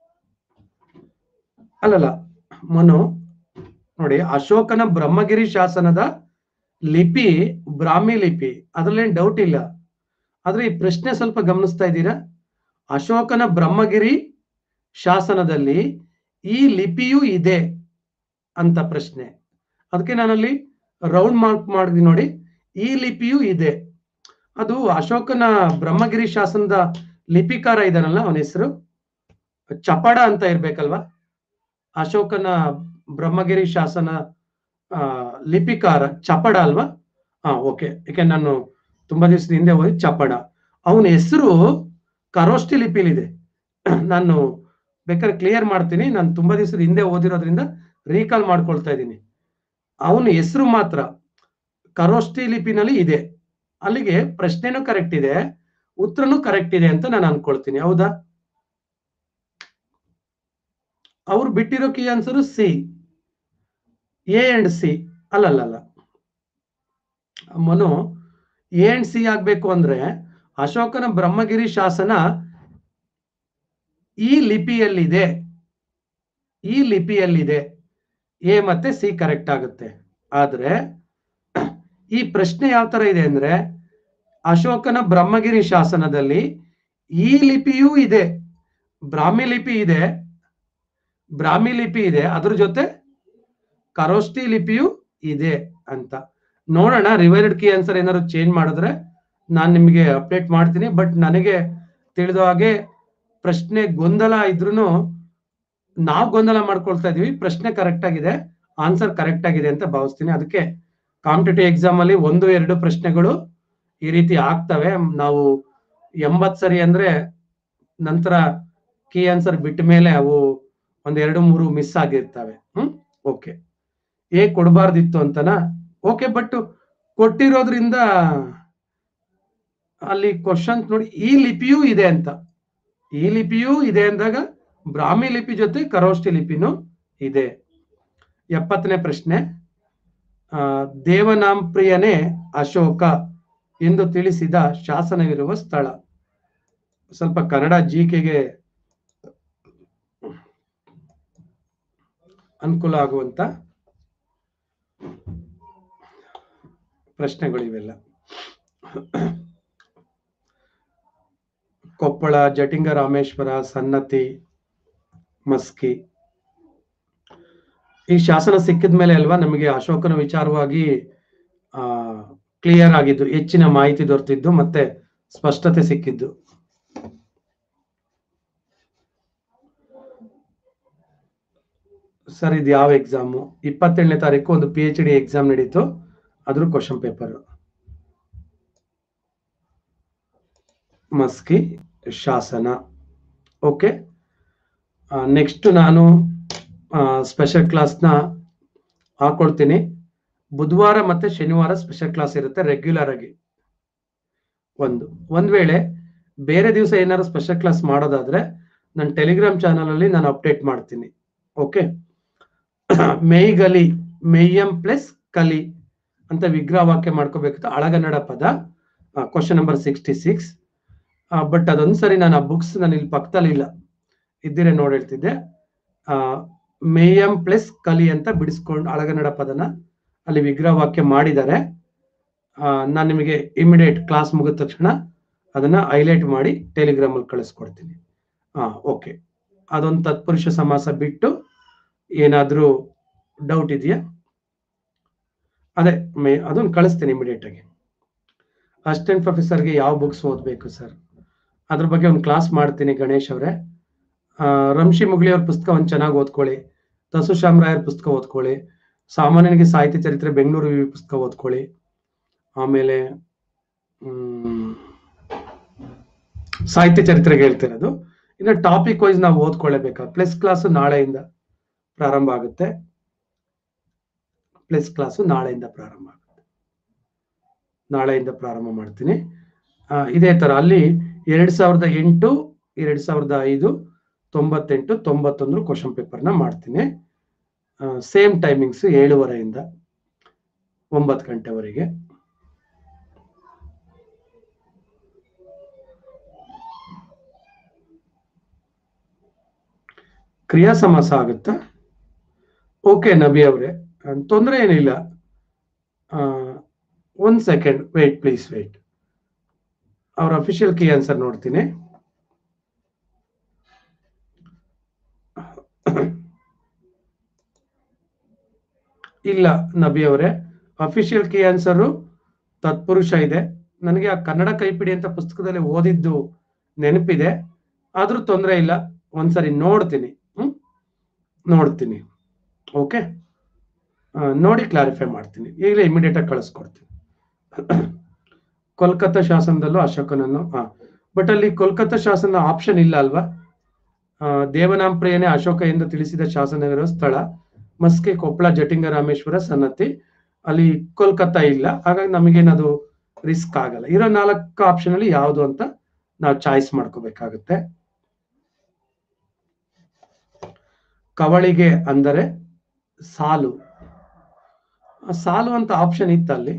ಅಲ್ಲಲ್ಲ ಮನು ನೋಡಿ ಅಶೋಕನ ಬ್ರಹ್ಮಗಿರಿ ಶಾಸನದ ಲಿಪಿ ಬ್ರಾಹ್ಮಿ ಲಿಪಿ ಅದ್ರಲ್ಲೇನ್ ಡೌಟ್ ಇಲ್ಲ ಆದ್ರೆ ಈ ಪ್ರಶ್ನೆ ಸ್ವಲ್ಪ ಗಮನಿಸ್ತಾ ಇದ್ದೀರಾ ಅಶೋಕನ ಬ್ರಹ್ಮಗಿರಿ ಶಾಸನದಲ್ಲಿ ಈ ಲಿಪಿಯೂ ಇದೆ ಅಂತ ಪ್ರಶ್ನೆ ಅದಕ್ಕೆ ನಾನಲ್ಲಿ ರೌಂಡ್ ಮಾರ್ಕ್ ಮಾಡಿದ್ವಿ ನೋಡಿ ಈ ಲಿಪಿಯೂ ಇದೆ ಅದು ಅಶೋಕನ ಬ್ರಹ್ಮಗಿರಿ ಶಾಸನದ ಲಿಪಿಕಾರ ಇದಾನಲ್ಲ ಅವನ ಹೆಸರು ಚಪಡ ಅಂತ ಇರ್ಬೇಕಲ್ವಾ ಅಶೋಕನ ಬ್ರಹ್ಮಗಿರಿ ಶಾಸನ ಆ, ಲಿಪಿಕಾರ ಚಪಡ ಅಲ್ವಾ ಹಾ ಓಕೆ ಯಾಕೆ ನಾನು ತುಂಬಾ ದಿವಸದ ಹಿಂದೆ ಓದಿ ಚಪಡ ಅವನ ಹೆಸರು ಕರೋಷ್ಟಿ ಲಿಪಿಲಿದೆ ನಾನು ಬೇಕಾದ್ರೆ ಕ್ಲಿಯರ್ ಮಾಡ್ತೀನಿ ನಾನು ತುಂಬಾ ದಿವಸದ ಹಿಂದೆ ಓದಿರೋದ್ರಿಂದ ರೀಕಾಲ್ ಮಾಡ್ಕೊಳ್ತಾ ಇದ್ದೀನಿ ಅವನ ಹೆಸರು ಮಾತ್ರ ಕರೋಷ್ಟಿ ಲಿಪಿನಲ್ಲಿ ಇದೆ ಅಲ್ಲಿಗೆ ಪ್ರಶ್ನೆನೂ ಕರೆಕ್ಟ್ ಇದೆ ಉತ್ತರನೂ ಕರೆಕ್ಟ್ ಇದೆ ಅಂತ ನಾನು ಅನ್ಕೊಳ್ತೀನಿ ಹೌದಾ ಅವ್ರು ಬಿಟ್ಟಿರೋ key answer C A and C ಅಲ್ಲಲ್ಲ ಮನು ಎ ಅಂಡ್ ಸಿ ಆಗ್ಬೇಕು ಅಂದ್ರೆ ಅಶೋಕನ ಬ್ರಹ್ಮಗಿರಿ ಶಾಸನ ಈ ಲಿಪಿಯಲ್ಲಿದೆ ಈ ಲಿಪಿಯಲ್ಲಿದೆ ಎ ಮತ್ತೆ ಸಿ ಕರೆಕ್ಟ್ ಆಗುತ್ತೆ ಆದ್ರೆ ಈ ಪ್ರಶ್ನೆ ಯಾವ ತರ ಇದೆ ಅಂದ್ರೆ ಅಶೋಕನ ಬ್ರಹ್ಮಗಿರಿ ಶಾಸನದಲ್ಲಿ ಈ ಲಿಪಿಯೂ ಇದೆ ಬ್ರಾಹ್ಮಿ ಲಿಪಿ ಇದೆ ಬ್ರಾಹ್ಮಿ ಲಿಪಿ ಇದೆ ಅದ್ರ ಜೊತೆ ಕರೋಷ್ಟಿ ಲಿಪಿಯೂ ಇದೆ ಅಂತ ನೋಡೋಣ ರಿವೈರ್ಡ್ ಕೀ ಆನ್ಸರ್ ಏನಾದ್ರು ಚೇಂಜ್ ಮಾಡಿದ್ರೆ ನಾನು ನಿಮಗೆ ಅಪ್ಡೇಟ್ ಮಾಡ್ತೀನಿ ಬಟ್ ನನಗೆ ತಿಳಿದ ಹಾಗೆ ಪ್ರಶ್ನೆ ಗೊಂದಲ ಇದ್ರೂ ನಾವು ಗೊಂದಲ ಮಾಡ್ಕೊಳ್ತಾ ಇದೀವಿ ಪ್ರಶ್ನೆ ಕರೆಕ್ಟ್ ಆಗಿದೆ ಆನ್ಸರ್ ಕರೆಕ್ಟ್ ಆಗಿದೆ ಅಂತ ಭಾವಿಸ್ತೀನಿ ಅದಕ್ಕೆ ಕಾಂಪಿಟೇಟಿವ್ ಎಕ್ಸಾಮ್ ಅಲ್ಲಿ ಒಂದು ಎರಡು ಪ್ರಶ್ನೆಗಳು ಈ ರೀತಿ ಆಗ್ತವೆ ನಾವು ಎಂಬತ್ ಸರಿ ಅಂದ್ರೆ ನಂತರ ಕೀ ಆನ್ಸರ್ ಬಿಟ್ಟ ಮೇಲೆ ಅವು ಒಂದ್ ಎರಡು ಮೂರು ಮಿಸ್ ಆಗಿರ್ತವೆ ಹ್ಮ್ ಓಕೆ ಏ ಕೊಡಬಾರ್ದಿತ್ತು ಅಂತನಾ ಓಕೆ ಬಟ್ ಕೊಟ್ಟಿರೋದ್ರಿಂದ ಅಲ್ಲಿ ಕ್ವಶನ್ ನೋಡಿ ಈ ಲಿಪಿಯೂ ಇದೆ ಅಂತ ಈ ಲಿಪಿಯೂ ಇದೆ ಅಂದಾಗ ಬ್ರಾಹ್ಮಿ ಲಿಪಿ ಜೊತೆ ಕರೋಷ್ಟಿ ಲಿಪಿನೂ ಇದೆ ಎಪ್ಪತ್ತನೇ ಪ್ರಶ್ನೆ ಆ, ದೇವನಾಂಪ್ರಿಯನೇ ಅಶೋಕ ಎಂದು ತಿಳಿಸಿದ ಶಾಸನವಿರುವ ಸ್ಥಳ ಸ್ವಲ್ಪ ಕನ್ನಡ ಜಿಕೆಗೆ ಅನುಕೂಲ ಆಗುವಂತ ಪ್ರಶ್ನೆಗಳು ಇವೆಲ್ಲ ಕೊಪ್ಪಳ ಜಟಿಂಗ ರಾಮೇಶ್ವರ ಸನ್ನತಿ ಮಸ್ಕಿ ಈ ಶಾಸನ ಸಿಕ್ಕಿದ ಮೇಲೆ ಅಲ್ವಾ ನಮಗೆ ಅಶೋಕನ ವಿಚಾರವಾಗಿ ಆ ಕ್ಲಿಯರ್ ಆಗಿದ್ದು ಹೆಚ್ಚಿನ ಮಾಹಿತಿ ದೊರೆತಿದ್ದು ಮತ್ತೆ ಸ್ಪಷ್ಟತೆ ಸಿಕ್ಕಿದ್ದು ಸರ್ ಇದು ಯಾವ ಎಕ್ಸಾಮು ಇಪ್ಪತ್ತೇಳನೇ ತಾರೀಕು ಒಂದು ಪಿ ಎಚ್ ಡಿ ಎಕ್ಸಾಮ್ ನಡೀತು ಅದ್ರ ಕ್ವಶನ್ ಪೇಪರ್ ಮಸ್ಕಿ ಶಾಸನ ಓಕೆ ನೆಕ್ಸ್ಟ್ ನಾನು ಸ್ಪೆಷಲ್ ಕ್ಲಾಸ್ನ ಹಾಕೊಳ್ತೀನಿ ಬುಧವಾರ ಮತ್ತೆ ಶನಿವಾರ ಸ್ಪೆಷಲ್ ಕ್ಲಾಸ್ ಇರುತ್ತೆ ರೆಗ್ಯುಲರ್ ಆಗಿ ಒಂದು ಒಂದ್ ವೇಳೆ ಬೇರೆ ದಿವಸ ಏನಾದ್ರು ಸ್ಪೆಷಲ್ ಕ್ಲಾಸ್ ಮಾಡೋದಾದ್ರೆ ನನ್ನ ಟೆಲಿಗ್ರಾಮ್ ಚಾನಲ್ ಅಲ್ಲಿ ನಾನು ಅಪ್ಡೇಟ್ ಮಾಡ್ತೀನಿ ಓಕೆ ಮೇಯ್ಗಲಿ ಮೇಯಂ ಪ್ಲಸ್ ಕಲಿ ಅಂತ ವಿಗ್ರಹ ವಾಕ್ಯ ಮಾಡ್ಕೋಬೇಕು ಅಳಗನ್ನಡ ಪದ question number sixty six but ಅದೊಂದು ಸರಿ ನಾನು ಆ ಬುಕ್ಸ್ ನಾನು ಇಲ್ಲಿ ಪಕ್ಕದಲ್ಲಿ ಇಲ್ಲ ಇದ್ದಿರೆ ನೋಡಿ ಹೇಳ್ತಿದ್ದೆ ಆ ಮೇಯಂ ಪ್ಲಸ್ ಕಲಿ ಅಂತ ಬಿಡಿಸ್ಕೊಂಡು ಅಳಗನ್ನಡ ಪದನ ಅಲ್ಲಿ ವಿಗ್ರಹ ವಾಕ್ಯ ಮಾಡಿದ್ದಾರೆ ನಾನು ನಿಮಗೆ ಇಮಿಡಿಯೇಟ್ ಕ್ಲಾಸ್ ಮುಗಿದ ತಕ್ಷಣ ಅದನ್ನ ಹೈಲೈಟ್ ಮಾಡಿ ಟೆಲಿಗ್ರಾಮ್ ಅಲ್ಲಿ ಕಳಿಸ್ಕೊಡ್ತೀನಿ ಹಾ ಓಕೆ ಅದೊಂದು ತತ್ಪುರುಷ ಸಮಾಸ ಬಿಟ್ಟು ಏನಾದ್ರೂ ಡೌಟ್ ಇದೆಯಾ ಅದೇ ಮೇ ಅದನ್ನ ಕಳಿಸ್ತೀನಿ ಇಮಿಡಿಯೇಟ್ ಆಗಿ ಅಸಿಸ್ಟೆಂಟ್ ಪ್ರೊಫೆಸರ್ಗೆ ಯಾವ ಬುಕ್ಸ್ ಓದಬೇಕು ಸರ್ ಅದ್ರ ಬಗ್ಗೆ ಒಂದು ಕ್ಲಾಸ್ ಮಾಡ್ತೀನಿ ಗಣೇಶ್ ಅವರೇ ರಂಶಿ ಮುಗ್ಳಿಯವ್ರ ಪುಸ್ತಕ ಒಂದು ಚೆನ್ನಾಗಿ ಓದ್ಕೊಳ್ಳಿ ತಸು ಶಾಮರಾಯರ್ ಪುಸ್ತಕ ಓದ್ಕೊಳ್ಳಿ ಸಾಮಾನ್ಯನಿಗೆ ಸಾಹಿತ್ಯ ಚರಿತ್ರೆ ಬೆಂಗಳೂರು ವಿವಿ ಪುಸ್ತಕ ಓದ್ಕೊಳ್ಳಿ ಆಮೇಲೆ ಹ್ಮ್, ಸಾಹಿತ್ಯ ಚರಿತ್ರೆಗೆ ಹೇಳ್ತಿರೋದು ಇನ್ನು ಟಾಪಿಕ್ ವೈಸ್ ನಾವು ಓದ್ಕೊಳ್ಳೇಬೇಕಾ ಪ್ಲಸ್ ಕ್ಲಾಸ್ ನಾಳೆಯಿಂದ ಪ್ರಾರಂಭ ಆಗುತ್ತೆ ಪ್ಲಸ್ ಕ್ಲಾಸು ನಾಳೆಯಿಂದ ಪ್ರಾರಂಭ ಆಗುತ್ತೆ ನಾಳೆಯಿಂದ ಪ್ರಾರಂಭ ಮಾಡ್ತೀನಿ ಆ, ಇದೇ ತರ ಅಲ್ಲಿ ಎರಡ್ ಸಾವಿರದ ಎಂಟು ಎರಡ್ ಸಾವಿರದ ಐದು ತೊಂಬತ್ತೆಂಟು ತೊಂಬತ್ತೊಂದು ಕ್ವಶನ್ ಪೇಪರ್ನ ಮಾಡ್ತೀನಿ ಸೇಮ್ ಟೈಮಿಂಗ್ಸ್ ಏಳುವರೆಯಿಂದ ಒಂಬತ್ತು ಗಂಟೆವರೆಗೆ ಕ್ರಿಯಾ ಸಮಾಸ ಆಗುತ್ತಾ ಓಕೆ ನಬಿ ಅವರೇ ತೊಂದರೆ ಏನಿಲ್ಲ ಒಂದ್ ಸೆಕೆಂಡ್ ವೇಟ್ ಪ್ಲೀಸ್ ವೇಟ್ ಅವ್ರ ಅಫಿಷಿಯಲ್ ಕೀ ಆನ್ಸರ್ ನೋಡ್ತೀನಿ ಇಲ್ಲ ನಬಿ ಅವರೇ ಅಫಿಷಿಯಲ್ ಕೀ ಆನ್ಸರು ತತ್ಪುರುಷ ಇದೆ ನನಗೆ ಆ ಕನ್ನಡ ಕೈಪಿಡಿ ಅಂತ ಪುಸ್ತಕದಲ್ಲಿ ಓದಿದ್ದು ನೆನಪಿದೆ ಆದ್ರೂ ತೊಂದರೆ ಇಲ್ಲ ಒಂದ್ಸರಿ ನೋಡ್ತೀನಿ ಹ್ಮ್ ನೋಡ್ತೀನಿ ಓಕೆ ನೋಡಿ ಕ್ಲಾರಿಫೈ ಮಾಡ್ತೀನಿ ಈಗಲೇ ಇಮಿಡಿಯೇಟ್ ಆಗಿ ಕಳಿಸ್ಕೊಡ್ತೀನಿ ಕೋಲ್ಕತ್ತಾ ಶಾಸನದಲ್ಲೂ ಅಶೋಕನನ್ನು ಹಾ ಬಟ್ ಅಲ್ಲಿ ಕೋಲ್ಕತ್ತಾ ಶಾಸನ ಆಪ್ಷನ್ ಇಲ್ಲ ಅಲ್ವಾ ಆ, ದೇವನಾಂಪ್ರಿಯನೇ ಅಶೋಕ ಎಂದು ತಿಳಿಸಿದ ಶಾಸನವಿರುವ ಸ್ಥಳ ಮಸ್ಕೆ ಕೊಪ್ಪಳ ಜಟಿಂಗ ರಾಮೇಶ್ವರ ಸನ್ನತಿ ಅಲ್ಲಿ ಕೋಲ್ಕತ್ತಾ ಇಲ್ಲ ಹಾಗಾಗಿ ನಮಗೇನದು ರಿಸ್ಕ್ ಆಗಲ್ಲ ಇರೋ ನಾಲ್ಕು ಆಪ್ಷನ್ ಅಲ್ಲಿ ಯಾವುದು ಅಂತ ನಾವು ಚಾಯ್ಸ್ ಮಾಡ್ಕೋಬೇಕಾಗುತ್ತೆ ಕವಳಿಗೆ ಅಂದರೆ ಸಾಲು ಆ ಸಾಲು ಅಂತ ಆಪ್ಷನ್ ಇತ್ತು ಅಲ್ಲಿ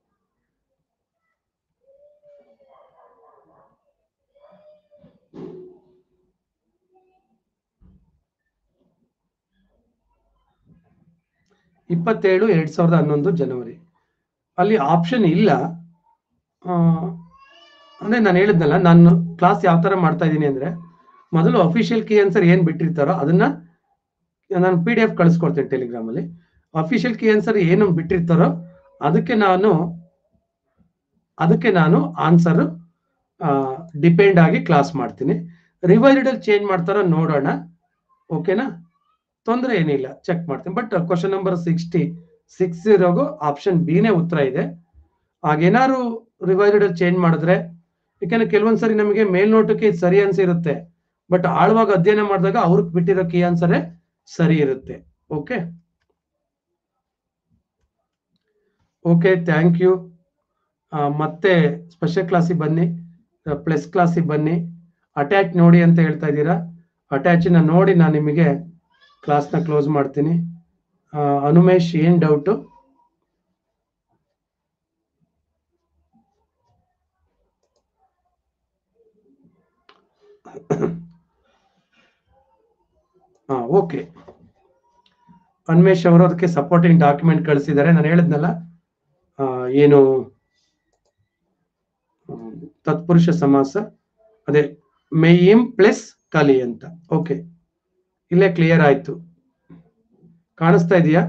ಇಪ್ಪತ್ತೇಳು ಎರಡ್ ಸಾವಿರದ ಹನ್ನೊಂದು ಜನವರಿ ಅಲ್ಲಿ ಆಪ್ಷನ್ ಇಲ್ಲ ಆ, ಅಂದ್ರೆ ನಾನು ಹೇಳಿದ್ನಲ್ಲ ನಾನು ಕ್ಲಾಸ್ ಯಾವ ತರ ಮಾಡ್ತಾ ಇದ್ದೀನಿ ಅಂದ್ರೆ ಮೊದಲು ಅಫಿಷಿಯಲ್ ಕೀ ಆನ್ಸರ್ ಏನ್ ಬಿಟ್ಟಿರ್ತಾರೋ ಅದನ್ನ ನಾನು ಪಿ ಡಿ ಎಫ್ ಕಳಿಸ್ಕೊಡ್ತೇನೆ ಟೆಲಿಗ್ರಾಮ್ ಅಲ್ಲಿ ಅಫಿಷಿಯಲ್ ಕೀ ಆನ್ಸರ್ ಏನು ಬಿಟ್ಟಿರ್ತಾರೋ ಅದಕ್ಕೆ ನಾನು ಅದಕ್ಕೆ ನಾನು ಆನ್ಸರ್ ಡಿಪೆಂಡ್ ಆಗಿ ಕ್ಲಾಸ್ ಮಾಡ್ತೀನಿ ರಿವೈಸ್ಡ್ ಅಲ್ಲಿ ಚೇಂಜ್ ಮಾಡ್ತಾರೋ ನೋಡೋಣ ಓಕೆನಾ ತೊಂದರೆ ಏನಿಲ್ಲ ಚೆಕ್ ಮಾಡ್ತೀನಿ but question number sixty six ಇರೋಗು ಆಪ್ಷನ್ ಬಿನೇ ಉತ್ತರ ಇದೆ ಹಾಗೇನಾದ್ರು ರಿವೈಸ್ಡ್ ಅಲ್ಲಿ ಚೇಂಜ್ ಮಾಡಿದ್ರೆ ಯಾಕಂದ್ರೆ ಕೆಲವೊಂದ್ಸರಿ ನಮಗೆ ಮೇಲ್ನೋಟಕ್ಕೆ ಇದು ಸರಿ ಅನ್ಸಿರುತ್ತೆ ಬಟ್ ಆಳವಾಗಿ ಅಧ್ಯಯನ ಮಾಡಿದಾಗ ಅವ್ರಿಗೆ ಬಿಟ್ಟಿರೋ ಕೀ ಆನ್ಸರೇ ಸರಿ ಇರುತ್ತೆ ಓಕೆ ಓಕೆ ಥ್ಯಾಂಕ್ ಯು ಮತ್ತೆ ಸ್ಪೆಷಲ್ ಕ್ಲಾಸಿಗೆ ಬನ್ನಿ ಪ್ಲಸ್ ಕ್ಲಾಸಿಗೆ ಬನ್ನಿ ಅಟ್ಯಾಚ್ ನೋಡಿ ಅಂತ ಹೇಳ್ತಾ ಇದ್ದೀರಾ ಅಟ್ಯಾಚಿನ ನೋಡಿ ನಾನು ನಿಮಗೆ ಕ್ಲಾಸ್ನ ಕ್ಲೋಸ್ ಮಾಡ್ತೀನಿ ಆ, ಅನುಮೇಶ್ ಏನ್ ಡೌಟು ಹಾ ಓಕೆ ಅನ್ಮೇಶ್ ಅವರು ಅದಕ್ಕೆ ಸಪೋರ್ಟಿಂಗ್ ಡಾಕ್ಯುಮೆಂಟ್ ಕಳಿಸಿದ್ದಾರೆ ನಾನು ಹೇಳಿದ್ನಲ್ಲ ಆ, ಏನು ಹ್ಮ್, ತತ್ಪುರುಷ ಸಮಾಸ ಅದೇ ಮೇಯಿಂ ಪ್ಲಸ್ ಕಲಿ ಅಂತ ಓಕೆ ಇಲ್ಲೇ ಕ್ಲಿಯರ್ ಆಯ್ತು ಕಾಣಿಸ್ತಾ ಇದೆಯಾ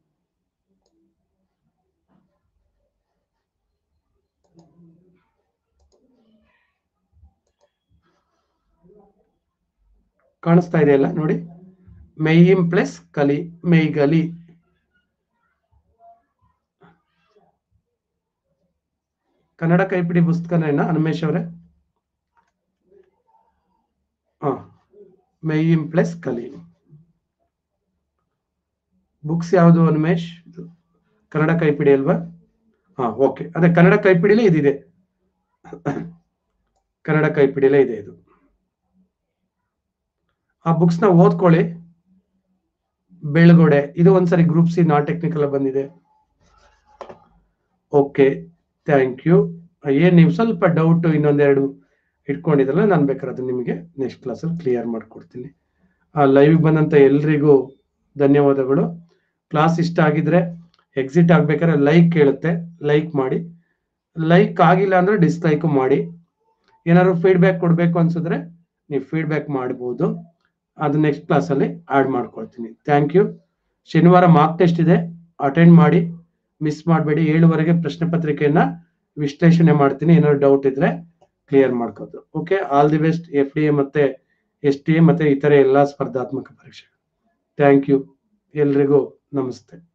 ಕಾಣಿಸ್ತಾ ಇದೆಯಲ್ಲ ನೋಡಿ ಮೇಯಿಂ ಪ್ಲಸ್ ಕಲಿ ಮೇಯ್ಗಲಿ ಕನ್ನಡ ಕೈಪಿಡಿ ಪುಸ್ತಕನೇನಾ ಹನುಮೇಶ್ ಅವರೇ ಹಾ ಮೇಯಿಂ ಪ್ಲಸ್ ಕಲಿ ಬುಕ್ಸ್ ಯಾವುದು ಹನುಮೇಶ್ ಕನ್ನಡ ಕೈಪಿಡಿ ಅಲ್ವಾ ಹಾ ಓಕೆ ಅದೇ ಕನ್ನಡ ಕೈಪಿಡಿಲೇ ಇದಿದೆ ಕನ್ನಡ ಕೈಪಿಡಿಲೇ ಇದೆ ಇದು ಆ ಬುಕ್ಸ್ ನ ಓದ್ಕೊಳ್ಳಿ ಬೆಳಗೊಡೆ ಇದು ಒಂದ್ಸರಿ ಗ್ರೂಪ್ ಸಿ ನಾಟ್ ಟೆಕ್ನಿಕಲ್ ಬಂದಿದೆ ಓಕೆ ಥ್ಯಾಂಕ್ ಯು ಏನ್ ನೀವು ಸ್ವಲ್ಪ ಡೌಟ್ ಇನ್ನೊಂದೆರಡು ಇಟ್ಕೊಂಡಿದ್ರಲ್ಲ ನಾನು ಬೇಕಾದ್ರೆ ಅದು ನಿಮಗೆ ನೆಕ್ಸ್ಟ್ ಕ್ಲಾಸಲ್ಲಿ ಕ್ಲಿಯರ್ ಮಾಡ್ಕೊಡ್ತೀನಿ ಆ ಲೈವ್ ಬಂದಂತ ಎಲ್ರಿಗೂ ಧನ್ಯವಾದಗಳು ಕ್ಲಾಸ್ ಇಷ್ಟ ಆಗಿದ್ರೆ ಎಕ್ಸಿಟ್ ಆಗ್ಬೇಕಾದ್ರೆ ಲೈಕ್ ಕೇಳುತ್ತೆ ಲೈಕ್ ಮಾಡಿ ಲೈಕ್ ಆಗಿಲ್ಲ ಅಂದ್ರೆ ಡಿಸ್ಲೈಕ್ ಮಾಡಿ ಏನಾದ್ರು ಫೀಡ್ಬ್ಯಾಕ್ ಕೊಡಬೇಕು ಅನ್ಸಿದ್ರೆ ನೀವು ಫೀಡ್ಬ್ಯಾಕ್ ಮಾಡ್ಬೋದು ಅದು ನೆಕ್ಸ್ಟ್ ಕ್ಲಾಸಲ್ಲಿ ಆಡ್ ಮಾಡ್ಕೊಳ್ತೀನಿ ಥ್ಯಾಂಕ್ ಯು ಶನಿವಾರ ಮಾರ್ಕ್ ಟೆಸ್ಟ್ ಇದೆ ಅಟೆಂಡ್ ಮಾಡಿ ಮಿಸ್ ಮಾಡಬೇಡಿ ಏಳುವರೆಗೆ ಪ್ರಶ್ನೆ ಪತ್ರಿಕೆಯನ್ನ ವಿಶ್ಲೇಷಣೆ ಮಾಡ್ತೀನಿ ಏನಾದ್ರು ಡೌಟ್ ಇದ್ರೆ ಕ್ಲಿಯರ್ ಮಾಡ್ಕೋದು okay all the best F D A ಮತ್ತೆ ಎಸ್ ಟಿ ಎ ಮತ್ತೆ ಇತರೆ ಎಲ್ಲಾ ಸ್ಪರ್ಧಾತ್ಮಕ ಪರೀಕ್ಷೆ ಥ್ಯಾಂಕ್ ಯು ಎಲ್ರಿಗೂ ನಮಸ್ತೆ